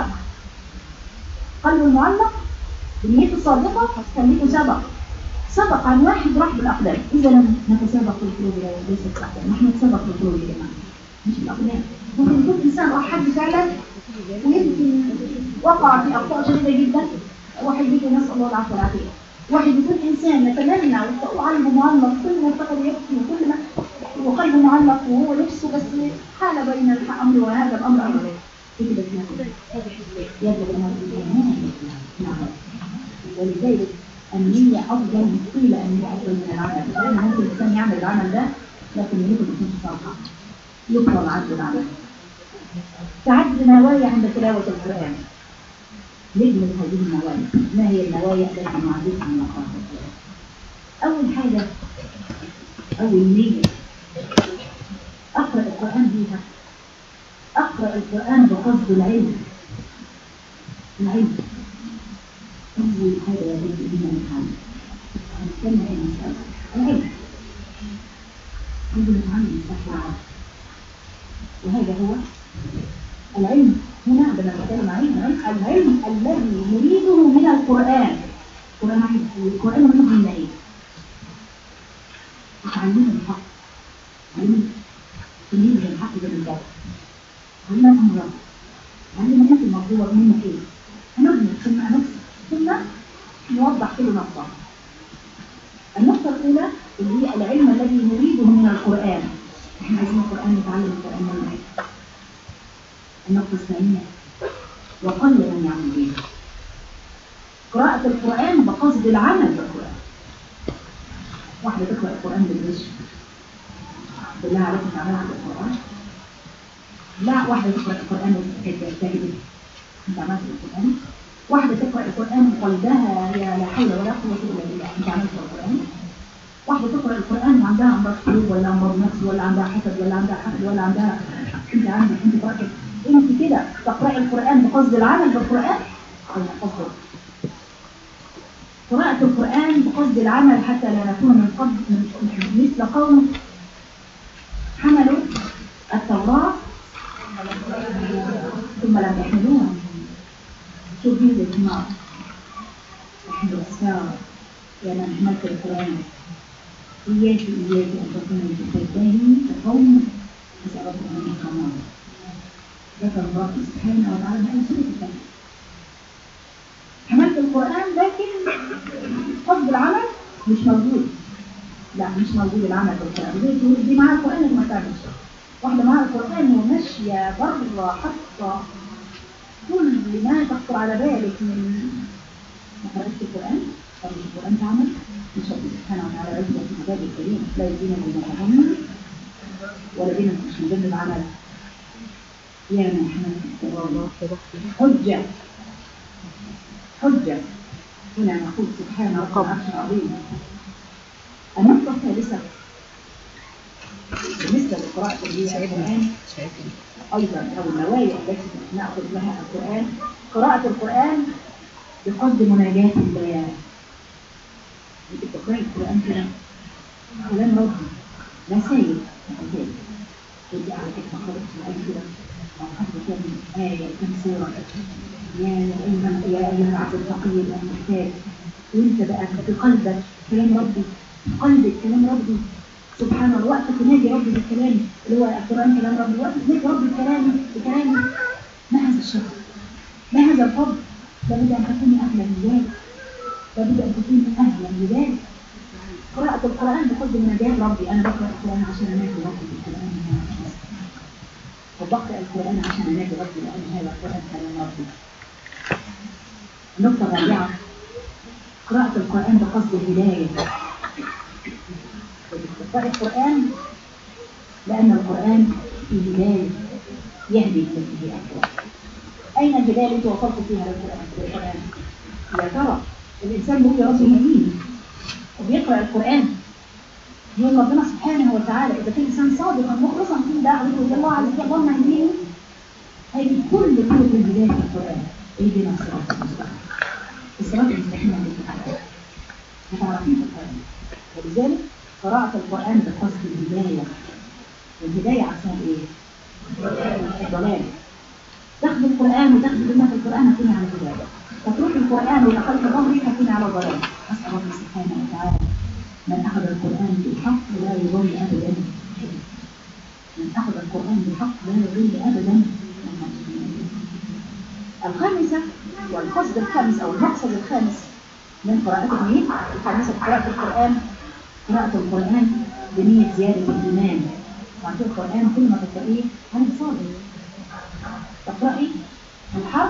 قلبه معلق بنيته صادقة خليته سبق سبق عن واحد راح بالأقدام إذا لم نتسابق في القلوب ليس في الأقدام نحن نتسابق في القلوب يا جماعة مش بالأقدام ممكن يكون إنسان راح حج فعلا ويمكن وقع في أخطاء شديدة جدا واحد يجي نسأل الله العافية والعافية واحد يكون إنسان نتمنى وقلبه معلق كل ما ارتقى يبكي وكل ما وقلبه معلق وهو نفسه بس حال بين الأمر وهذا الأمر أمر كده اسمها يبلغ المرء الإيمان نعم ولذلك النية أفضل قيل أن هي أفضل من العمل لأن ممكن الإنسان يعمل العمل ده لكن نيته ما تكونش صالحة يفضل عدل العمل تعدد نوايا عند تلاوة القرآن نجمل هذه النوايا ما هي النوايا التي نعرفها من مقام القرآن أول حاجة أول نية أقرأ القرآن بيها أقرأ القرآن بقصد العلم العلم أول حاجة يجب بها نتعلم هنتكلم عن المسألة العلم نجي نتعلم صح وهذا هو العلم هنا عندما نتكلم عن العلم العلم الذي نريده من القرآن القرآن عايز القرآن نريد منا ايه؟ تعلمنا الحق علمنا تمييز الحق بالباطل علمنا الأمراض علمنا الناس المطلوبة منك ايه؟ هنبني ثم نفسي ثم نوضح كل نقطة النقطة الأولى اللي هي العلم الذي نريده من القرآن احنا عايزين القرآن نتعلم القرآن من ايه؟ النقطة الثانية وقل من يعمل بها قراءة القرآن بقصد العمل بالقرآن واحدة تقرأ القرآن بالغش بالله عليك تعملها بالقرآن لا واحدة تقرأ القرآن وتجتهد انت عملت القرآن واحدة تقرأ القرآن قلبها يا لا حول ولا قوة إلا بالله انت عملت القرآن واحدة تقرأ القرآن وعندها أمراض قلوب ولا أمراض نفس ولا عندها حسد ولا عندها حسد ولا عندها انت عندك انت قرأت انت كده تقرأي القرآن بقصد العمل بالقرآن ولا قصد قراءة القرآن بقصد العمل حتى لا نكون من قبل من مثل قوم حملوا التوراة ثم لم يحملوها شوف هي الثمار نحن الأسفار يا من حملت القرآن إياك إياك أن تكون بفتاه كقوم فسألتهم من الخمار ذكر الله سبحانه وتعالى هذه سورة الفتح حملت القرآن لكن قصد العمل مش موجود لا مش موجود العمل بالقرآن زي تقول دي معاها القرآن لكن ما تعملش واحدة معاها القرآن وماشية بره حاطة كل ما تخطر على بالك من ما قرأتش القرآن قرأت القرآن تعمل إن شاء الله سبحانه وتعالى عزة في كتاب الكريم لا يدين بالمتعمل ولا دين مش مجرد عمل يا من حملت التوراة حجة حجة هنا نقول سبحان رب العرش العظيم النقطة الثالثة بالنسبة لقراءة القرآن أيضا أو النوايا التي نأخذ لها القرآن قراءة القرآن بقصد مناجاة الله انت بتقرأي القرآن كده كلام ربي رسائل رسائل ترجع على كده قرأت القرآن كده أو حتى كم آية كم سورة يا أيها يا أيها العبد الفقير المحتاج وأنت بقى في قلبك كلام ربي في قلبك كلام ربي سبحان الله وقت تنادي ربي بالكلام اللي هو القرآن كلام ربي وقت تنادي ربي بكلامي بكلامي ما هذا الشرف ما هذا الفضل لابد أن تكوني أهلا لذلك لابد أن تكوني أهلا لذلك قراءة القرآن بقصد مناجاة ربي أنا بقرأ القرآن عشان أنادي ربي بالقرآن وبقرأ القرآن عشان أنادي ربي لأن هذا القرآن كلام ربي النقطة الرابعة قراءة القرآن بقصد الهداية تقرأ القرآن لأن القرآن في هداية يهدي التي هي أقوى أين الهداية التي وصلت فيها للقرآن؟ يا ترى الإنسان ممكن راسه مهين وبيقرأ القرآن يقول ربنا سبحانه وتعالى إذا كان إنسان صادقا مخلصا في دعوته إلى الله عز وجل اللهم اهديه هذه كل طرق الهداية في القرآن اهدنا الصراط المستقيم الصراط المستقيم عند القرآن هتعرفين في القرآن ولذلك قراءة القرآن بقصد الهداية والهداية عشان إيه؟ الضلال تاخد القرآن وتاخد كلمة القرآن هتكوني على هداية تترك القرآن ودخلت ظهري هتكوني على ضلال أسأل الله سبحانه وتعالى من أخذ القرآن بالحق لا يضل أبدا من أخذ القرآن بالحق لا يضل أبدا الخامسة والقصد الخامس أو المقصد الخامس من قراءته مين؟ الخامسة قراءة القرآن قراءة القرآن بنية زيادة الإيمان وعند القرآن كل ما تقرأيه هنتصادق تقرأي الحرف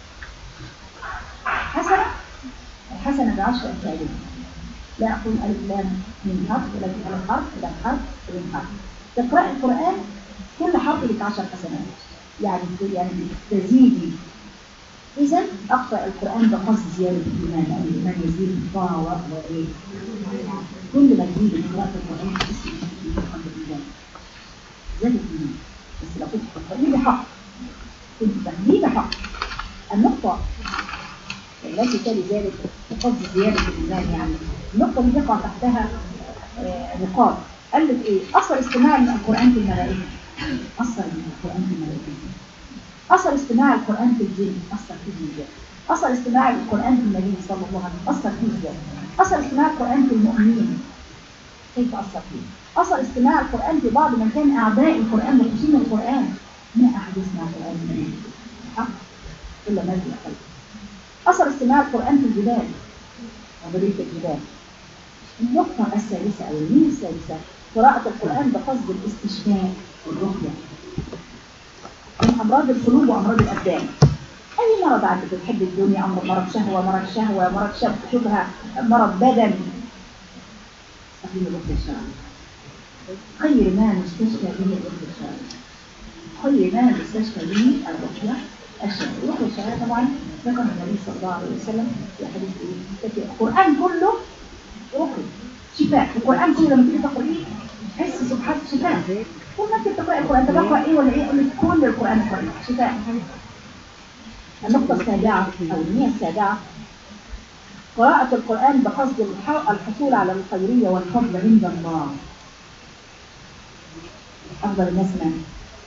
حسنة الحسنة بعشر أمثالها لا أقول ألف لام من حرف ولكن ألف حرف إلى حرف ومن حرف تقرأ القرآن كل حرف لك عشر حسنات يعني يعني تزيدي إذا أقرأ القرآن بقصد زيادة الإيمان لأن الإيمان يزيد بالطاعة وإيه كل ما تزيد من قراءة القرآن تحسي بقلب الإيمان زاد الإيمان بس لو كنت تقرأيه بحق كنت تقرأيه بحق النقطة التي تلي ذلك بقصد زيادة الإيمان يعني النقطة دي يقع تحتها آه، نقاط قال لك إيه أثر استماع القرآن في الملائكة أثر من القرآن في الملائكة أثر استماع القرآن في الجن أثر فيه ازاي أثر استماع القرآن في النبي صلى الله عليه وسلم أثر فيه ازاي أثر استماع القرآن في المؤمنين كيف أثر فيه أثر استماع القرآن في بعض من كان أعداء القرآن وخصوم القرآن ما أحد يسمع القرآن من النبي حق إلا ما في القلب أثر استماع القرآن في الجبال وبريد الجبال النقطة الثالثة أو المين الثالثة قراءة القرآن بقصد الاستشفاء والرقية من أمراض القلوب وأمراض الأبدان أي مرض عندك بتحب الدنيا أمر مرض شهوة مرض شهوة مرض شب شبهة مرض بدن أخير الرقية الشرعية خير ما نستشفى به الرقية الشرعية خير ما نستشفى به الرقية الشرعية الرقية الشرعية طبعا ذكر النبي صلى الله عليه وسلم في حديث إيه؟ القرآن كله رقي شفاء القرآن كله لما تيجي تقرأيه تحس سبحان شفاء كل ما انت بتقرأ القرآن انت بقرأ ايه ولا ايه يقول لك كل القرآن قرآن شفاء النقطة السابعة أو المية السابعة قراءة القرآن بقصد الح- الحصول على الخيرية والفضل عند الله أفضل الناس من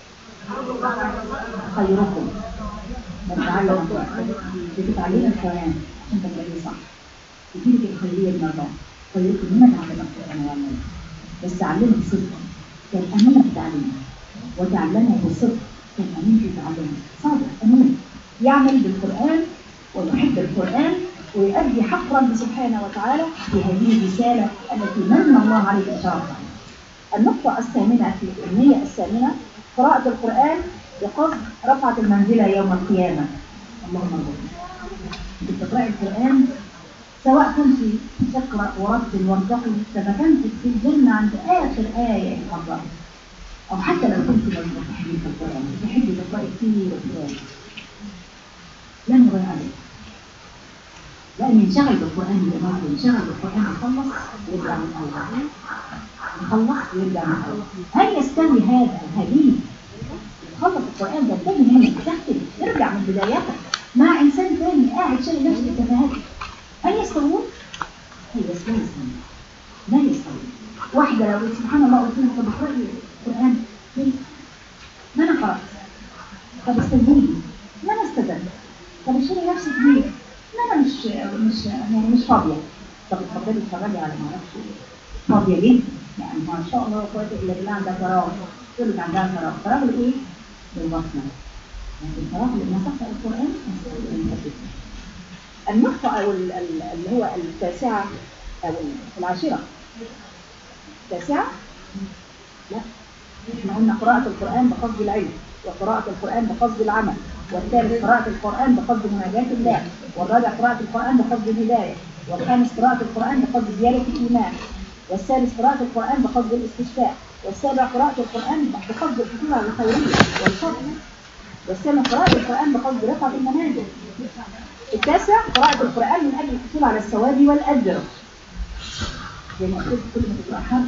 خيركم من تعلم القرآن بتتعلم القرآن عشان تقرأيه صح يديلك الخيرية المرة خيركم من تعلم القرآن وعلمه بس تعلمه بصدق كان أمانة في تعليمه وتعلمه بصدق كان أمين في تعلمه صادق أمين يعمل بالقرآن ويحب القرآن ويؤدي حق رب سبحانه وتعالى في هذه الرسالة التي من الله عليه بشرفها النقطة الثامنة في الأمنية الثامنة قراءة القرآن بقصد رفعة المنزلة يوم القيامة اللهم ارزقنا بتقرأ القرآن سواء كنت تقرأ ورتل وارتقي فما كنت في الجنة عند آخر آية تقرأ أو حتى لو كنت لو تحبي في القرآن تحبي تقرأي كثير القرآن لن يضيع عليك لأن ينشغل بالقرآن يا جماعة ينشغل بالقرآن يخلص ويرجع من أول يخلص ويرجع من أول هل يستوي هذا هذه خلص القرآن ده انتهي منه تختم ارجع من بدايتك مع إنسان ثاني قاعد شايل نفس التفاهات هل يستوون؟ هي يستوي لا يستوي واحدة لو سبحان الله قلت لها طب اقرأي القرآن ليه؟ ما أنا قرأت طب استنوني ما أنا استدلت طب اشيلي نفسك ليه؟ ما أنا مش مش يعني مش فاضية طب اتفضلي اتفرجي على ما اعرفش فاضية جدا يعني ما شاء الله قوة إلا بالله عندها فراغ تقول لك عندها فراغ فراغ لإيه؟ للبطنة لكن فراغ لما تقرأ القرآن النقطة أو ال- ال- اللي هو التاسعة أو العاشرة التاسعة لا احنا قلنا قراءة القرآن بقصد العلم وقراءة القرآن بقصد العمل والثالث قراءة القرآن بقصد مناجاة الله والرابع قراءة القرآن بقصد الهداية والخامس قراءة القرآن بقصد زيادة الإيمان والسادس قراءة القرآن بقصد الاستشفاء والسابع قراءة القرآن بقصد الحصول على الخيرية والفضل والثامن قراءة القرآن بقصد رفعة المنازل التاسع قراءة القرآن من أجل الحصول على الثواب والأجر زي ما قلت كل ما تقرأ حرف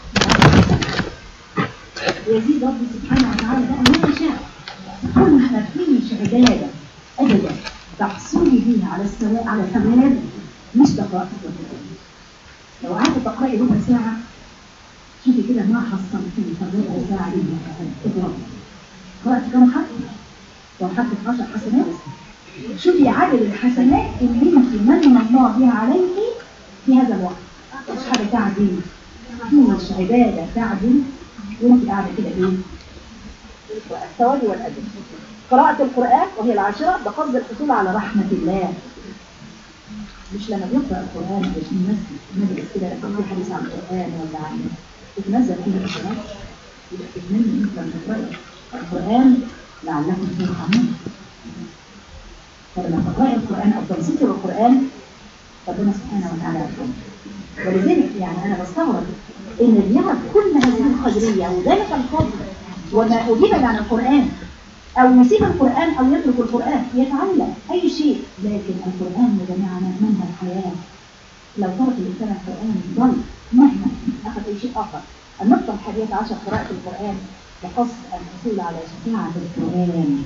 ويزيد ربي سبحانه وتعالى بقى ما يشاء كل ما فيش عبادة أبدا تحصلي بيها على الثواب على ثواب مش بقراءة القرآن لو قعدت تقرأي ربع ساعة شوفي كده ما حصلتي في ربع ساعة إيه اضربي قرأت كم حرف؟ لو حطت 10 حسنات شوفي عدد الحسنات اللي انت من الله بها عليك في هذا الوقت مش حاجة تعدل مش عبادة تعدل وانت قاعدة كده ايه الثواب والأجر قراءة القرآن وهي العاشرة بقصد الحصول على رحمة الله مش لما بيقرأ القرآن مش المسجد مجلس كده لكن في حديث عن القرآن ولا عن تتنزل فيه القرآن يبقى تتمنى انت لما تقرأي القرآن لعلكم ترحمون فلما تقرأي القرآن أو تنصتي القرآن ربنا سبحانه وتعالى يرحمه ولذلك يعني أنا بستغرب إن اللي يعرف كل هذه القدرية وذلك الفضل وما أجيب عن القرآن أو يسيب القرآن أو يترك القرآن يتعلم أي شيء لكن القرآن يا جماعة منهج الحياة لو ترك الإنسان القرآن ضل مهما أخذ أي شيء آخر النقطة الحادية عشر قراءة القرآن بقصد الحصول على شفاعة القرآن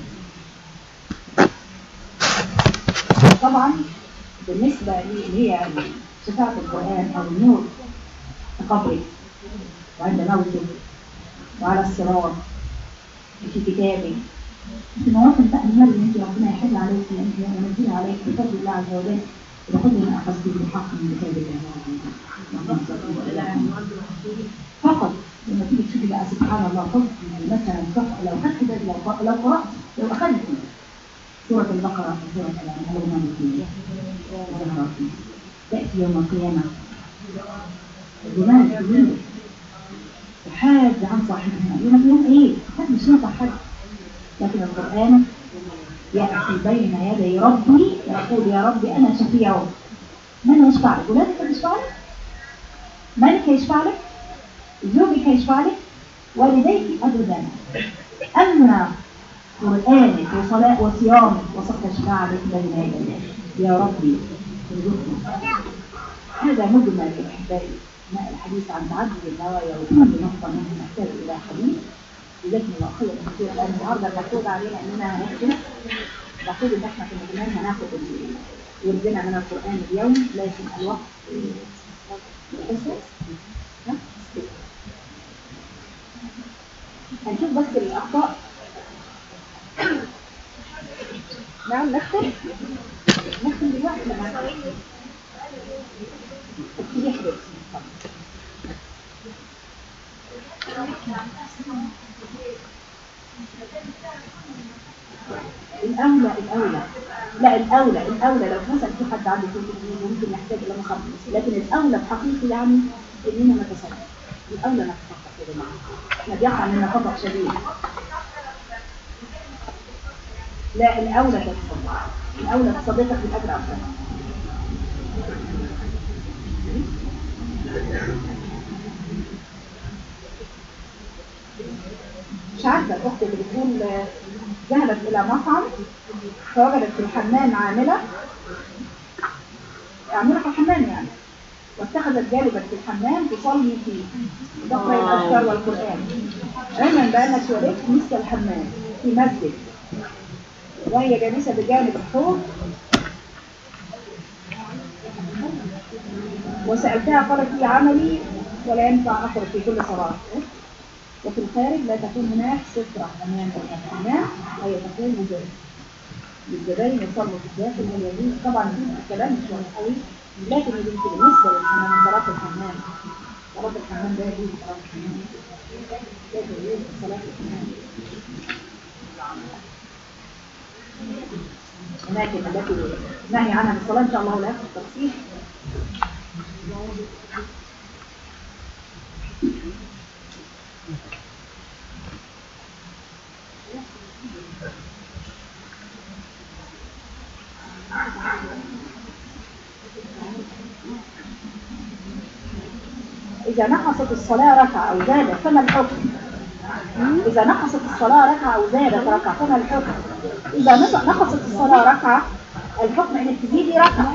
طبعا بالنسبة لي اللي هي شفاعة القرآن أو النور في قبرك وعند موتك وعلى الصراط وفي كتابك في مواطن بقى المال اللي انت ربنا يحل عليك انت ينزل عليك بفضل الله عز وجل وخذ ما اخذت بالحق من كتاب الله فقط لما تيجي تشوفي بقى سبحان الله فضل مثلا فقط لو خدت بالك لو لو قرات لو اخذت سورة البقرة وسورة الأنعام لو ما نسيت تأتي يوم القيامة الجمال الكبير وحاد عن صاحبها يوم يوم ايه؟ حد مش نافع حد لكن القرآن يأتي بين يدي ربي يقول يا ربي أنا شفيعه من يشفع لك؟ ولادك يشفع لك؟ مالك يشفع لك؟ زوجك يشفع لك؟ والديك أبدا أما قرآنك وصلاة وصيامك وصفة شفاعة لك بين يدي يا ربي ارزقنا هذا مجمل أحبائي ما الحديث عن تعدد النوايا وكل نقطة منها نحتاج إلى حديث جزاكم الله خير كثير لأن النهارده المفروض علينا إننا هنختم المفروض إن إحنا كنا كمان هناخد ال- وردنا من القرآن اليوم لكن الوقت الأساس ها؟ هنشوف بس الاخطاء نعم نختم نختم دلوقتي لما اكتبي يا حبيبتي الأولى الأولى لا الأولى الأولى لو مثلا في حد عنده كل ممكن يحتاج إلى مخصص لكن الأولى بحقيقي يعني إننا نتصرف الأولى نتصرف يا جماعة احنا بيقع منا خطأ شديد لا الأولى تتصرف الأولى تصدقك بالأجر أكثر مش عارفة الأخت اللي بتقول آه، ذهبت إلى مطعم فوجدت في الحمام عاملة عاملة في الحمام يعني واتخذت جانبا في الحمام تصلي فيه تقرأ الأذكار والقرآن علما بأن تواليت مثل الحمام في مسجد وهي جالسة بجانب الحوض وسألتها قالت لي عملي ولا ينفع أخرج في كل صلاة وفي الخارج لا تكون هناك سترة أمام الحمام أي تكون مجرد للزبائن يصلوا في الداخل واليمين طبعا دي الكلام مش واضح قوي لكن يمكن بالنسبة للحمام صلاة الحمام صلاة الحمام ده يجوز صلاة الحمام لكن يجوز صلاة الحمام هناك التي نهي عنها بالصلاة إن شاء الله لا في التفصيل إذا نقصت الصلاة ركعة أو زادت فما الحكم؟ إذا نقصت الصلاة ركعة أو زادت ركعة فما الحكم؟ إذا نق- نقصت الصلاة ركعة الحكم إنك تزيدي ركعة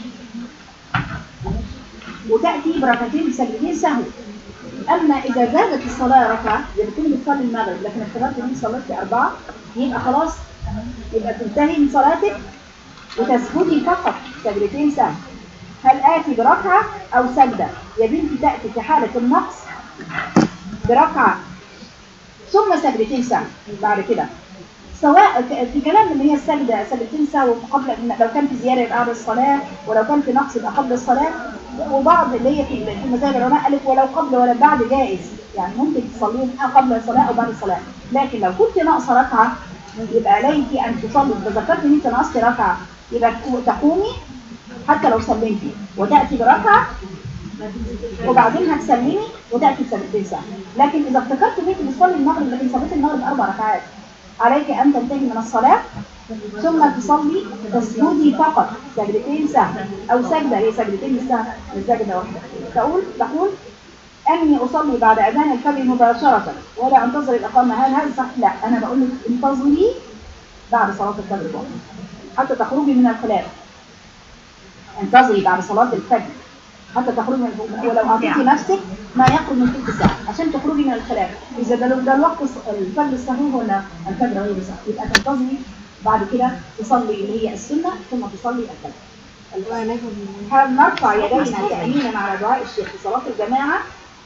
وتأتي بركعتين بسجدتين سهو أما إذا زادت الصلاة ركعة يبقى تكوني بتصلي المغرب لكن افتكرت إنك صليتي أربعة يبقى خلاص يبقى تنتهي من صلاتك وتسجدي فقط سجدتين سهو هل آتي بركعة أو سجدة يا بنتي تأتي في حالة النقص بركعة ثم سجدتين سهو بعد كده سواء ك- في كلام اللي هي السجدة سجدتين سهو قبل لو كان في زيادة يبقى بعد الصلاة ولو كان في نقص يبقى قبل الصلاة وبعض اللي هي في في مذاهب العلماء قالت ولو قبل ولا بعد جائز يعني ممكن تصليهم قبل الصلاة أو بعد الصلاة لكن لو كنت ناقصة ركعة يبقى عليك أن تصلي إذا ذكرت إن أنت نقصت ركعة يبقى تقومي حتى لو سلمتي وتأتي بركعة وبعدين هتسلمي وتأتي بسجدتين سهو لكن إذا افتكرت إن أنت بتصلي المغرب لكن صليت المغرب أربع ركعات عليك أن تنتهي من الصلاة ثم تصلي تسجدي فقط سجدتين سهو أو سجدة هي سجدتين مش سهو مش سجدة واحدة تقول تقول أني أصلي بعد أذان الفجر مباشرة ولا أنتظر الإقامة هل هذا صح؟ لا أنا بقول لك انتظري بعد صلاة الفجر فقط حتى تخرجي من الخلاف انتظري بعد صلاة الفجر حتى تخرجي من الفجر ولو أعطيتي نفسك ما يقرب من تلك ساعة عشان تخرجي من الخلاف إذا ده, ده الوقت الص- الفجر الصحيح ولا الفجر غير صحيح يبقى تنتظري بعد كده تصلي اللي هي السنة ثم تصلي الفجر هل نرفع يدينا تأمينا على دعاء الشيخ في صلاة الجماعة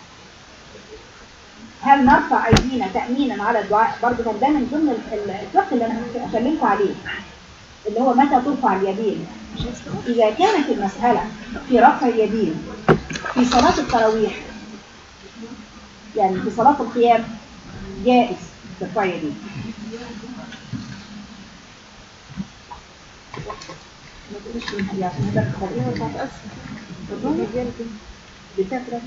هل نرفع أيدينا تأمينا على الدعاء برضه كان ده من ضمن ال- ال- الفقه اللي أنا كلمت عليه اللي هو متى ترفع اليدين إذا كانت المسألة في رفع اليدين في صلاة التراويح يعني في صلاة القيام جائز ترفع يدين ما تقوليش من هي عشان ده بتفرق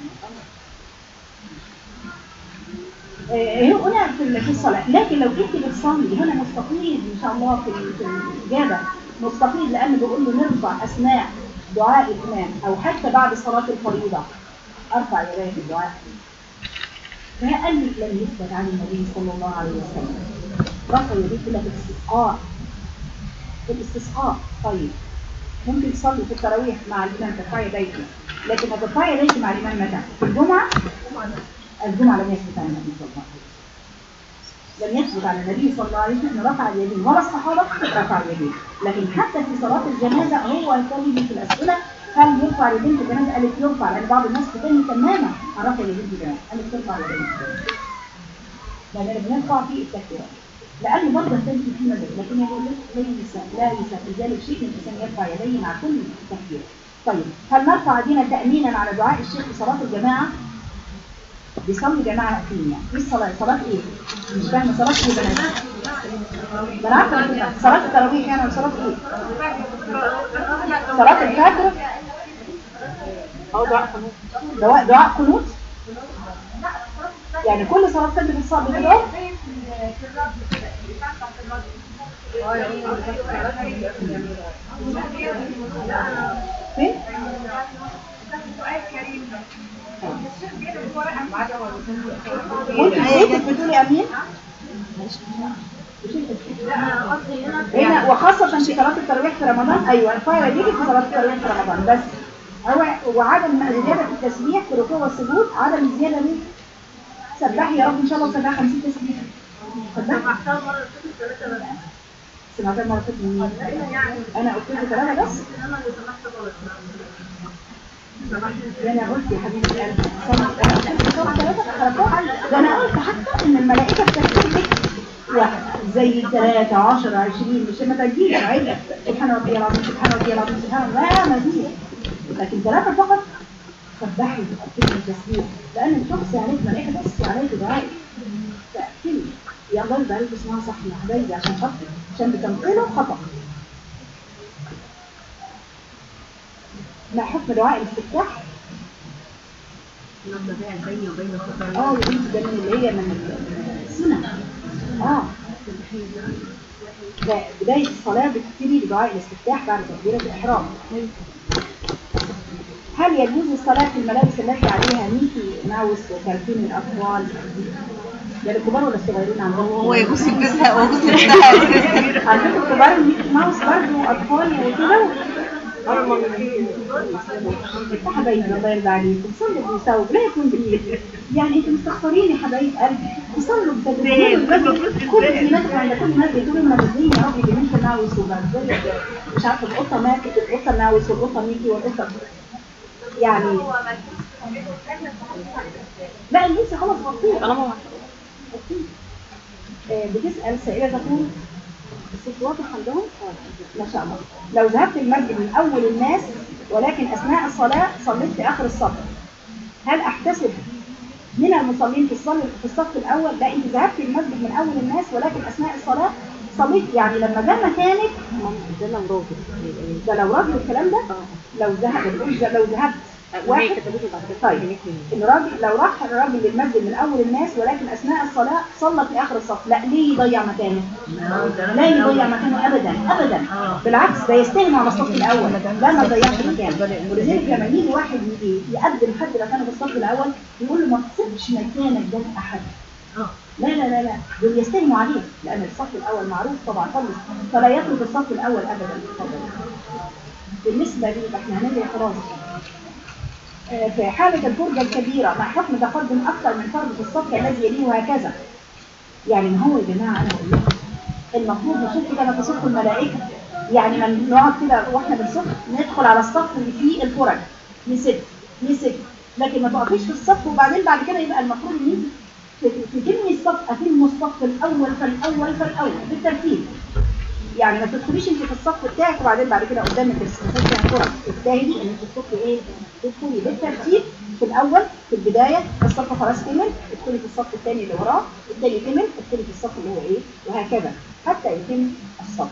آه، هنا في ال- في الصلاة لكن لو انت بتصلي هنا مستقيم ان شاء الله في ال- في الإجابة مستقيم لأن بيقول له نرفع أثناء دعاء الإمام أو حتى بعد صلاة الفريضة أرفع يدي في الدعاء فهي قال لك لم يثبت عن النبي صلى الله عليه وسلم رفع يديه إلا في الاستسقاء في الاستسقاء طيب ممكن تصلي في التراويح مع الإمام ترفع يديك لكن هترفع يديك مع الإمام متى؟ في الجمعة الجمعة لم يثبت عن النبي صلى الله عليه وسلم لم يثبت عن النبي صلى الله عليه وسلم انه رفع اليدين ولا الصحابة رفع اليدين لكن حتى في صلاة الجنازة هو يكلم في الأسئلة هل يرفع اليدين في الجنازة؟ قالت يرفع لأن بعض الناس تتهم تماما عن رفع اليدين في الجنازة قالت ترفع اليدين في الجنازة لأننا بنرفع فيه التكبيرات لأنه برضه تنتهي في مدى لكن يقول لك ليس لا يسافر ذلك شيء من الإنسان يرفع يديه مع كل تكبير طيب هل نرفع ايدينا تأمينا على دعاء الشيخ في صلاة الجماعة؟ بيصلي جماعة واقفين يعني ايه الصلاة؟ صلاة ايه؟ مش فاهمة صلاة ايه يا بنات؟ ده انا عارفة صلاة التراويح يعني ولا صلاة ايه؟ صلاة الفجر أو دعاء قنوت دعاء دعاء قنوت يعني كل صلاة فجر بتصلي بتدعو فين؟ وانت ازاي بتقولي امين؟ هنا وخاصة في صلاة التراويح في رمضان ايوه الفايرة دي في صلاة التراويح في رمضان بس هو وعدم زيادة في التسبيح في الركوع والسجود عدم الزيادة دي سبحي يا رب ان شاء الله سبحي 50 تسبيح سبحي سمعتها مرة فاتت من مين؟ انا قلت لك ثلاثة بس ده انا قلت يا حبيبي القلب صلاة صلاة ثلاثة ركوع ده انا قلت حتى ان الملائكة بتكتب لك واحد زي الثلاثة عشر عشرين مش ما تجيش عيدة سبحان ربي العظيم سبحان ربي العظيم سبحان الله لا ما فيش لكن ثلاثة فقط سبحي وأكتب التسبيح لأن الشخص عليك ملائكة بس عليك دعاء تأكلي يا الله يبارك اسمها صح يا حبايبي عشان خاطر عشان بتنقله خطأ ما حكم دعاء الاستفتاح لما بين بيني وبين الخطر اه يا بنتي ده من اللي هي من السنة اه ده بداية الصلاة بتبتدي بدعاء الاستفتاح بعد تكبيرة الإحرام هل يجوز الصلاة في الملابس التي عليها ميكي ماوس وكرتون الأطفال؟ ده الكبار ولا الصغيرين عندهم؟ هو يجوز يلبسها ويجوز يلبسها على فكرة الكبار الميكي ماوس برضه أطفال وكده يا حبايبي الله يرضى عليكم صلوا بثوب لا يكون بالايد يعني انتوا مستخسرين يا حبايب قلبي وصلوا بثوب كل زينتكم عند كل ما بيقولوا المرضين يا رب يجيبوا لكم ماوس وبرجل مش عارفه القطه ماكت القطه ماوس والقطه ميكي والقطه يعني لا اللبس خلاص غطيه أنا ما غطيه آه، بتسأل سائلة تقول الصوت واضح عندهم؟ ما شاء الله لو ذهبت المسجد من أول الناس ولكن أثناء الصلاة صليت في آخر الصف هل أحتسب من المصلين في الصف في الصف الأول لا أنت ذهبت المسجد من أول الناس ولكن أثناء الصلاة صليت يعني لما ده مكانك ده لو راجل ده لو راجل الكلام ده لو ذهب لو ذهبت واحد طيب الراجل لو راح الراجل للمسجد من اول الناس ولكن اثناء الصلاه صلى في اخر الصف لا ليه يضيع مكانه لا يضيع مكانه ابدا ابدا بالعكس ده يستلم على الصف الاول لا ما يضيعش مكانه ولذلك لما يجي واحد يجي يقدم حد مكانه في الصف الاول يقول له ما تسيبش مكانك ده لاحد لا لا لا لا دول يستلموا عليه لان الصف الاول معروف طبعا خالص فلا يترك الصف الاول ابدا بالنسبه لي احنا هنرجع خلاص آه، في حالة الفرجة الكبيرة مع حكم تقدم أكثر من فرد في الصف الذي يليه وهكذا يعني ما هو يا جماعة أنا أقول لكم المفروض نشوف كده ما تصف الملائكة يعني ما نقعد كده واحنا بنصف ندخل على الصف اللي فيه الفرج نسد نسد لكن ما تقفيش في الصف وبعدين بعد كده يبقى المفروض ان انت تتمي الصف اتم الصف الاول فالاول فالاول بالترتيب يعني ما تدخليش انت في الصف بتاعك وبعدين بعد كده قدامك الصفوف فيها فرص اجتهدي ان انت تصفي ايه تدخلي بالترتيب في الاول في البدايه الصف خلاص كمل ادخلي في الصف الثاني اللي وراه الثاني كمل ادخلي في الصف اللي هو ايه وهكذا حتى يتم الصف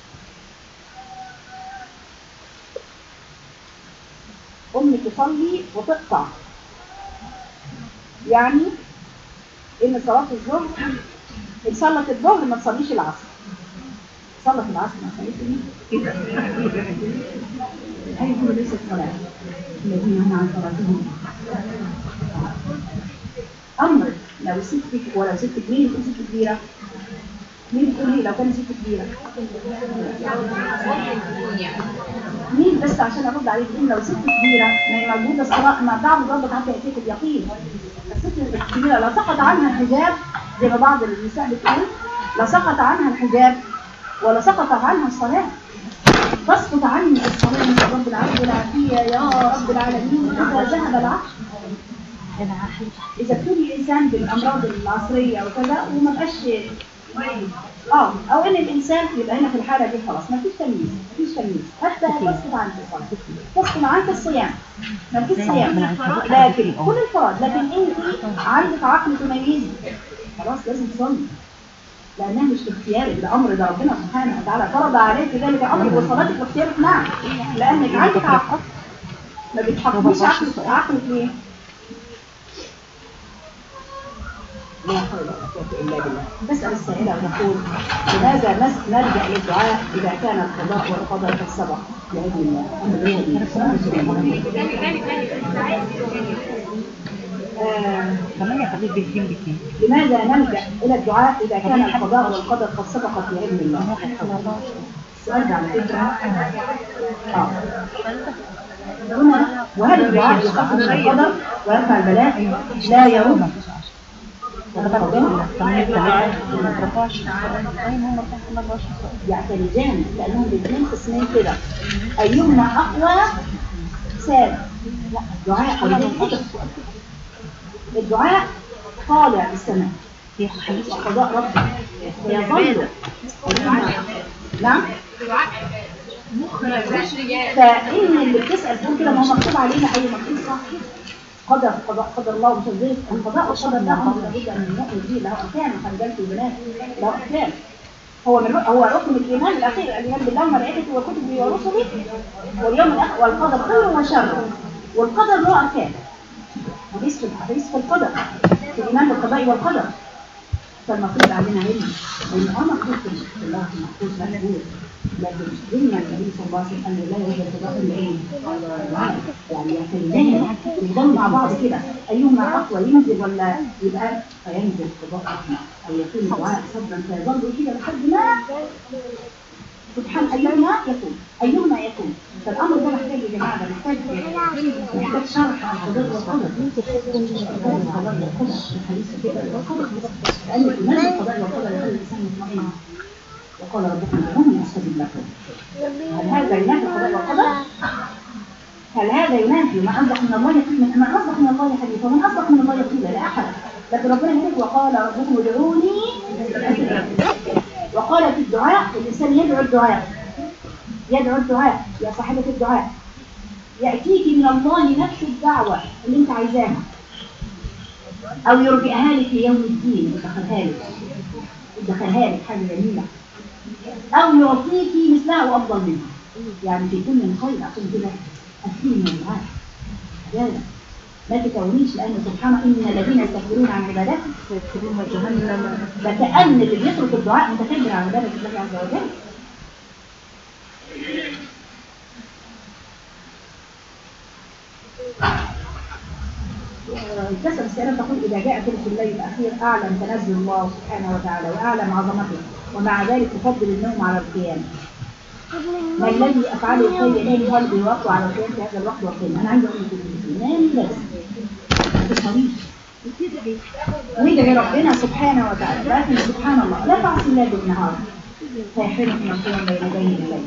امي تصلي وتقطع يعني ان صلاه الظهر ان صلت الظهر ما تصليش العصر صلت العصر ما صليش كده أي هو ليس الصلاة الذين هم عن صلاتهم أمر لو ست ولو ست مين يكون ست كبيرة مين تقول لي لو كانت ست كبيرة مين بس عشان أرد عليك مين لو ست كبيرة ما هي موجودة الصلاة ما تعبد ربك حتى يأتيك اليقين الست الكبيرة لو سقط عنها الحجاب زي ما بعض النساء بتقول لو سقط عنها الحجاب ولا سقط عنها الصلاة تسقط عني الصلاة من رب العالمين والعافية يا رب العالمين إذا ذهب العشر اذا ابتلي الانسان بالامراض العصريه او كذا وما بقاش اه او ان الانسان يبقى هنا في الحاله دي خلاص ما فيش تمييز ما فيش تمييز حتى تسقط عنك الصلاه تسقط عنك الصيام ما فيش صيام لكن كل الفرائض لكن انت عندك عقل تميزي خلاص لازم تصلي لانها مش اختيارك ده امر ده ربنا سبحانه وتعالى فرض عليك ذلك امر وصلاتك واختيارك نعم لانك عندك عقل ما بتحكميش عقلك عقلك ليه؟ لا حول ولا قوة إلا بالله تسأل السائلة وتقول لماذا نس- نلجأ للدعاء إذا كان القضاء والقدر قد سبق بإذن الله أنا بإذن آه، كمان يا حبيبي الدين بكام؟ لماذا نلجأ إلى الدعاء إذا كان القضاء والقدر قد سبقت بإذن الله السؤال ده على فكرة آه. هنا وهذا الدعاء يخفف القدر ويرفع البلاء لا يرد يعتمدان لأنهم الاثنين قسمين كده أيهما أقوى ساد دعاء ولذلك الدعاء طالع بالسماء وقضاء ربي يظل نعم فإن اللي بتسأل تقول كده ما هو مكتوب علينا أي مكتوب صح قدر قضاء قدر الله ومش زي القضاء والقدر ده أمر لابد أن نؤمن به له أركان خلي البنات له أركان هو من هو ركن الإيمان الأخير الإيمان بالله وملائكته وكتبه ورسله واليوم الآخر والقدر خير وشر والقدر له أركان حديث في الحديث في القدر في الإيمان بالقضاء والقدر فالمفروض علينا علم لأن أنا مكتوب في الله محفوظ مقبول لكن ضمن النبي صلى الله عليه وسلم أنه لا يوجد قضاء إلا إيه؟ يعني يعتمدان يضل مع بعض كده أيهما أقوى ينزل ولا يبقى فينزل قضاء رحمة أو يكون الدعاء صبرا فيظل كده لحد ما سبحان أيهما يكون أيهما يكون فالأمر ده محتاج يا جماعة ده محتاج محتاج شرح عن قضاء والقدر لأن الإيمان بالقضاء والقدر يخلي الإنسان مطمئن وقال ربكم ادعوني أستجب لكم هل هذا ينافي القضاء والقدر؟ هل هذا ينافي ما أصدق من الله يقول من من أصدق من الله حديثا ومن أصدق من الله يقول لا أحد لكن ربنا يقول وقال ربكم ادعوني أستجب لكم وقال في الدعاء الإنسان يدعو الدعاء يدعو الدعاء يا صاحبة الدعاء يأتيك من الله نفس الدعوة اللي انت عايزاها أو يرجئها لك في يوم الدين يدخلها لك يدخلها لك حاجة جميلة أو يعطيك مثلها وأفضل منها يعني في كل خير عشان كده أكثر من الدعاء عبادة ما تكونيش لأن سبحانه إن الذين يستكبرون عن عبادته سيدخلون جهنم ده كأن اللي بيترك الدعاء متكبر عن عبادة الله عز وجل كسر السيارة تقول إذا جاء ثلث الليل الأخير أعلم تنزل الله سبحانه وتعالى وأعلم عظمته ومع ذلك تفضل النوم على القيام ما الذي أفعله الخير ينام قلبي وقته على القيام في هذا الوقت والقيام أنا عايزة أقول لكم نامي بس الطريق ويدعي ربنا سبحانه وتعالى لكن سبحان الله لا تعصي الله بالنهار فيحرمك من القيام بين يديه الليل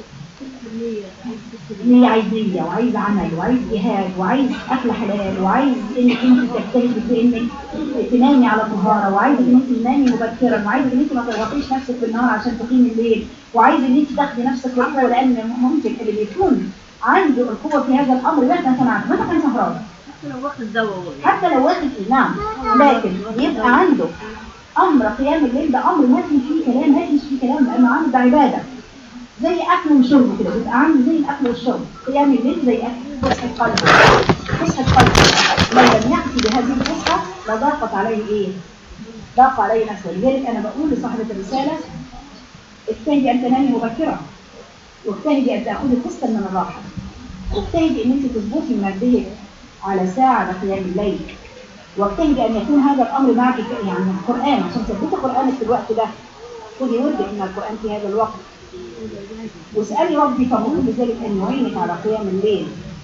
نية عايز نية وعايز عمل وعايز جهاد وعايز أكل حلال وعايز إنك أنت تجتهدي في إنك تنامي على طهارة وعايز إن أنت تنامي مبكرا وعايز إن أنت ما تغطيش نفسك بالنهار عشان تقيمي الليل وعايز إن أنت تاخدي نفسك بالقوة لأن ممكن اللي بيكون عنده القوة في هذا الأمر لا كان سمعت ما كان سهران حتى لو واخد دواء حتى لو واخد نعم لكن يبقى عنده امر قيام الليل ده امر ما فيش فيه كلام ما فيش فيه كلام لانه عنده عباده زي اكل وشرب كده بيبقى عنده زي الاكل والشرب قيام الليل زي اكل فسحه قلب فسحه قلب لو لم ياتي بهذه الفسحه لضاقت عليه ايه؟ ضاق عليه نفسه لذلك انا بقول لصاحبه الرساله اجتهدي ان تنامي مبكرا واجتهدي ان تاخذي قسطا من الراحه واجتهدي ان انت تظبطي منبهك على ساعة لقيام الليل واجتهدي أن يكون هذا الأمر معك يعني القرآن عشان تثبتي قرآنك في الوقت ده خذي ورد من القرآن في هذا الوقت واسألي ربي فمقول بذلك أن يعينك على قيام الليل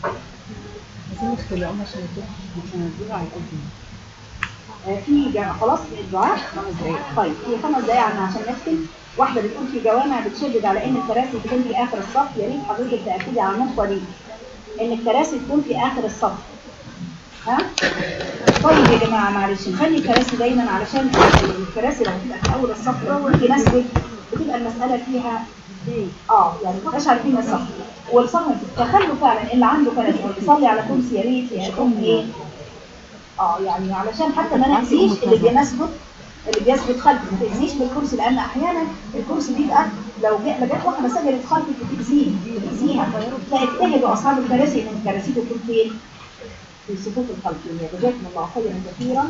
آه، في جا- خلاص الدعاء خمس دقايق طيب في خمس دقايق عن- عشان نختم واحدة بتقول في جوامع بتشدد على ان الكراسي تكون في اخر الصف يا ريت حضرتك تأكدي على النقطة دي ان الكراسي تكون في اخر الصف ها طيب يا جماعه معلش نخلي الكراسي دايما علشان الكراسي لما تبقى في اول الصف في ناس بت- بتبقى المساله فيها اه يعني ما تبقاش عارفين الصف والصف تخلوا فعلا اللي عنده كراسي ويصلي على كرسي يا ريت يقوم ايه اه يعني علشان حتى ما نأذيش اللي بيسجد اللي بيسجد خلفي ما تأذيش بالكرسي لان احيانا الكرسي بيبقى لو جاء لو جت واحده سجدت خلفي بتأذيه بتأذيها فاجتهدوا اصحاب الكراسي ان كراسيكم تكون فين؟ في الصفوف الخلفيه جزاكم الله خيرا كثيرا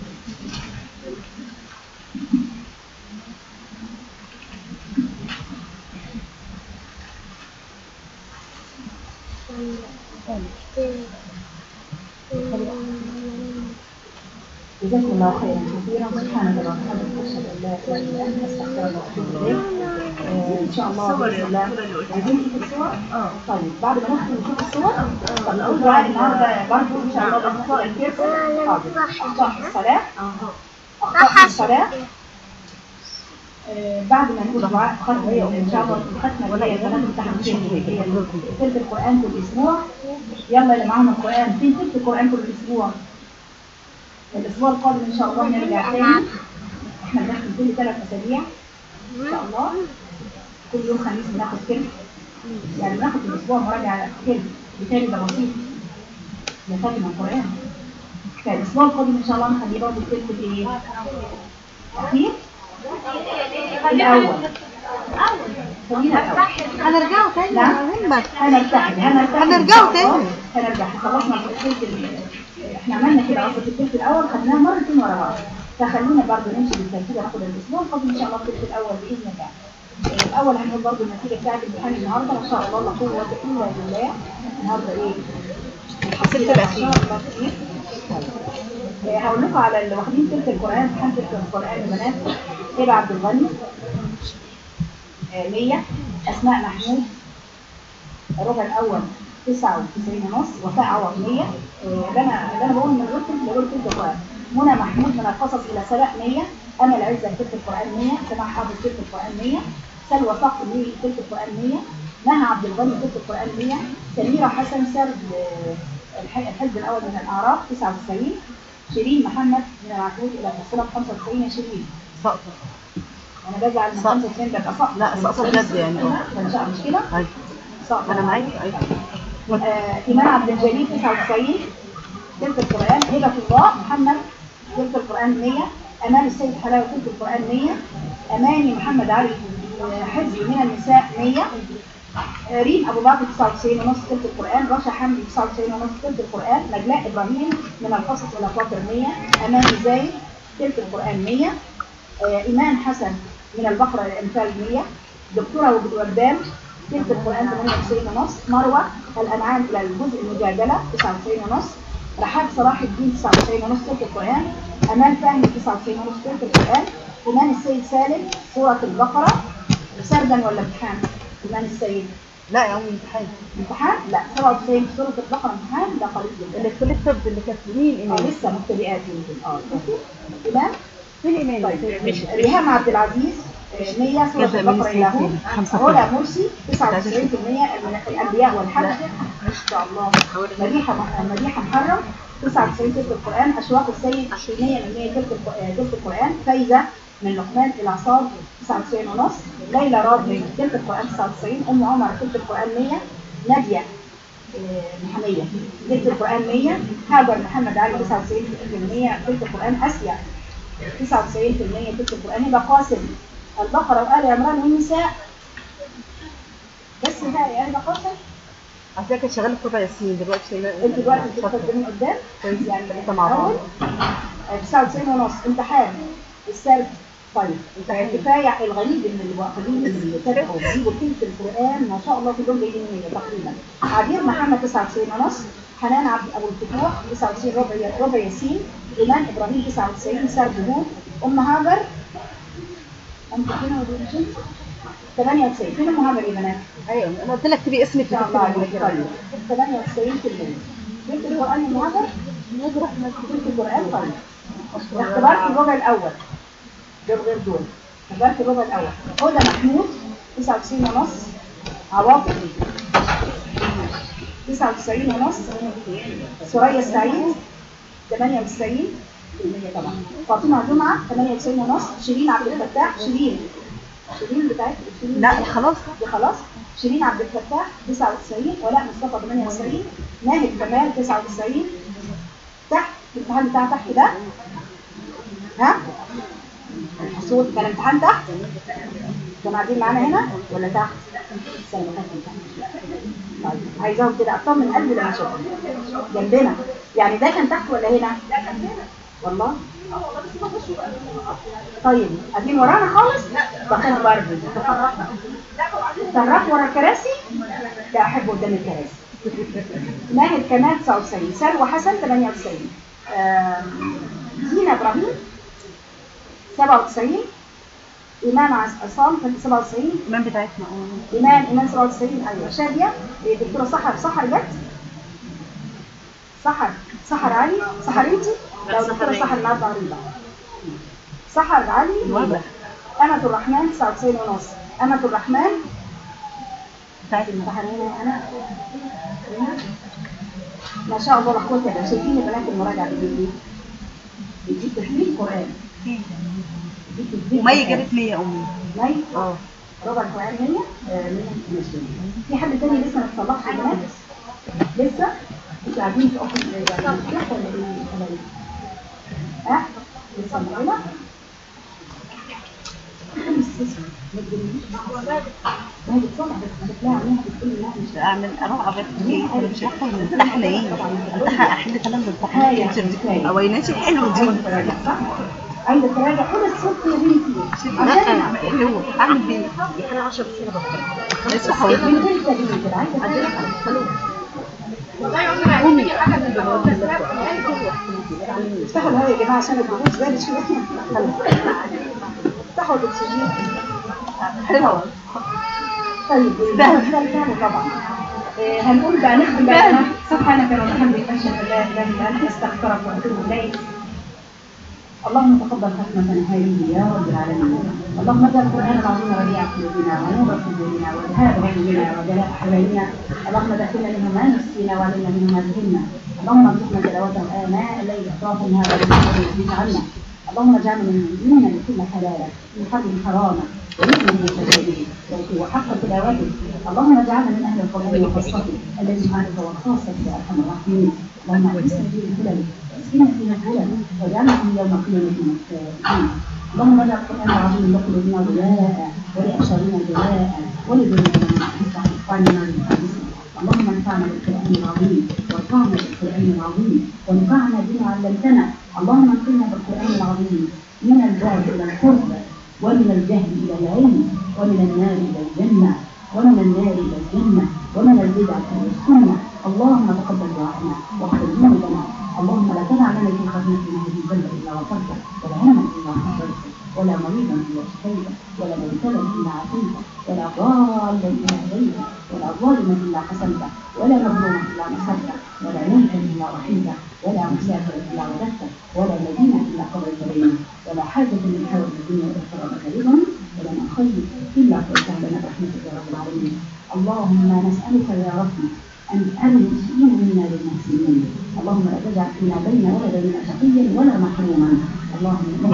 جزاكم الله خيرا كثيرا سبحانك اللهم وبحمدك اشهد ان لا اله الا انت استغفرك واتوب اليك آه، ان شاء الله الصور باذن يا الله أخونا اللي قلت عايزين نشوف الصور اه طيب بعد ما نختم نشوف الصور طب نقول دعاء النهارده برضه ان شاء الله بنقرا الكيف اخطاء في الصلاه اخطاء في الصلاه آه، بعد ما نقول دعاء ختم ان شاء الله ختمه ولا يا بنات التحديث هي تلت القران كل اسبوع يلا اللي معاهم القران فين تلت القران كل اسبوع الاسبوع القادم ان شاء الله نرجع تاني احنا بنختم كل ثلاث اسابيع ان شاء الله كل يوم خميس بناخد كلمه يعني بناخد في الاسبوع مراجعه كلمه بالتالي ده بسيط نختم القران فالاسبوع القادم ان شاء الله نخليه برضه كلمه ايه؟ اخير الاول خلينا الاول هنرجعوا تاني نعم. هنهمك هنرتاح هنرتاح هنرجعوا تاني. هنرجع خلصنا في الثلث ال- احنا عملنا كده اصلا في الثلث الاول خدناها مرتين ورا بعض فخلينا برضه نمشي بالترتيب وناخد الاسبوع القادم ان شاء الله الثلث الاول باذن الله آه، الاول هنقول برضه النتيجه بتاعت الامتحان النهارده ان شاء الله لا قوه الا بالله النهارده ايه؟ الحصيله الاخير آه، هقول لكم على اللي واخدين تلك القران امتحان تلك القران البنات هبه عبد الغني آه، 100 اسماء محمود الربع الاول 99 ونص وفاء عوض 100 آه، ده انا ده انا بقول من غير كلمه بقول كلمه القران منى محمود من القصص الى سبق 100 امل عزه كتب القران 100 سماح حافظ كتب القران 100 سلوى صقر 100 كتب القران 100 مها عبد الغني كتب القران 100 سميره حسن سرد آه، الح- الحزب الاول من الاعراف 99 شيرين محمد من العقود الى الصله 95 يا شيرين سقطة انا بزعل من صح. 95 ده صح لا، سقطة بجد يعني. ان شاء الله مش كده؟ أيوة. سقطة. انا معاكي ايوه آه، إمام عبد الجليل 99 تلك القرآن هبة الله محمد تلك القرآن 100 أمان السيد حلاوة تلك القرآن 100 أماني محمد علي آه، حزب من النساء 100 آه، ريم أبو بكر 99 ونص تلك القرآن رشا حمدي 99 ونص تلك القرآن نجلاء إبراهيم من القصص إلى فاطر 100 أماني زايد تلك القرآن 100 آه، إيمان حسن من البقرة الأنفال 100 دكتورة وردان تلك القرآن 98 ونص مروة الأنعام إلى الجزء المجادلة 99 ونص رحاب صلاح الدين 99 ونص تلك القرآن أمان فهمي 99 ونص تلك القرآن إيمان السيد سالم سورة البقرة سردا ولا امتحان إيمان السيد لا يا عمي امتحان امتحان لا 97 في سورة البقرة امتحان ده قليل جدا اللي في الطب اللي كانت مين اه ايمان لسه مبتدئات يمكن اه شوفي إيمان فين ايمان طيب ريهام عبد العزيز آه، 100 سورة يبدأ من البقرة إلى هون السنتين، خمسة علا مرسي 99% من الأنبياء والحج ما شاء الله مديحة مديحة محرم 99 تلك القرآن أشواق السيد 100 من 100 تلك الق- آه، تلك القرآن فايزة من لقمان إلى عصام 99 ونص ليلى راضي تلك القرآن 99 أم عمر تلك القرآن 100 نادية آه، محمية تلك القرآن 100 هاجر محمد علي 99% تلك القرآن أسيا 99% تلك القرآن هبة قاسم البقرة وآل عمران والنساء بس ده يا هبة قاسم عشان كانت شغاله في ربع ياسين دلوقتي شايلة- انت دلوقتي بتقدمي قدام كويس. يعني انت مع بعض. الأول، آه، 99 ونص امتحان السرد طيب امتحان. كفايه الغريب ان اللي واخدين اللي تابعوا بيجيبوا تلت القران ما شاء الله كلهم جايين من تقريبا عبير محمد 99 ونص حنان عبد ابو الفتوح 99 ربع ربع ياسين ايمان ابراهيم 99 سرد هود ام هاجر ام فين ودول مش انت؟ 98 فين ام هاجر يا بنات؟ ايوه انا قلت لك تبقي اسمك ان شاء الله عليك طيب 98 في المية جبت القرآن المعجم نجرح جبت القرآن طيب اختبرت الربع الأول دول غير دول اختبرت الربع الأول هدى محمود 99 ونص عواطف 99 ونص سوريا السعيد 98 طبعا فاطمه جمعه 98 ونص شيرين عبد الفتاح شيرين شيرين بتاعت شيرين لا خلاص دي خلاص شيرين عبد الفتاح 99 ولاء مصطفى 98 ناهد كمال 99 تحت الامتحان بتاع تحت ده ها الصوت كان الامتحان تحت كانوا قاعدين معانا هنا ولا تحت؟ السنة اللي فاتت تحت. طيب عايزاهم كده ابطال من قلبي لما اشوفهم جنبنا يعني ده كان تحت ولا هنا؟ والله طيب قاعدين ورانا خالص بخاف برضه طرف ورا الكراسي لا احب قدام الكراسي ناهد كمال 99 سلوى حسن 98 آم، زينة ابراهيم 97 ايمان عص- عصام 97 الإمام بتاعتنا اه ايمان ايمان 97 ايوه شاديه دكتوره سحر سحر جت سحر سحر علي سحر انتي لو دكتوره سحر النهارده عريضه سحر علي واضح. أمة الرحمن 99 ونص أمة الرحمن بتاعت الامتحان هنا أنا ما شاء الله لا قوة إلا بالله شايفين يا بنات المراجعة بتجيب إيه؟ بتجيب تحليل قرآن بتجيب تدبير ومي قرآن. جابت 100 يا أمي مي اه ربع القرآن 100 آه، 100 ماشي في حد تاني لسه ما اتصلحش يا بنات؟ لسه؟ انتوا قاعدين في أخر يعني مفتوح ولا إيه؟ ولا إيه؟ ها؟ لسه معانا؟ ما هي بتصلح بس بتلاقي عليها بتقول لا مش اعمل اروح ابات ايه انا مش عارفه المفتاح ايه المفتاح احلى كلام المفتاح هاي او ناسي حلو دي عايزة تراجع كل الصوت يا بنتي لا عشان حلو اعمل بيه احنا 10 سنين بطل لسه حاولت من غير تغيير كده عايزة تراجع والله عمري عايزين حاجه من البنات افتحوا الهواء يا جماعة عشان الجلوس بارد شوية افتحوا الأكسجين حلو طيب ده الثاني طبعا آه، هنقول بقى نختم بقى سبحانك اللهم وبحمدك اشهد ان لا اله الا انت استغفرك واتوب اليك اللهم تقبل ختمة هذه يا رب العالمين اللهم اجعل القرآن العظيم ربيع قلوبنا ونور صدورنا وذهاب همنا وجلاء احزاننا اللهم ذكرنا منه ما نسينا وعلمنا منه ما جهلنا اللهم ارزقنا تلاوته آناء الليل اطراف النهار ولا عنا اللهم اجعلنا من المؤمنين لكل حلالك من حرم حراما ونؤمن بكتابه وحق تلاوته اللهم اجعلنا من اهل القران وخاصته الذي معرف وخاصه يا ارحم الراحمين اللهم اعزنا في الهدى واسقنا فيها الهدى واجعلنا في يوم القيامه من التائبين اللهم اجعل القران العظيم لقلوبنا ضياء ولابصارنا ضياء ولذنوبنا واعنا من الحديث اللهم انفعنا بالقران العظيم وارفعنا بالقران العظيم وانفعنا بما علمتنا اللهم انقلنا بالقران العظيم من البعد الى القرب ومن الجهل إلى العلم ومن النار إلى الجنة ومن النار إلى الجنة ومن البدعة إلى السنة اللهم تقبل دعاءنا واغفر ذنوبنا اللهم لا تدع لنا في خزنتنا هذه ذنبا إلا غفرته ولا هما إلا غفرته ولا مريضا إلا شفيته ولا مبتلا إلا عافيته ولا ضالا إلا هديته ولا ظالما إلا حسنته ولا مظلوما إلا نصرته ولا ميتا إلا رحمته ولا مسافرا إلا رددته ولا مدينة إلا قضيت بينه ولا حاجة من حوائج الدنيا والآخرة لك رضا ولا من خير إلا قلتها لنا برحمتك يا رب العالمين اللهم نسألك يا ربي أن أن المسلمين منا للمحسنين اللهم لا تجعل فينا بين ولا بين شقي ولا محروما اللهم